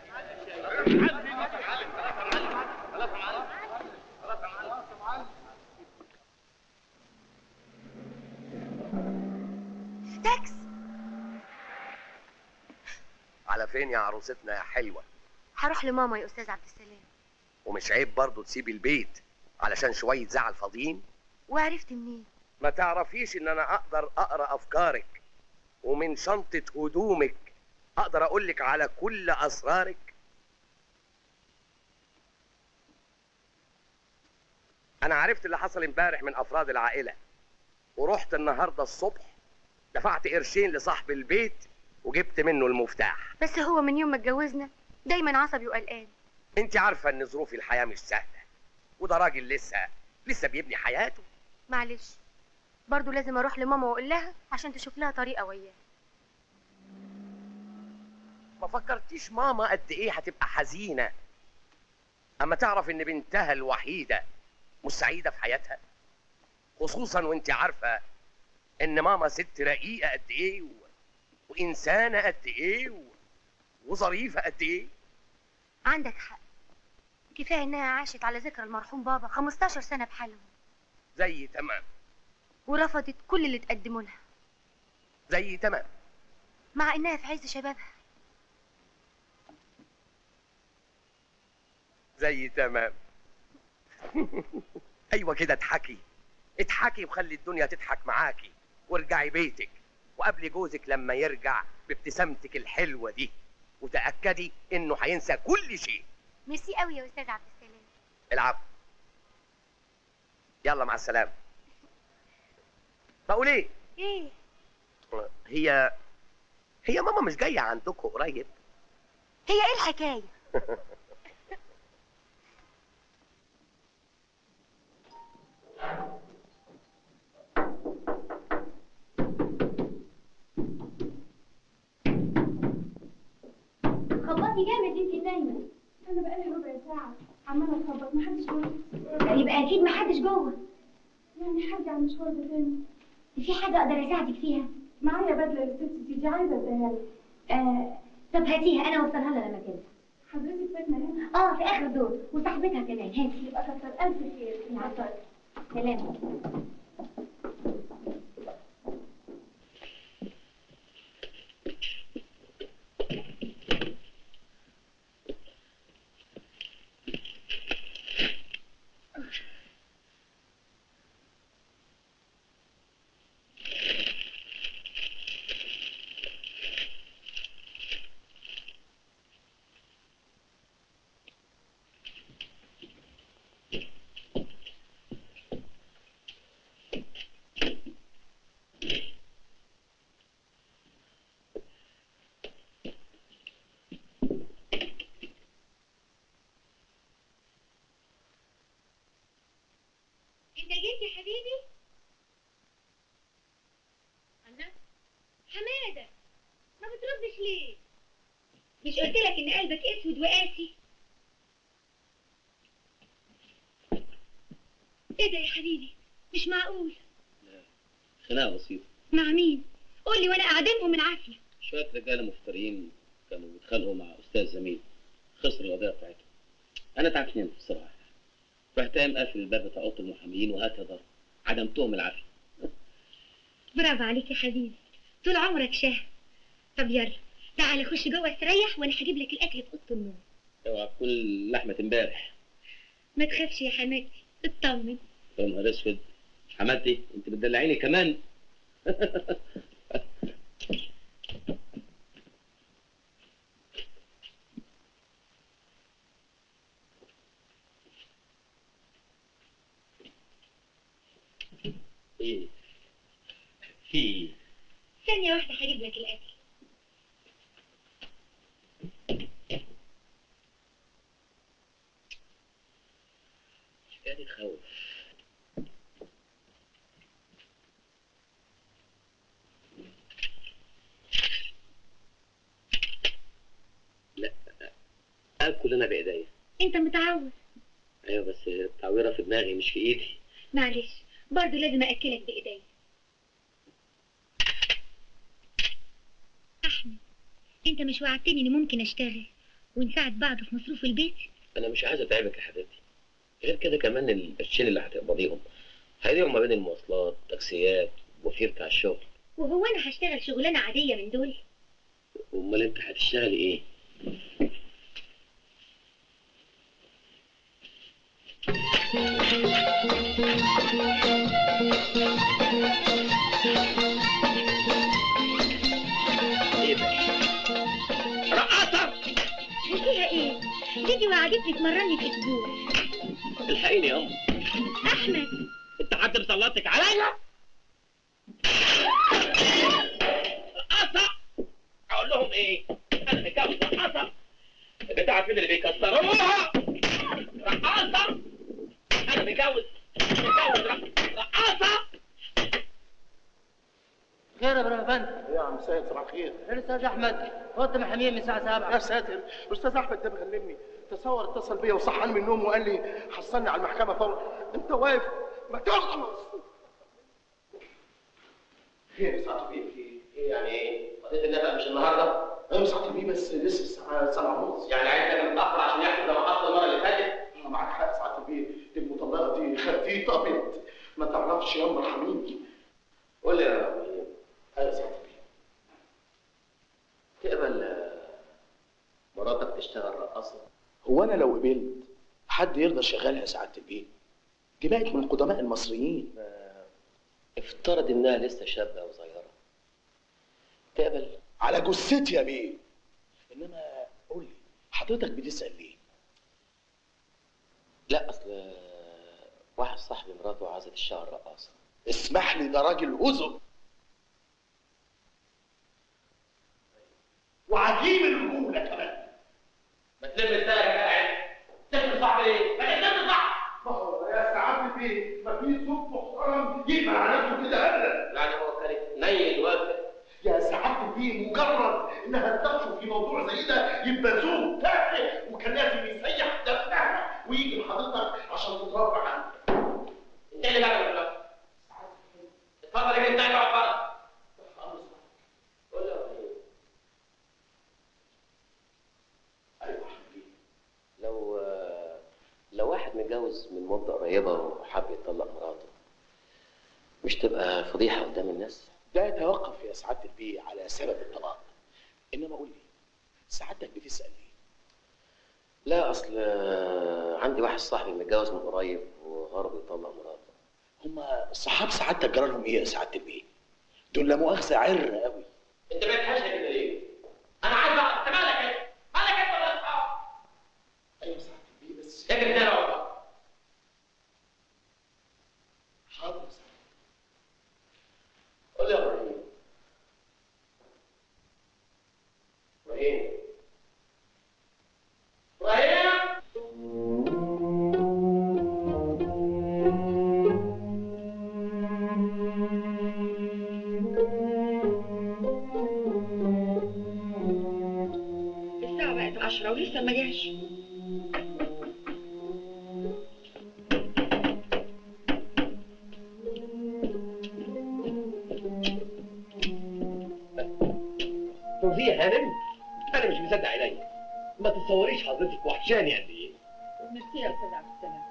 تاكس على فين يا عروستنا يا حلوة هروح لماما يا استاذ عبد السلام ومش عيب برضه تسيبي البيت علشان شوية زعل فاضيين وعرفت منين ما تعرفيش ان انا اقدر اقرا افكارك ومن شنطة هدومك اقدر اقولك على كل اسرارك انا عرفت اللي حصل امبارح من افراد العائلة ورحت النهاردة الصبح دفعت قرشين لصاحب البيت وجبت منه المفتاح بس هو من يوم ما اتجوزنا دايما عصبي وقلقان انت عارفة ان ظروف الحياة مش سهلة وده راجل لسه لسه بيبني حياته معلش برضو لازم اروح لماما واقول لها عشان تشوف لها طريقه وياه ما فكرتيش ماما قد ايه هتبقى حزينة اما تعرف ان بنتها الوحيدة مش سعيدة في حياتها خصوصا وانت عارفة ان ماما ست رقيقة قد ايه و... وانسانة قد ايه و... وظريفة قد ايه عندك حق كفايه انها عاشت على ذكرى المرحوم بابا 15 سنه بحالهم زي تمام ورفضت كل اللي تقدموا لها زي تمام مع انها في عز شبابها زي تمام ايوه كده اضحكي اضحكي وخلي الدنيا تضحك معاكي وارجعي بيتك وقابلي جوزك لما يرجع بابتسامتك الحلوه دي وتاكدي انه هينسى كل شيء ميرسي قوي يا استاذ عبد السلام العب يلا مع السلامه بقول ايه ايه هي هي ماما مش جايه عندكم قريب هي ايه الحكايه خبطي جامد انت نايمه انا بقالي ربع ساعه عماله اخبط محدش جوه يبقى اكيد محدش جوه يعني هرجع المشوار ده تاني في حاجه اقدر اساعدك فيها معايا بدله للست سيدي عايزه اديها لك آه طب هاتيها انا اوصلها لها لما تنزل حضرتك ساكنه هنا اه في اخر دور وصاحبتها كمان هاتي يبقى كتر الف خير العفو. سلام انت جيت يا حبيبي الله حماده ما بتردش ليه مش قلت لك ان قلبك اسود وقاسي ايه ده يا حبيبي مش معقول خناقه بسيطه مع مين قول لي وانا اعدمهم من عافيه شويه رجاله مفترين كانوا بيتخانقوا مع استاذ زميل خسر القضيه بتاعتهم انا تعبت بصراحه رحت قايم قافل الباب بتاع اوضه المحاميين وهات يا ضرب عدمتهم العافيه برافو عليك يا حبيبي طول عمرك شاه طب يلا تعالى خش جوه استريح وانا هجيب لك الاكل في اوضه النوم اوعى تكون لحمه امبارح ما تخافش يا حماتي اطمن يا نهار اسود حماتي انت بتدلعيني كمان ايه في ايه ثانيه واحده هجيب لك الاكل حكايه تخوف لا اكل انا بايديا انت متعود ايوه بس التعويره في دماغي مش في ايدي معلش برضه لازم اكلك بايدي احمد انت مش وعدتني اني ممكن اشتغل ونساعد بعض في مصروف البيت انا مش عايز اتعبك يا حبيبتي غير كده كمان القرشين اللي هتقبضيهم هيضيعوا ما بين المواصلات تاكسيات وفير بتاع الشغل وهو انا هشتغل شغلانه عاديه من دول امال انت هتشتغلي ايه ايه ده رقاصه وفيها ايه دي وعدتني تمرني في اسبوع الحقيني يا ام احمد انت حد مسلطك عليا رقاصه اقول لهم ايه انا متجوز رقاصه انت عارفين اللي بيكسروها رقاصه انا متجوز متجوز رق- رقاصه خير يا ابراهيم فندم يا عم سيد صباح الخير الاستاذ احمد اوضه محامين من الساعه 7 يا ساتر الاستاذ احمد ده مغلبني تصور اتصل بيا وصحاني من النوم وقال لي حصلني على المحكمه فورا انت واقف ما تخلص خير يا سعاده بيه في ايه يعني ايه؟ قضيه النفق مش النهارده؟ ايوه سعاده بيه بس لسه الساعه 7 ونص يعني عايز كان متاخر عشان يحصل زي ما حصل المره اللي فاتت؟ انا معاك حق سعاده بيه دي المطلقه دي خفيفه بنت ما تعرفش يا مرحميني قول لي يا ابراهيم ايوه سعاده بيه تقبل آه، مراتك تشتغل رقاصه؟ هو انا لو قبلت حد يرضى يشغلها يا سعاده البيه دي بقت من قدماء المصريين افترض انها لسه شابه وصغيره تقبل على جثتي يا بيه انما قول لي حضرتك بتسال ليه لا اصل آه، واحد صاحبي مراته عايزه تشتغل رقاصه اسمح لي ده راجل هزم وعديم الرجوله كمان ما تلم السنه يا جدع تلم صاحبي ايه؟ ما تلم صاحبي ما هو يا سعاده البيه ما في زوج محترم يقبل على نفسه كده ابدا يعني هو كان نيل وافق يا سعاده البيه مجرد انها تناقشوا في موضوع زي ده يبقى زوج تافه وكان لازم يسيح دمها ويجي لحضرتك عشان تتربع عنه انت اللي جابك دلوقتي اتفضل يا جدع اقعد بره قول لي يا ابراهيم ايوه لو آه، لو واحد متجوز من مده قريبه وحب يطلق مراته مش تبقى فضيحه قدام الناس؟ ده يتوقف يا سعاده البيه على سبب الطلاق انما قول لي سعادتك بتسال ليه لا اصل آه، عندي واحد صاحبي متجوز من قريب وغرض يطلق مراته هما الصحاب سعادتك جرى لهم ايه يا سعاده البيه دول لا مؤاخذه عر قوي انت بقيت حاجه كده ليه؟ انا عايز اعرف انت مالك انت؟ مالك انت ولا اصحاب؟ ايوه سعاده البيه بس اجري تاني اقعد بره. حاضر يا سعادة. قول لي يا ابراهيم ابراهيم ابراهيم الساعة بقت عشرة ولسه ما جاش انا مش مصدق عينيا ما تتصوريش حضرتك وحشاني قد ايه ميرسي يا استاذ عبد السلام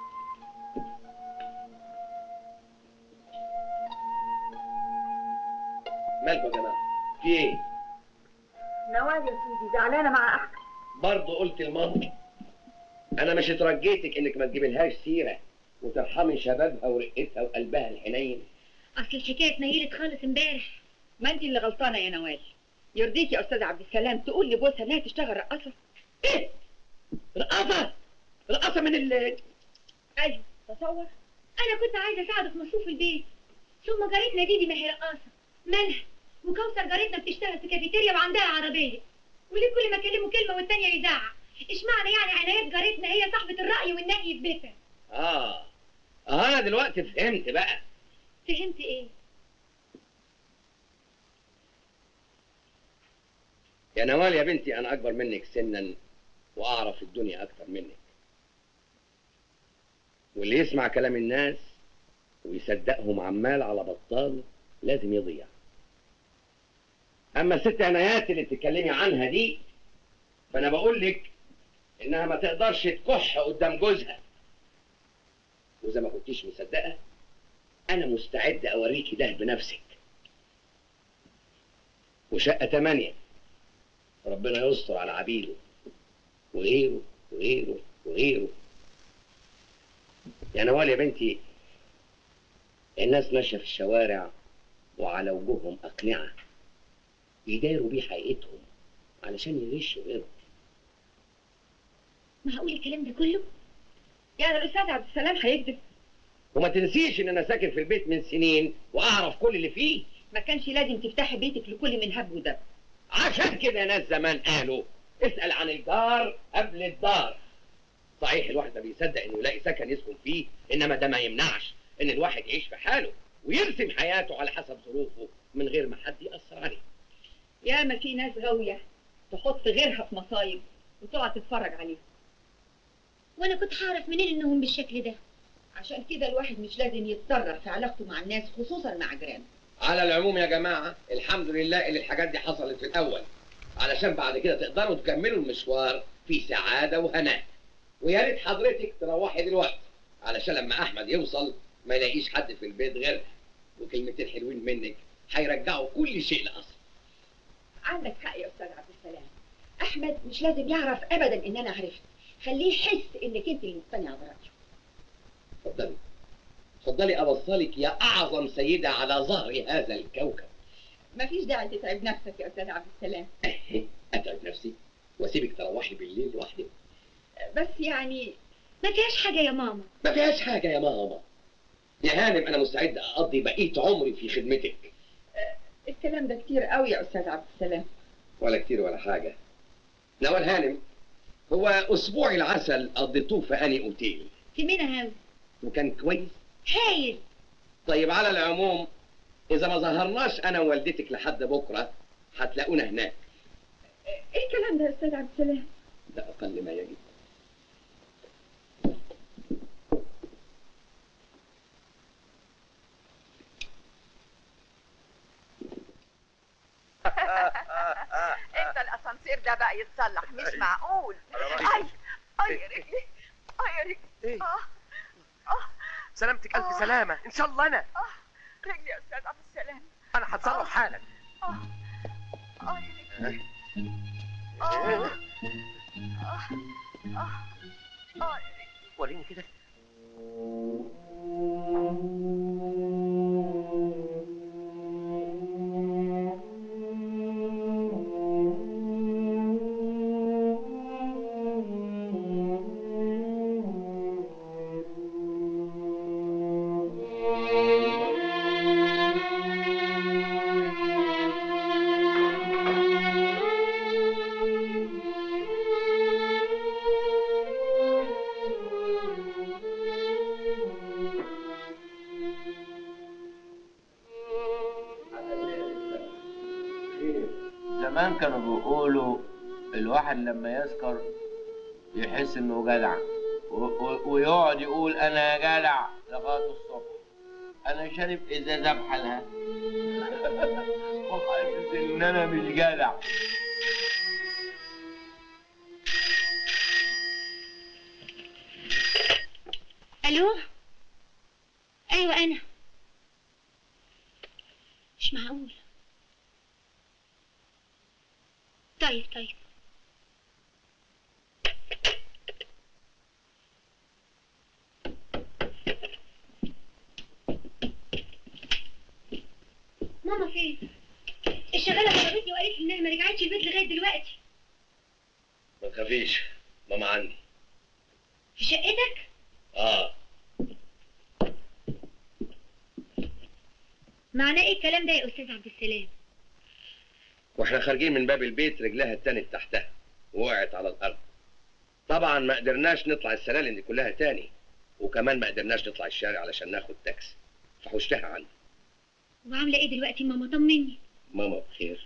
مالكم يا جماعه في ايه نوال يا سيدي زعلانه مع احمد برضه قلت المنطق انا مش اترجيتك انك ما تجيبلهاش سيره وترحمي شبابها ورقتها وقلبها الحنين اصل الحكايه اتنيلت خالص امبارح ما انت اللي غلطانه يا نوال يرضيك يا استاذ عبد السلام تقول لجوزها انها تشتغل رقاصه رقاصه رقاصه من ال ايوه تصور انا كنت عايزه اساعده في مصروف البيت ثم جارتنا دي دي ما هي رقاصه مالها وكوثر جارتنا بتشتغل في كافيتيريا وعندها عربيه وليه كل ما اكلمه كلمه والتانيه يزعق اشمعنى يعني عنايات جارتنا هي صاحبه الراي والنهي في بيتها اه اه انا دلوقتي فهمت بقى فهمت ايه يا نوال يا بنتي انا اكبر منك سنا واعرف الدنيا اكتر منك واللي يسمع كلام الناس ويصدقهم عمال على بطال لازم يضيع اما الست عنايات اللي بتتكلمي عنها دي فانا بقول لك انها ما تقدرش تكح قدام جوزها واذا ما كنتيش مصدقه انا مستعد اوريكي ده بنفسك وشقه تمانية ربنا يستر على عبيده وغيره وغيره وغيره يا نوال يا بنتي الناس ماشيه في الشوارع وعلى وجوههم اقنعه يداروا بيه حقيقتهم علشان يغشوا غيرهم معقول الكلام ده كله يعني الاستاذ عبد السلام هيكذب وما تنسيش ان انا ساكن في البيت من سنين واعرف كل اللي فيه ما كانش لازم تفتحي بيتك لكل من هب ودب عشان كده ناس زمان قالوا اسال عن الجار قبل الدار صحيح الواحد ما بيصدق انه يلاقي سكن يسكن فيه انما ده ما يمنعش ان الواحد يعيش في حاله ويرسم حياته على حسب ظروفه من غير ما حد ياثر عليه يا ما في ناس غاويه تحط غيرها في مصايب وتقعد تتفرج عليها وانا كنت هعرف منين انهم بالشكل ده عشان كده الواحد مش لازم يتسرع في علاقته مع الناس خصوصا مع جيرانه على العموم يا جماعه الحمد لله ان الحاجات دي حصلت في الاول علشان بعد كده تقدروا تكملوا المشوار في سعاده وهناء ويا ريت حضرتك تروحي دلوقتي علشان لما احمد يوصل ما يلاقيش حد في البيت غيرها وكلمتين حلوين منك هيرجعوا كل شيء لاصله عندك حق يا استاذ عبد السلام احمد مش لازم يعرف ابدا ان انا عرفت خليه يحس انك انت اللي مقتنعه برايه اتفضلي اتفضلي اوصلك يا اعظم سيده على ظهر هذا الكوكب مفيش داعي تتعب نفسك يا استاذ عبد السلام اتعب نفسي واسيبك تروحي بالليل لوحدك بس يعني ما فيهاش حاجه يا ماما ما فيهاش حاجه يا ماما يا هانم انا مستعد اقضي بقيه عمري في خدمتك الكلام ده كتير قوي يا استاذ عبد السلام ولا كتير ولا حاجه نوال هانم هو اسبوع العسل قضيتوه في اني اوتيل في مينا هاوي وكان كويس هايل طيب على العموم اذا ما ظهرناش انا ووالدتك لحد بكره هتلاقونا هناك ايه الكلام ده يا استاذ عبد السلام ده اقل ما يجب انت الاسانسير ده بقى يتصلح مش معقول اي اي يا رجلي اي يا رجلي ايه اه اه سلامتك الف سلامه ان شاء الله انا اه رجلي يا استاذ عبد السلام انا هتصرف حالا اه اه يا رجلي اه اه اه اه يا رجلي وريني كده زمان كانوا بيقولوا الواحد لما يسكر يحس انه جدع و- و- ويقعد يقول انا جدع لغايه الصبح انا شارب ازازه بحالها وحاسس ان انا مش جدع الو ايوه انا مش معقول طيب طيب ماما فين الشغاله ضربتني وقالت لي انها ما رجعتش البيت لغايه دلوقتي ما تخافيش ماما عندي في شقتك اه معناه ايه الكلام ده يا استاذ عبد السلام واحنا خارجين من باب البيت رجلها اتنت تحتها ووقعت على الارض طبعا ما قدرناش نطلع السلالم دي كلها تاني وكمان ما قدرناش نطلع الشارع علشان ناخد تاكسي فحوشتها عندي وعامله ايه دلوقتي ماما طمني ماما بخير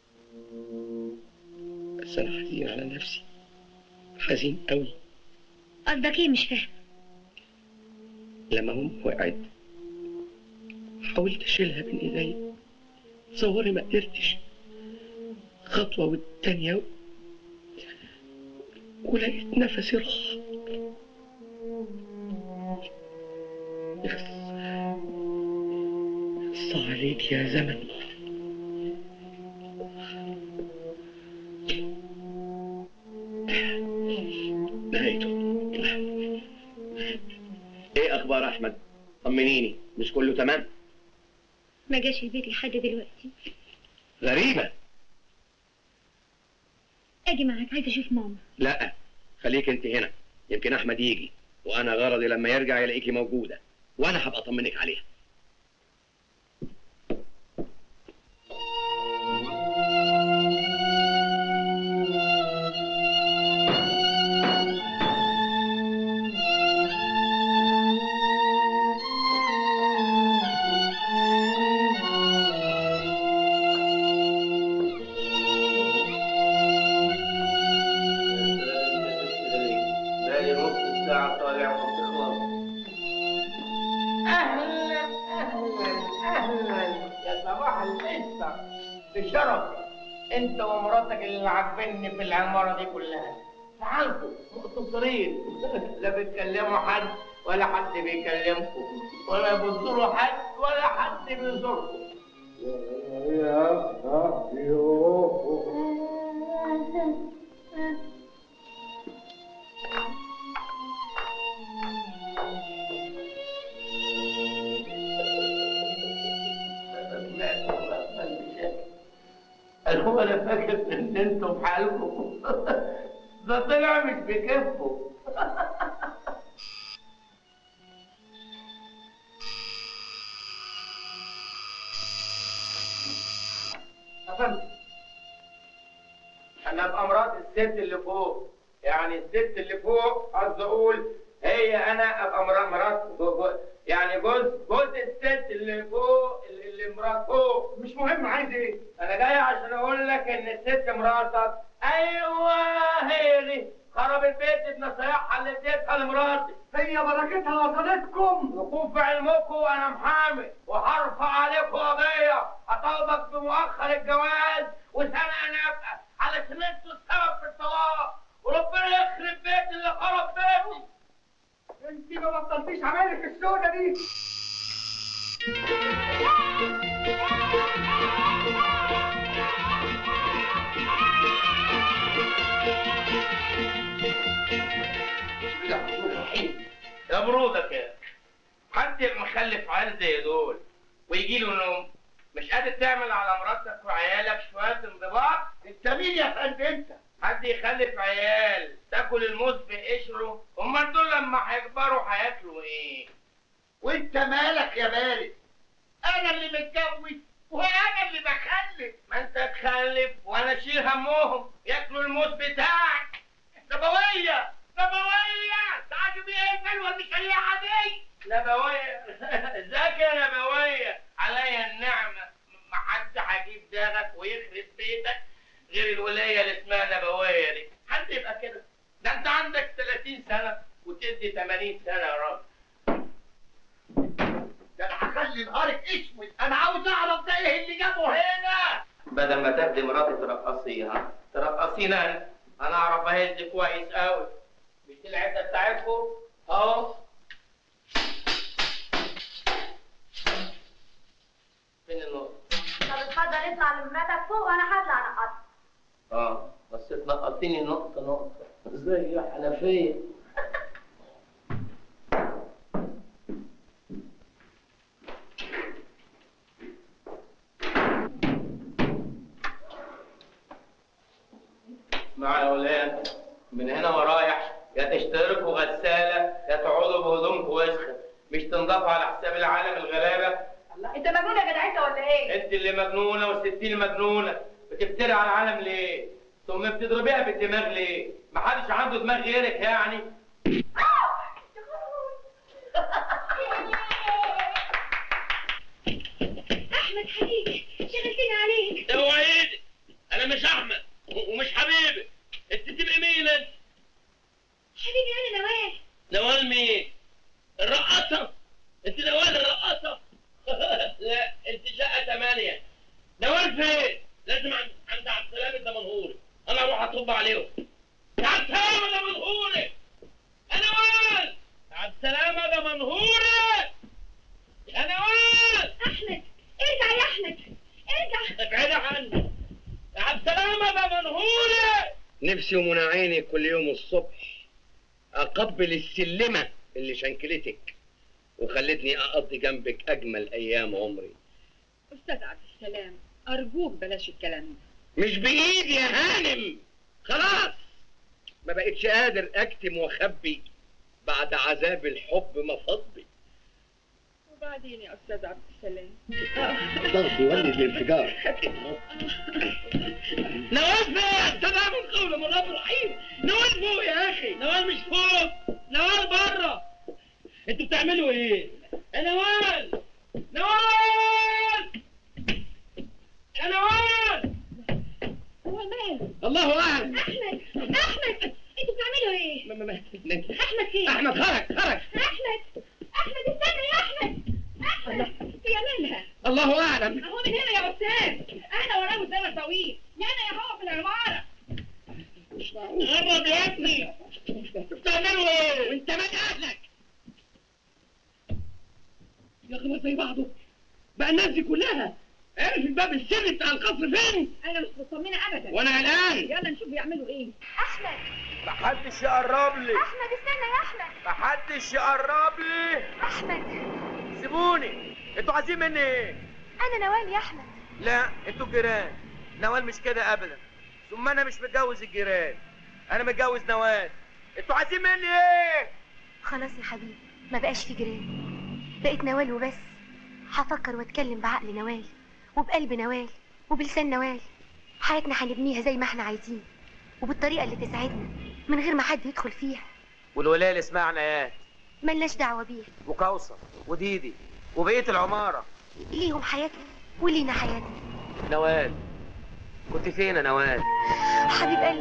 بس انا حزين على نفسي حزين قوي قصدك ايه مش فاهم لما ماما وقعت حاولت اشيلها بين ايديا تصوري ما قدرتش خطوة والتانية و... ولقيت نفسي راح يخص يخص عليك يا زمن نهايته ايه اخبار احمد طمنيني مش كله تمام ما جاش البيت لحد دلوقتي غريبة اجي معاك عايزه اشوف ماما لا خليك انت هنا يمكن احمد يجي وانا غرضي لما يرجع يلاقيكي موجودة وانا هبقى اطمنك عليها بقالي نص ساعة طالع وبتخلص اهلا اهلا اهلا يا صباح القصه بشرف انت ومراتك اللي عاجبني في العماره دي كلها تعالوا مقتصرين لا بتكلموا حد ولا حد بيكلمكم ولا بتزوروا حد ولا حد بيزوركم هو انا فاكر ان انتوا بحالكم ده طلع مش بكفه أفهم انا ابقى مرات الست اللي فوق يعني الست اللي فوق قصدي اقول هي انا ابقى مرات مرات جو- جو- يعني جوز جوز الست اللي فوق اللي اللي مرات فوق مش مهم عايز ايه انا جاي عشان اقول لك ان الست مراتك ايوه هي دي خرب البيت بنصايحها اللي اديتها لمراتي هي بركتها وصلتكم وكون في علمكم انا محامي وهرفع عليكم قضيه هطالبك بمؤخر الجواز وسنه نفقه علشان انتوا السبب في الطلاق وربنا يخرب بيت اللي خرب بيتي انت ما بطلتيش عمايلك السودة دي يا برودك يا حد مخلف عيال زي دول ويجي له نوم مش قادر تعمل على مراتك وعيالك شويه انضباط انت مين يا فندم انت حد يخلف عيال تاكل الموز بقشره امال دول لما هيكبروا هياكلوا ايه وانت مالك يا بارد انا اللي متجوز وانا اللي بخلف ما انت تخلف وانا اشيل همهم ياكلوا الموز بتاعك نبويه نبويه تعجب ايه البلوه المشريعه دي نبويه ازيك يا نبويه عليا النعمه ما حد هيجيب داغك ويخرب بيتك غير الولايه اللي اسمها نبويه دي حد يبقى كده ده انت عندك 30 سنه وتدي 80 سنه يا راجل ده انا هخلي نهارك اسود انا عاوز اعرف ده ايه اللي جابه هنا بدل ما تاخدي مراتي ترقصيها ترقصينا انا انا اعرف اهز كويس قوي مش دي العده بتاعتكم اهو فين النقطة؟ طب اتفضل اطلع لمراتك فوق وانا هطلع انقط اه بس اتنقطيني نقطة نقطة ازاي يا حنفية مع الأولاد من هنا ورايح يا تشتركوا غسالة يا تقعدوا بهدومكم وسخة مش تنضفوا على حساب العالم الغلابة الله انت مجنون يا جدع انت ولا ايه؟ انت اللي مجنونة والستين مجنونة بتفتري على العالم ليه؟ ثم بتضربيها بالدماغ ليه؟ محدش عنده دماغ غيرك يعني احمد حبيبي شغلتني عليك ده هو ايدي انا مش احمد و- ومش حبيبي انت تبقي مين انت حبيبي انا نوال نوال مين الرقاصه انت نوال الرقاصه لا انت شقه ثمانية نوال فين لازم عند عند عبد السلام الدمنهوري انا اروح اطب عليهم يا عبد السلام الدمنهوري يا نوال يا عبد السلام الدمنهوري يا نوال احمد ارجع يا احمد ارجع ابعد عني يا عبد السلام الدمنهوري نفسي ومنى عيني كل يوم الصبح اقبل السلمه اللي شنكلتك وخلتني اقضي جنبك اجمل ايام عمري استاذ عبد السلام ارجوك بلاش الكلام ده مش بايدي يا هانم خلاص ما بقتش قادر اكتم واخبي بعد عذاب الحب ما فضي وبعدين يا استاذ عبد السلام ضغط يولد الانفجار نوال فين يا استاذ من قول من رب الرحيم نوال فوق يا اخي نوال مش فوق نوال بره انتوا بتعملوا ايه يا نوال نوال يا نوال هو ماله الله اعلم احمد احمد انتوا بتعملوا ايه احمد فين احمد خرج خرج احمد احمد استنى يا احمد احمد هي مالها الله اعلم اهو من هنا يا استاذ احنا وراه الزمن طويل هنا يا هو في العماره قرب يا ابني انتوا بتعملوا ايه وانت مال اهلك يا اخي ما زي بعضه بقى الناس دي كلها عرف الباب السري بتاع القصر فين انا مش مطمنه ابدا وأنا قلقان. يلا نشوف بيعملوا ايه احمد محدش يقرب لي احمد استنى يا احمد محدش يقرب لي احمد سيبوني انتوا عايزين مني ايه انا نوال يا احمد لا انتوا الجيران نوال مش كده ابدا ثم انا مش متجوز الجيران انا متجوز نوال انتوا عايزين مني ايه خلاص يا حبيبي ما بقاش في جيران بقيت نوال وبس هفكر واتكلم بعقل نوال وبقلب نوال وبلسان نوال حياتنا هنبنيها زي ما احنا عايزين وبالطريقه اللي تسعدنا من غير ما حد يدخل فيها والولايه اللي اسمها عنايات ملناش دعوه بيها وكوثر وديدي وبقيه العماره ليهم حياتنا ولينا حياتنا نوال كنت فين يا نوال حبيب قلبي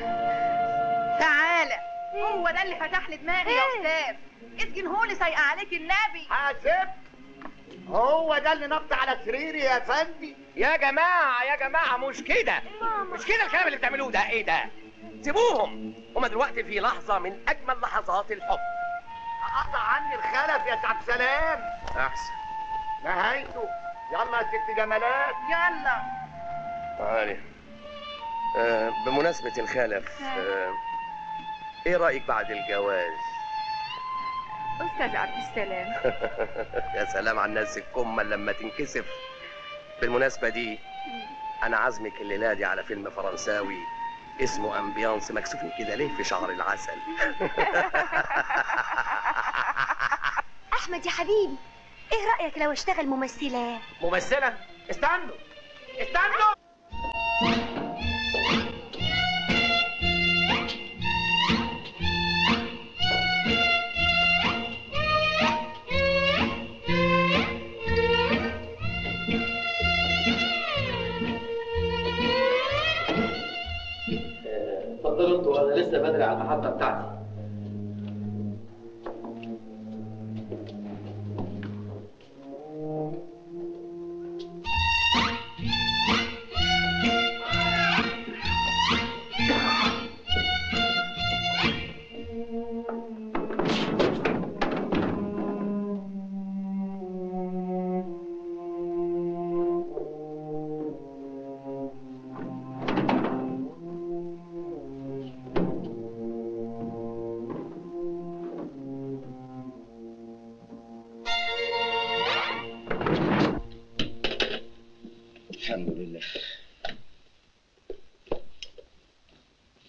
تعالى هو ده اللي فتح لي دماغي يا استاذ اسجنهولي سايقه عليك النبي حاسب هو ده اللي نط على سريري يا فندي يا جماعة يا جماعة مش كده مش كده الكلام اللي بتعملوه ده ايه ده سيبوهم هما دلوقتي في لحظة من أجمل لحظات الحب قطع عني الخلف يا سعد سلام أحسن نهايته يلا يا ست جمالات يلا تعالي آه بمناسبة الخلف آه ايه رأيك بعد الجواز؟ استاذ عبد السلام يا سلام على الناس الكمة لما تنكسف بالمناسبة دي أنا عازمك الليلة دي على فيلم فرنساوي اسمه أمبيانس مكسوفين كده ليه في شعر العسل احمد يا حبيبي ايه رايك لو اشتغل ممثله ممثلة استنوا استنوا اتفضلوا انتوا انا لسه بدري على المحطة بتاعتي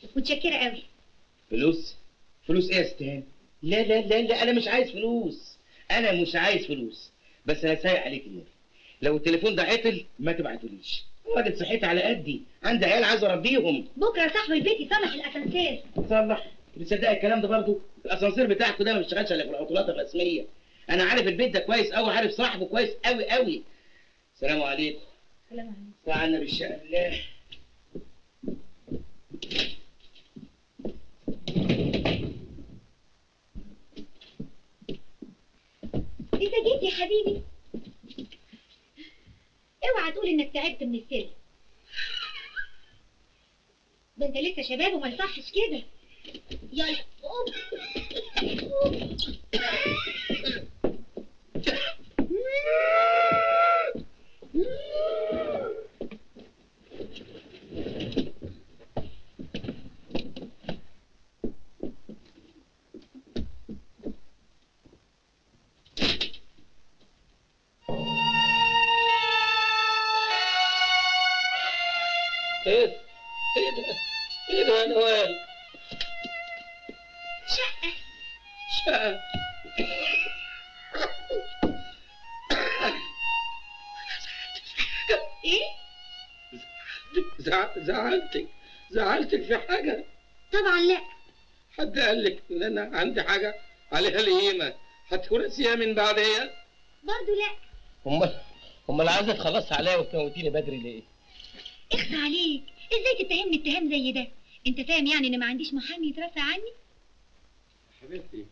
متشكره قوي فلوس فلوس ايه يا استهان لا لا لا لا انا مش عايز فلوس انا مش عايز فلوس بس انا سايق عليك النبي لو التليفون ده عطل ما تبعتوليش راجل صحيت على قدي عندي عيال عايز اربيهم بكره صاحب البيت يصلح الاسانسير صلح بتصدق الكلام ده برضه الاسانسير بتاعكم ده ما بيشتغلش الا في العطلات الرسميه انا عارف البيت ده كويس قوي عارف صاحبه كويس قوي قوي السلام عليكم سلام عليكم تعالى بالشأن الله انت جيت يا حبيبي اوعى تقول انك تعبت من السلم ده انت لسه شباب وما يصحش كده يلا قوم قوم. ايه ده؟ ايه ده؟ ايه ده يا نوال؟ شقة شقة ايه زع- زعلتك زعلتك في حاجة طبعا لا حد قال لك ان انا عندي حاجة عليها القيمة هتورثيها من بعديها برضو لا امال امال عايزة تخلصي عليا وتموتيني بدري ليه؟ اخفى عليك ازاي تتهمني اتهام زي ده انت فاهم يعني ان ما عنديش محامي يترافع عني حبيبتي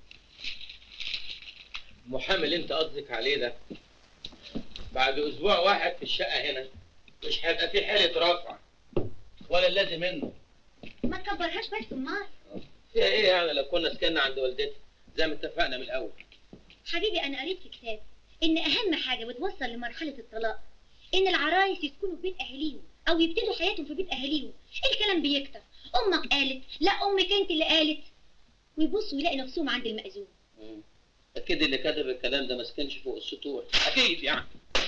المحامي اللي انت قصدك عليه ده بعد اسبوع واحد في الشقه هنا مش هيبقى في حاله رفع ولا اللازم منه ما تكبرهاش بس امال فيها ايه يعني لو كنا سكننا عند والدتي زي ما اتفقنا من الاول حبيبي انا قريت في كتاب ان اهم حاجه بتوصل لمرحله الطلاق ان العرايس يسكنوا في بيت اهاليهم او يبتدوا حياتهم في بيت اهاليهم الكلام بيكتر امك قالت لا امك انت اللي قالت ويبصوا يلاقي نفسهم عند المأذون اكيد اللي كتب الكلام ده ما سكنش فوق السطوح اكيد يعني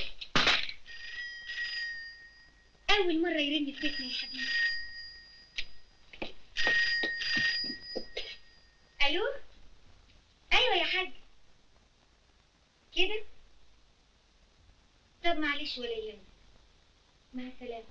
اول مره يرن في بيتنا يا حبيبي الو ايوه يا حاج كده طب معلش ولا يهمك مع السلامه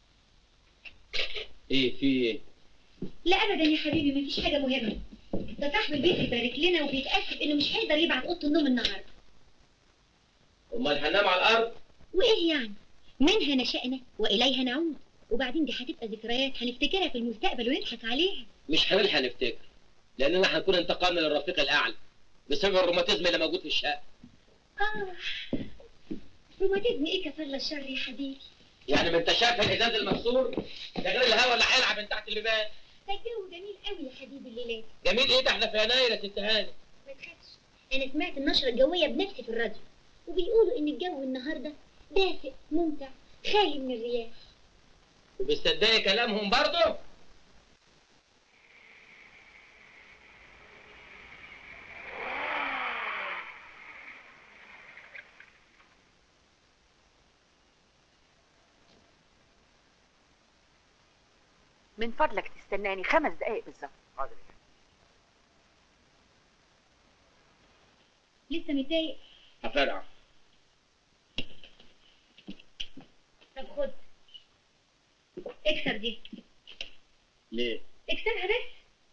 ايه في ايه لا ابدا يا حبيبي مفيش حاجه مهمه ده صاحب البيت بيبارك لنا وبيتاسف انه مش هيقدر يبعت اوضه النوم النهارده امال هننام على الارض وايه يعني منها نشأنا واليها نعود وبعدين دي هتبقى ذكريات هنفتكرها في المستقبل ونضحك عليها مش هنلحق نفتكر لاننا هنكون انتقلنا للرفيق الاعلى بسبب الروماتيزم اللي موجود في الشقه اه روماتيزم ايه كفر الشر يا حبيبي يعني ما انت شايف الازاز المكسور ده غير الهواء اللي هيلعب من تحت البيبان ده الجو جميل قوي يا حبيبي الليلات جميل ايه ده احنا في يناير يا ست هاني ما تخافش انا سمعت النشره الجويه بنفسي في الراديو وبيقولوا ان الجو النهارده دافئ ممتع خالي من الرياح وبتصدقي كلامهم برضه من فضلك تستناني خمس دقايق بالظبط لسه متضايق هفرقع طب خد اكسر دي ليه اكسرها بس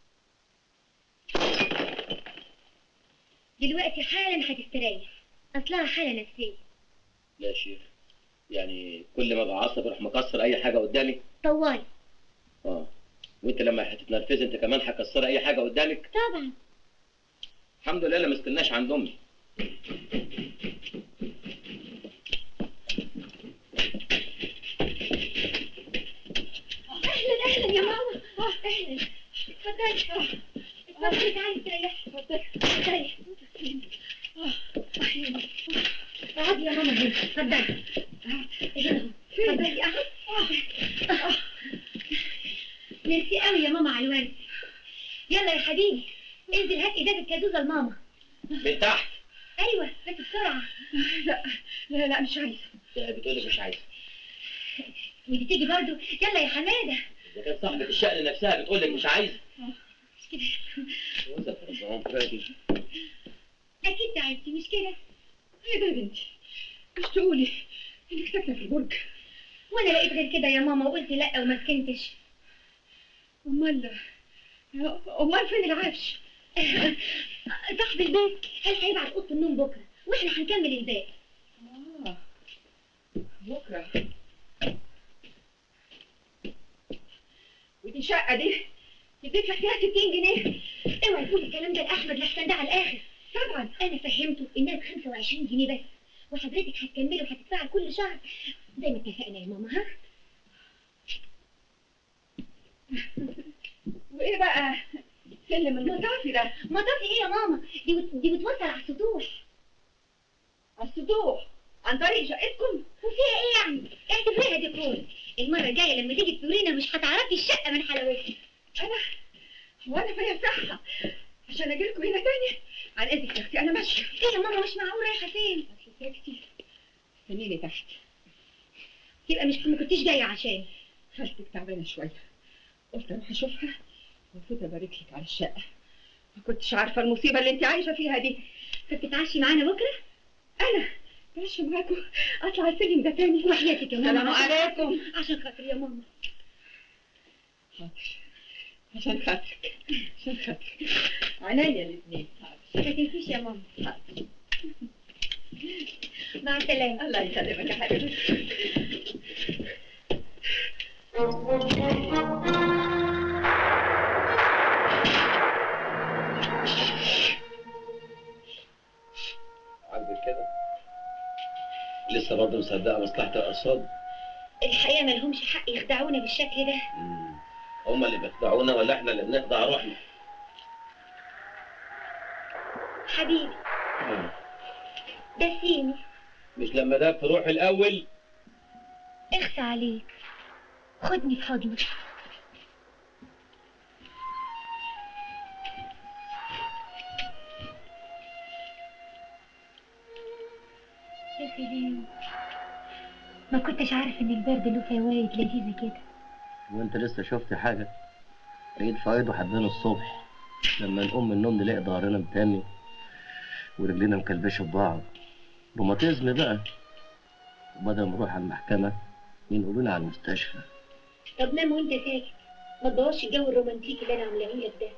دلوقتي حالا هتستريح اصلها حاله نفسيه يا شيخ يعني كل ما ابقى عصبي اروح مكسر اي حاجه قدامي طوالي اه وانت لما هتتنرفزي انت كمان هتكسري اي حاجه قدامك طبعا الحمد لله انا ما استناش عند امي اهلا اهلا يا ماما اهلا اتفضلي اتفضلي تعالي استريحي اتفضلي اقعدي يا ماما هنا اتفضلي هنا اتفضلي اهو ميرسي قوي يا ماما على الورد يلا يا حبيبي انزل هات ازازه كازوزه لماما من تحت ايوه بس بسرعه لا لا لا مش عايزه بتقولي مش عايزه ودي تيجي برضو يلا يا حماده ده كان صاحبة الشأن نفسها بتقول لك مش عايزة مش كده وزة رمضان فاتي اكيد تعبتي مش كده ايه ده يا بنتي مش تقولي انك ساكنه في البرج وانا لقيت غير كده يا ماما وقلت لا وما سكنتش امال امال فين العفش صاحب البيت قال هيبعت اوضه النوم بكره واحنا هنكمل الباقي اه بكره ودي شقه دي يديك لك فيها 60 جنيه اوعي تقولي الكلام ده لاحمد لحسن ده على الاخر طبعا انا فهمته انها ب 25 جنيه بس وحضرتك هتكملي وهتدفعي كل شهر زي ما اتفقنا يا ماما ها وايه بقى سلم المطافي ده مطافي ايه يا ماما دي بت... دي بتوصل على السطوح على السطوح عن طريق شقتكم وفيها ايه يعني اعتبريها ديكور المره الجايه لما تيجي تزورينا مش هتعرفي الشقه من حلاوتها انا هو انا فيا صحه عشان اجي لكم هنا تاني عن اذنك يا اختي انا ماشيه ايه يا ماما مش معقول رايحه فين اصل ساكتي استنيني تحت يبقى مش ما كنتيش جايه عشان خالتك تعبانه شويه قلت اروح اشوفها وفوت ابارك لك على الشقه ما كنتش عارفه المصيبه اللي انت عايشه فيها دي فتتعشي معانا بكره انا ماشي معاكم اطلع السجن ده تاني وحياتك يا ماما السلام عليكم عشان خاطر يا ماما حاضر عشان خاطرك عشان خاطرك عينيا الاثنين ما تنسيش يا ماما مع السلامه الله يسلمك يا حبيبتي عاجبك كده لسه برضه مصدقة مصلحة الأرصاد الحقيقه ما لهمش حق يخدعونا بالشكل ده هما اللي بيخدعونا ولا احنا اللي بنخدع روحنا حبيبي دسيني مش لما ده تروح الأول اخفى عليك خدني في حضنك يا سلام ما كنتش عارف ان البرد له فوايد لذيذه كده وانت لسه شفت حاجة عيد فايد وحدنا الصبح لما نقوم من النوم نلاقي ظهرنا متاني ورجلينا مكلبشة ببعض روماتيزم بقى وبدل ما نروح على المحكمة ينقلونا على المستشفى طب نام وانت ساكت ما تبوظش الجو الرومانتيكي اللي انا عاملاه لك ده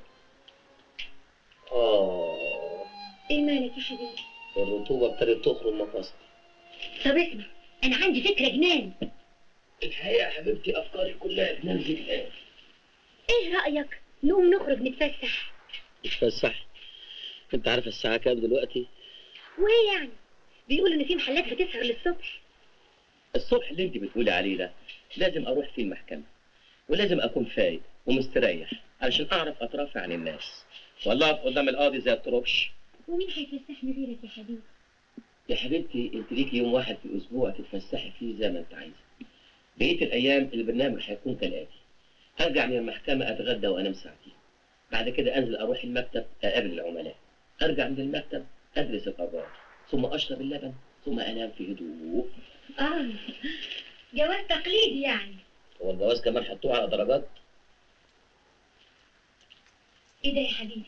آه ايه مالك يا حبيبي الرطوبة ابتدت تخرج مفاصل طب اسمع انا عندي فكره جنان الحقيقة يا حبيبتي أفكاري كلها بننزل الآن ايه رايك نقوم نخرج نتفسح اتفسح انت عارف الساعة كام دلوقتي؟ وايه يعني بيقولوا ان في محلات بتسهر للصبح الصبح اللي انت بتقولي عليه ده لازم اروح فيه المحكمة ولازم اكون فايق ومستريح علشان اعرف اترافع عن الناس ولا اقف قدام القاضي زي الطربش ومين هيفسحني غيرك يا حبيبي يا حبيبتي انت ليكي يوم واحد في الاسبوع تتفسحي فيه زي ما انت عايزه بقيه الايام البرنامج هيكون كالاتي ارجع من المحكمه اتغدى وانام ساعتين بعد كده انزل اروح المكتب اقابل العملاء ارجع من المكتب ادرس القرار ثم اشرب اللبن ثم انام في هدوء اه جواز تقليدي يعني هو الجواز كمان حطوه على درجات ايه ده يا حبيبي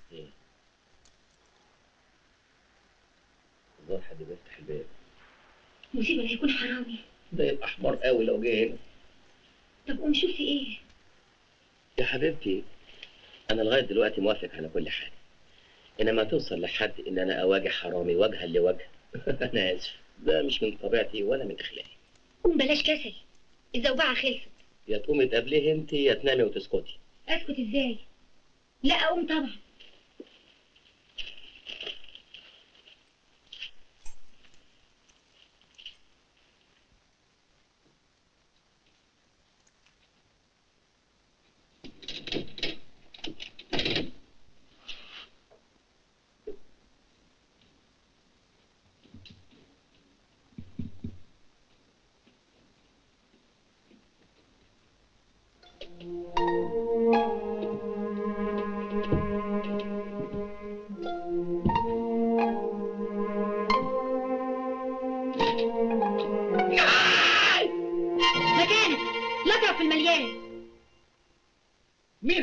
الظاهر حد بيفتح الباب مصيبه لا يكون حرامي ده يبقى حمار قوي لو جه هنا طب قوم شوف في ايه يا حبيبتي انا لغايه دلوقتي موافق على كل حاجه انما توصل لحد ان انا اواجه حرامي وجها لوجه انا اسف ده مش من طبيعتي ولا من اخلاقي قوم بلاش كسل الزوبعه خلصت يا تقومي تقابليه انت يا تنامي وتسكتي اسكت ازاي لا اقوم طبعا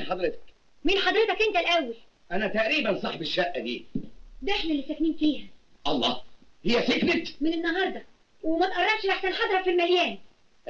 حضرتك مين حضرتك انت الاول انا تقريبا صاحب الشقه دي ده احنا اللي ساكنين فيها الله هي سكنت من النهارده وما تقربش لحسن حضرة في المليان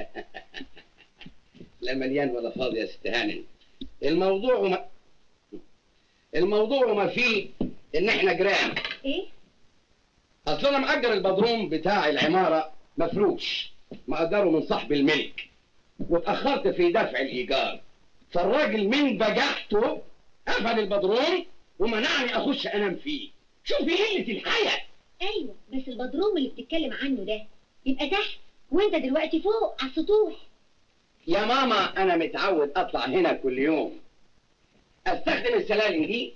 لا مليان ولا فاضي يا ست هانم الموضوع ما الموضوع ما فيه ان احنا جيران ايه اصل انا مأجر البدروم بتاع العماره مفروش مأجره من صاحب الملك واتأخرت في دفع الإيجار فالراجل من بجحته قفل البدروم ومنعني أخش أنام فيه شوفي قلة الحياة ايوه بس البدروم اللي بتتكلم عنه ده يبقى تحت وانت دلوقتي فوق على السطوح يا ماما أنا متعود أطلع هنا كل يوم أستخدم السلالم دي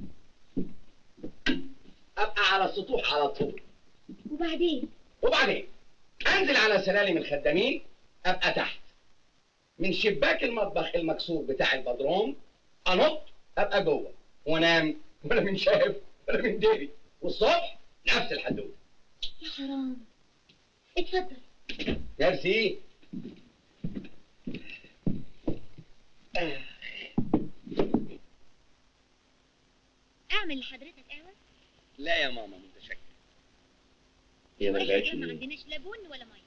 أبقى على السطوح على طول وبعدين وبعدين أنزل على سلالم الخدامين أبقى تحت من شباك المطبخ المكسور بتاع البدروم أنط أبقى جوه وأنام ولا من شايف ولا من ديري والصبح نفس الحدوته يا حرام اتفضل ميرسي اعمل لحضرتك قهوه لا يا ماما متشكر هي ما وإحنا رجعتش كمان ما ليه؟ عندناش لا بن ولا ميه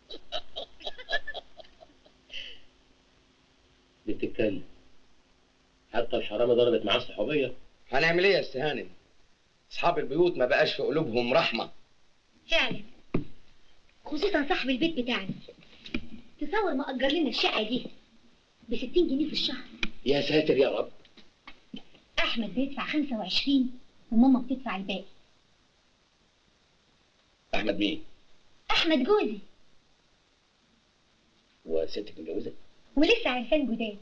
بتتكلم حتى الحرامه ضربت معاه الصحوبيه هنعمل ايه يا استاذ هانم؟ اصحاب البيوت ما بقاش في قلوبهم رحمه فعلا خصوصا صاحب البيت بتاعنا تصور ما اجر لنا الشقه دي ب 60 جنيه في الشهر يا ساتر يا رب احمد بيدفع 25 وماما بتدفع الباقي احمد مين؟ احمد جوزي وستك متجوزه؟ ولسه عرفان جداد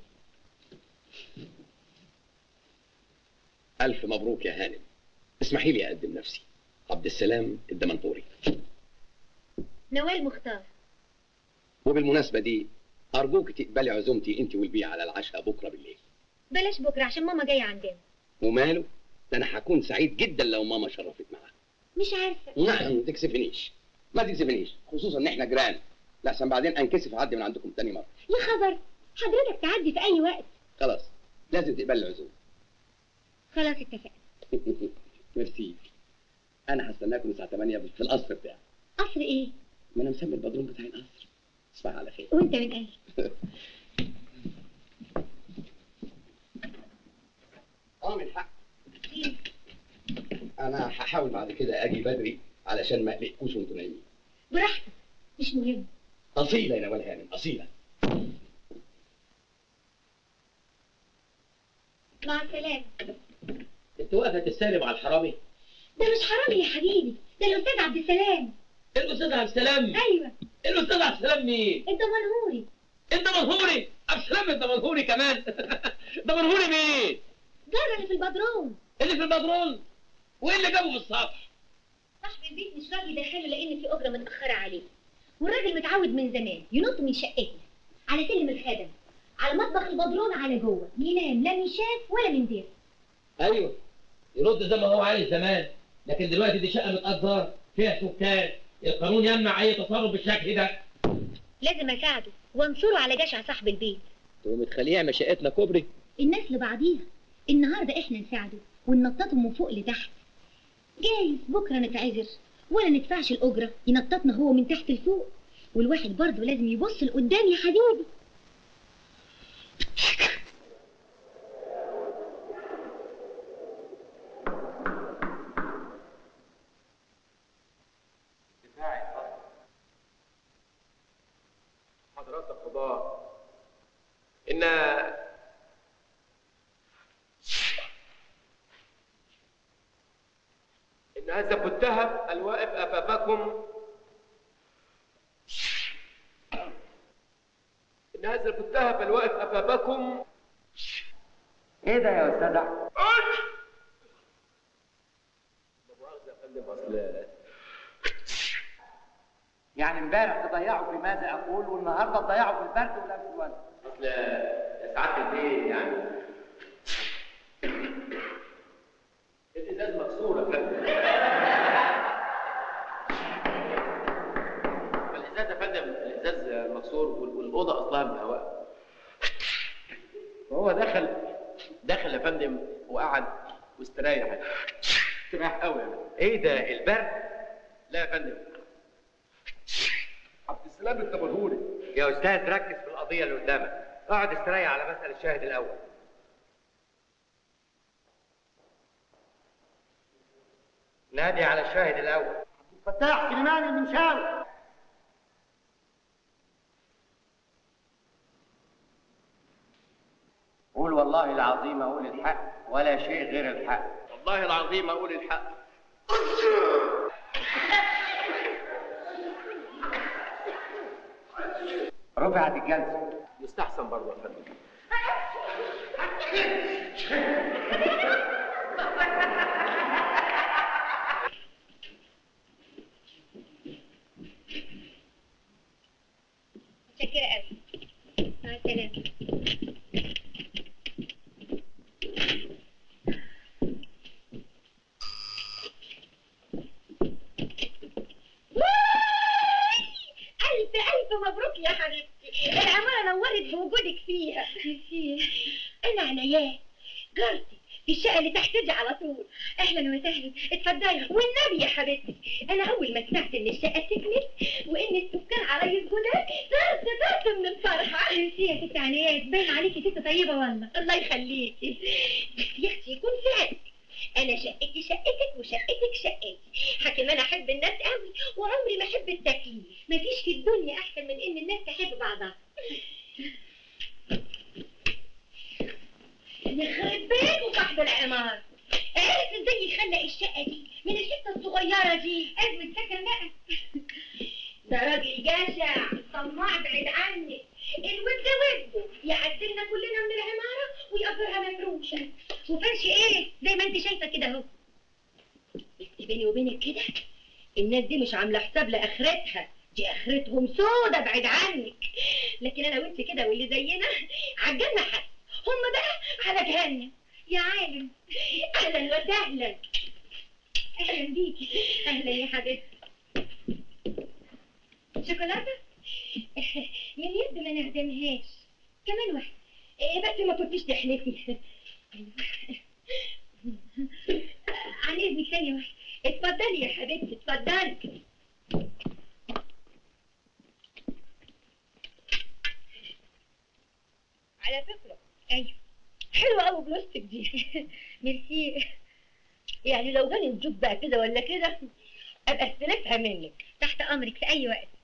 الف مبروك يا هانم اسمحي لي اقدم نفسي عبد السلام الدمنطوري نوال مختار وبالمناسبه دي ارجوك تقبلي عزومتي انت والبيع على العشاء بكره بالليل بلاش بكره عشان ماما جايه عندنا وماله ده انا هكون سعيد جدا لو ماما شرفت معاك مش عارفه لا ما تكسفنيش ما تكسفنيش خصوصا ان احنا جيران لحسن بعدين انكسف اعدي من عندكم تاني مره يا خبر حضرتك تعدي في اي وقت خلاص لازم تقبل العزومه خلاص اتفقنا ميرسي انا هستناكم الساعه 8 في القصر بتاعي قصر ايه ما انا مسمي البدروم بتاعي القصر تصبح على خير وانت من اهل اه من حق انا هحاول بعد كده اجي بدري علشان ما اقلقكوش وانتوا نايمين براحتك مش مهم اصيله يا نوال هانم اصيله مع السلامه انت واقفه تستلم على الحرامي ده مش حرامي يا حبيبي ده الاستاذ عبد السلام الاستاذ عبد السلام ايوه الاستاذ عبد السلام مين انت منهوري انت منهوري عبد السلام انت منهوري كمان ده منهوري مين جرى اللي في البدروم اللي في البدرون وايه اللي جابه في السطح صاحب البيت مش راضي يدخله لان في اجره متاخره عليه والراجل متعود من زمان ينط من شقتنا على سلم الخدم على مطبخ البدرون على جوه ينام لا من شاف ولا من دير ايوه يرد زي ما هو عايز زمان لكن دلوقتي دي شقه متأجر فيها سكان القانون يمنع اي تصرف بالشكل ده لازم اساعده وانصره على جشع صاحب البيت تقوم متخليها مشقتنا كوبري الناس لبعضيها النهارده احنا نساعده وننططه من فوق لتحت جايز بكره نتعذر ولا ندفعش الاجره ينططنا هو من تحت لفوق والواحد برضه لازم يبص لقدام يا حبيبي دفاعي الخاص حضرات القضاء إن إن هذا المتهم الواقف أمامكم إن هذا المتهم الواقف أمامكم ايه ده يا استاذ احمد؟ لا مؤاخذة يا فندم أصل يعني امبارح تضيعوا في ماذا اقول والنهارده تضيعوا في البرد والانفلونزا أصل يا سعادة البيه يعني الإزاز مكسور يا فندم الإزاز يا فندم الإزاز مكسور وال- والأوضة أصلها مهواء فهو دخل داخل يا فندم وقعد واستريح استريح قوي يعني ايه ده البرد؟ لا يا فندم عبد السلام الدبرهوري يا استاذ ركز في القضيه اللي قدامك اقعد استريح على مسألة الشاهد الاول نادي على الشاهد الاول فتاح سليمان المنشاوي قول والله العظيم اقول الحق ولا شيء غير الحق والله العظيم اقول الحق رفعت الجلسه يستحسن برضه يا فندم متشكرة قوي مع السلامة ألف ألف مبروك يا حبيبتي العمارة نورت بوجودك فيها أنا عناياه جارتي في الشقة اللي تحت دي على طول أهلا وسهلا اتفضلي والنبي يا حبيبتي أنا أول ما سمعت إن الشقة تكمل وإن السكان عليا جداد صرت صرت من الفرحة يا ست عنايات باين عليكي ست طيبة والله الله يخليكي بس يا أختي يكون فعل انا شقتي شقتك وشقتك شقتي حكم انا احب الناس قوي وعمري ما احب التكليف مفيش في الدنيا احسن من ان الناس تحب بعضها يخرب بيت وصاحب العمار عرف ازاي يخلق الشقه دي من الحته الصغيره دي ازمه سكن بقى ده راجل جشع طماع بعيد عنك الود ده وده يعدلنا كلنا من العماره ويقدرها مفروشه وفرش ايه زي ما انت شايفه كده اهو بس بيني وبينك كده الناس دي مش عامله حساب لاخرتها دي اخرتهم سودا بعيد عنك لكن انا وانت كده واللي زينا عالجنه حد هم بقى على جهنم يا عالم اهلا وسهلا اهلا بيكي اهلا يا حبيبتي شوكولاته من يد ما نهدمهاش كمان واحد إيه بس ما كنتيش تحلفي عن اذنك ثانية واحدة اتفضلي يا حبيبتي اتفضلي على فكرة ايوه حلوة قوي بلوستك دي ميرسي يعني لو جالي الجوب بقى كده ولا كده ابقى استلفها منك تحت امرك في اي وقت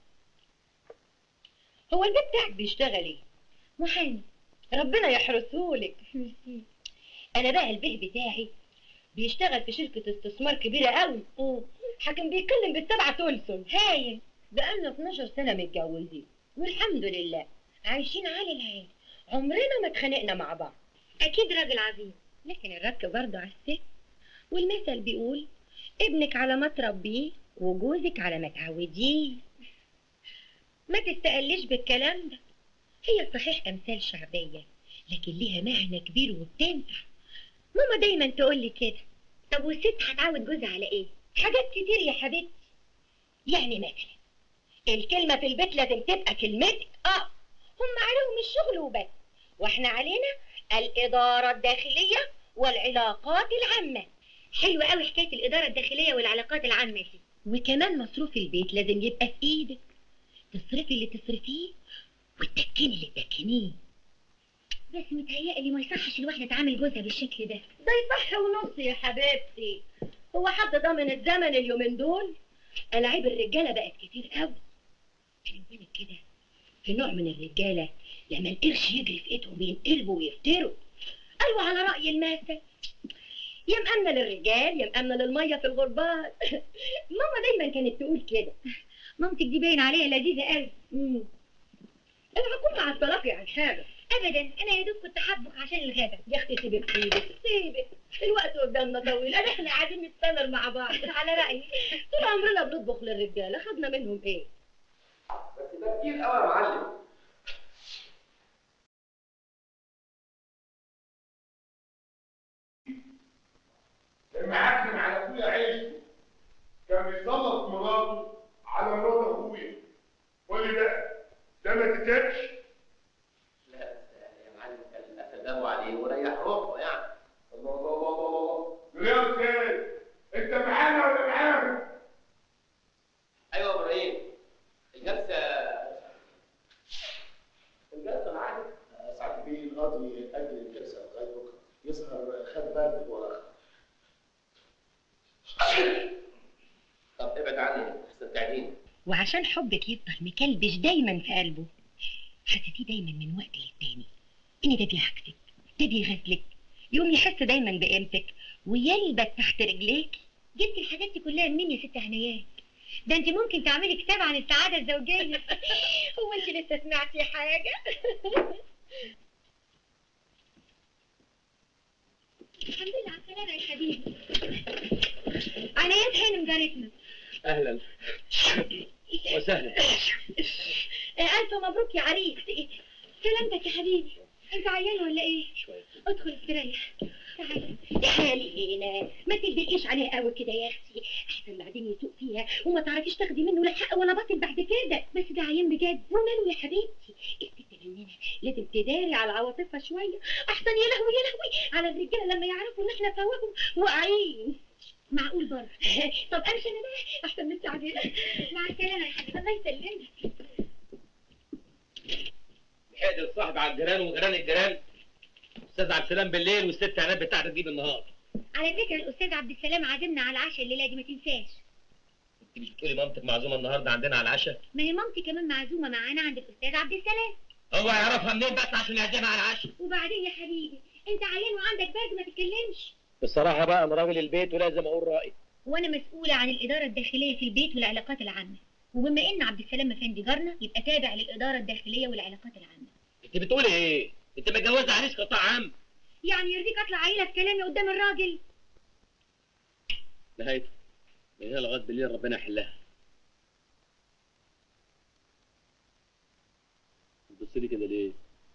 هو البيت بتاعك بيشتغل ايه؟ محامي ربنا يحرسهولك ميرسي انا بقى البيه بتاعي بيشتغل في شركة استثمار كبيرة قوي حكم بيتكلم بالسبعة تلسم هايل بقالنا 12 سنة متجوزين والحمد لله عايشين عالي العين عمرنا ما اتخانقنا مع بعض اكيد راجل عظيم لكن الرك برضه على الست والمثل بيقول ابنك على ما تربيه وجوزك على ما تعوديه ما تستقلش بالكلام ده هي صحيح امثال شعبيه لكن ليها معنى كبير وبتنفع ماما دايما تقول لي كده طب والست هتعود جوزها على ايه حاجات كتير يا حبيبتي يعني مثلا الكلمه في البيت لازم تبقى كلمتك اه هم عليهم الشغل وبس واحنا علينا الاداره الداخليه والعلاقات العامه حلوه قوي حكايه الاداره الداخليه والعلاقات العامه دي وكمان مصروف البيت لازم يبقى في ايدك تصرفي اللي تصرفيه وتدكني اللي تدكنيه بس متهيألي ما يصحش الواحدة تعامل جوزها بالشكل ده ده يصح ونص يا حبيبتي هو حد ضامن الزمن اليومين دول ألاعيب الرجالة بقت كتير قوي بيني وبينك كده في نوع من الرجالة لما القرش يجري في ايدهم ينقلبوا ويفتروا أيوة على رأي المثل يا مأمنة للرجال يا مأمنة للمية في الغربال ماما دايما كانت تقول كده مامتك دي باين عليها لذيذة قوي امم انا هكون مع الطلاق عن حاجة ابدا انا يا دوب كنت حابك عشان الغدا يا اختي سيبك سيبك سيبك الوقت قدامنا طويل انا احنا قاعدين نستمر مع بعض على رايي طول عمرنا بنطبخ للرجاله خدنا منهم ايه بس ده كتير قوي يا معلم لما عكنن على اخويا عيشه كان بيسلط مراته على مرات اخويا قول لي بقى ده ما تتابش لا يا معلم كان اتداوى عليه وريح روحه يعني يا استاذ انت معانا ولا معاهم؟ ايوه يا ابراهيم الجلسه الجلسه معاك ساعات بيه القاضي اجل الجلسه لغايه بكره يظهر خد برد ولا طب ابعد عني احسن تعدين وعشان حبك يفضل مكلبش دايما في قلبه حسيتيه دايما من وقت للتاني ان ده بيعكسك ده بيغزلك يقوم يحس دايما بقيمتك ويلبس تحت رجليك جبت الحاجات دي كلها منين يا ست هنيات ده انت ممكن تعملي كتاب عن السعاده الزوجيه هو انت لسه سمعتي حاجه الحمد لله على السلامه يا حبيبي عنايات هانم جارتنا اهلا وسهلا ألف مبروك يا عريس سلامتك يا حبيبي أنت عيان ولا إيه؟ شوية ادخل استريح تعالى تعالي هنا ما تلبقيش عليه قوي كده يا أختي أحسن بعدين يسوق فيها وما تعرفيش تاخدي منه لا حق ولا باطل بعد كده بس ده عيان بجد وماله يا حبيبتي الست الجنينة لازم تداري على عواطفها شوية أحسن يا لهوي يا لهوي على الرجالة لما يعرفوا إن إحنا فواهم واقعين معقول برضه طب امشي انا بقى احسن من تعبير مع السلامه يا حبيبي الله يسلمك لحقت الصاحب على الجيران وجيران الجيران استاذ عبد السلام بالليل والست عناد بتاعتك تجيب النهار على فكره الاستاذ عبد السلام عازمنا على العشاء الليله دي ما تنساش انت مش بتقولي مامتك معزومه النهارده عندنا على العشاء ما هي مامتي كمان معزومه معانا عند الاستاذ عبد السلام هو يعرفها منين بس عشان يعزمها على العشاء وبعدين يا حبيبي انت عيان وعندك برد ما تتكلمش بصراحة بقى أنا راجل البيت ولازم أقول رأيي وانا مسؤوله عن الاداره الداخليه في البيت والعلاقات العامه وبما ان عبد السلام افندي جارنا يبقى تابع للاداره الداخليه والعلاقات العامه انت بتقولي ايه؟ انت متجوزه عريس قطاع عام يعني يرضيك اطلع عيله في كلامي قدام الراجل نهايته من هنا لغاية بالليل ربنا يحلها بتبص لي كده ليه؟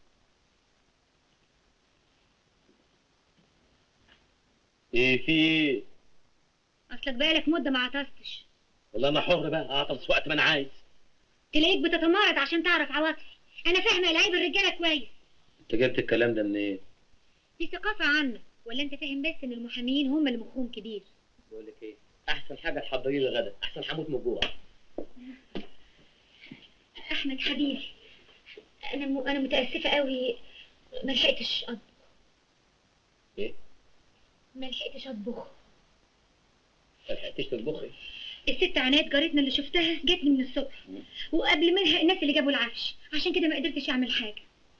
ايه في ايه؟ اصلك بقالك مده ما عطستش والله انا حر بقى اعطس وقت ما انا عايز تلاقيك بتتمارض عشان تعرف عواطفي انا فاهمه لعيب الرجاله كويس انت جبت الكلام ده منين؟ إيه؟ دي ثقافه عامه ولا انت فاهم بس ان المحاميين هم اللي مخهم كبير بقول لك ايه؟ احسن حاجه تحضري لي الغدا احسن هموت من الجوع احمد حبيبي انا م... انا متاسفه قوي ما لحقتش اطبخ ايه؟ ما لحقتش اطبخ ما لحقتيش تطبخي الست عناد جارتنا اللي شفتها جاتني من الصبح وقبل منها الناس اللي جابوا العفش عشان كده ما قدرتش اعمل حاجه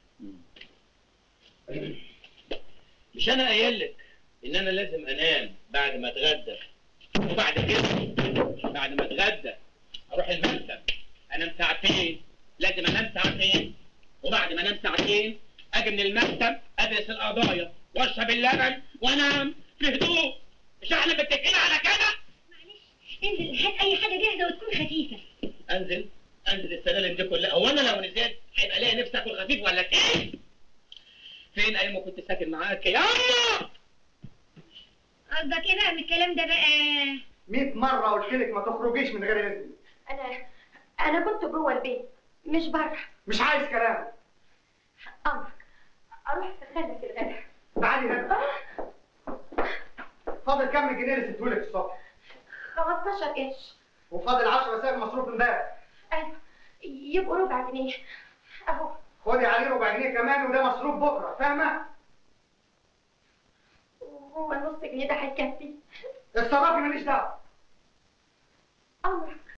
مش انا قايل لك ان انا لازم انام بعد ما اتغدى وبعد كده بعد ما اتغدى اروح المكتب انام ساعتين لازم انام ساعتين وبعد ما انام ساعتين اجي من المكتب ادرس القضايا واشرب اللبن وانام في هدوء مش احنا متفقين على كده انزل هات اي حاجه جاهزه وتكون خفيفه انزل انزل السلالم دي كلها هو انا لو نزلت هيبقى ليا نفسي اكل خفيف ولا تقيل فين ايام ما كنت ساكن معاك يا أما؟ قصدك ايه بقى من الكلام ده بقى 100 مرة قلت لك ما تخرجيش من غير إذني انا انا كنت جوه البيت مش بره مش عايز كلام امرك اروح ادخلك الغدا تعالي هنا فاضل كام جنيه اللي سبتهولك الصبح 15 قرش وفاضل 10 ساعة مصروف امبارح ايوه يبقوا ربع جنيه اهو خدي عليه ربع جنيه كمان وده مصروف بكرة فاهمة؟ هو النص جنيه ده هيكفي اتصرفي ماليش دعوة امرك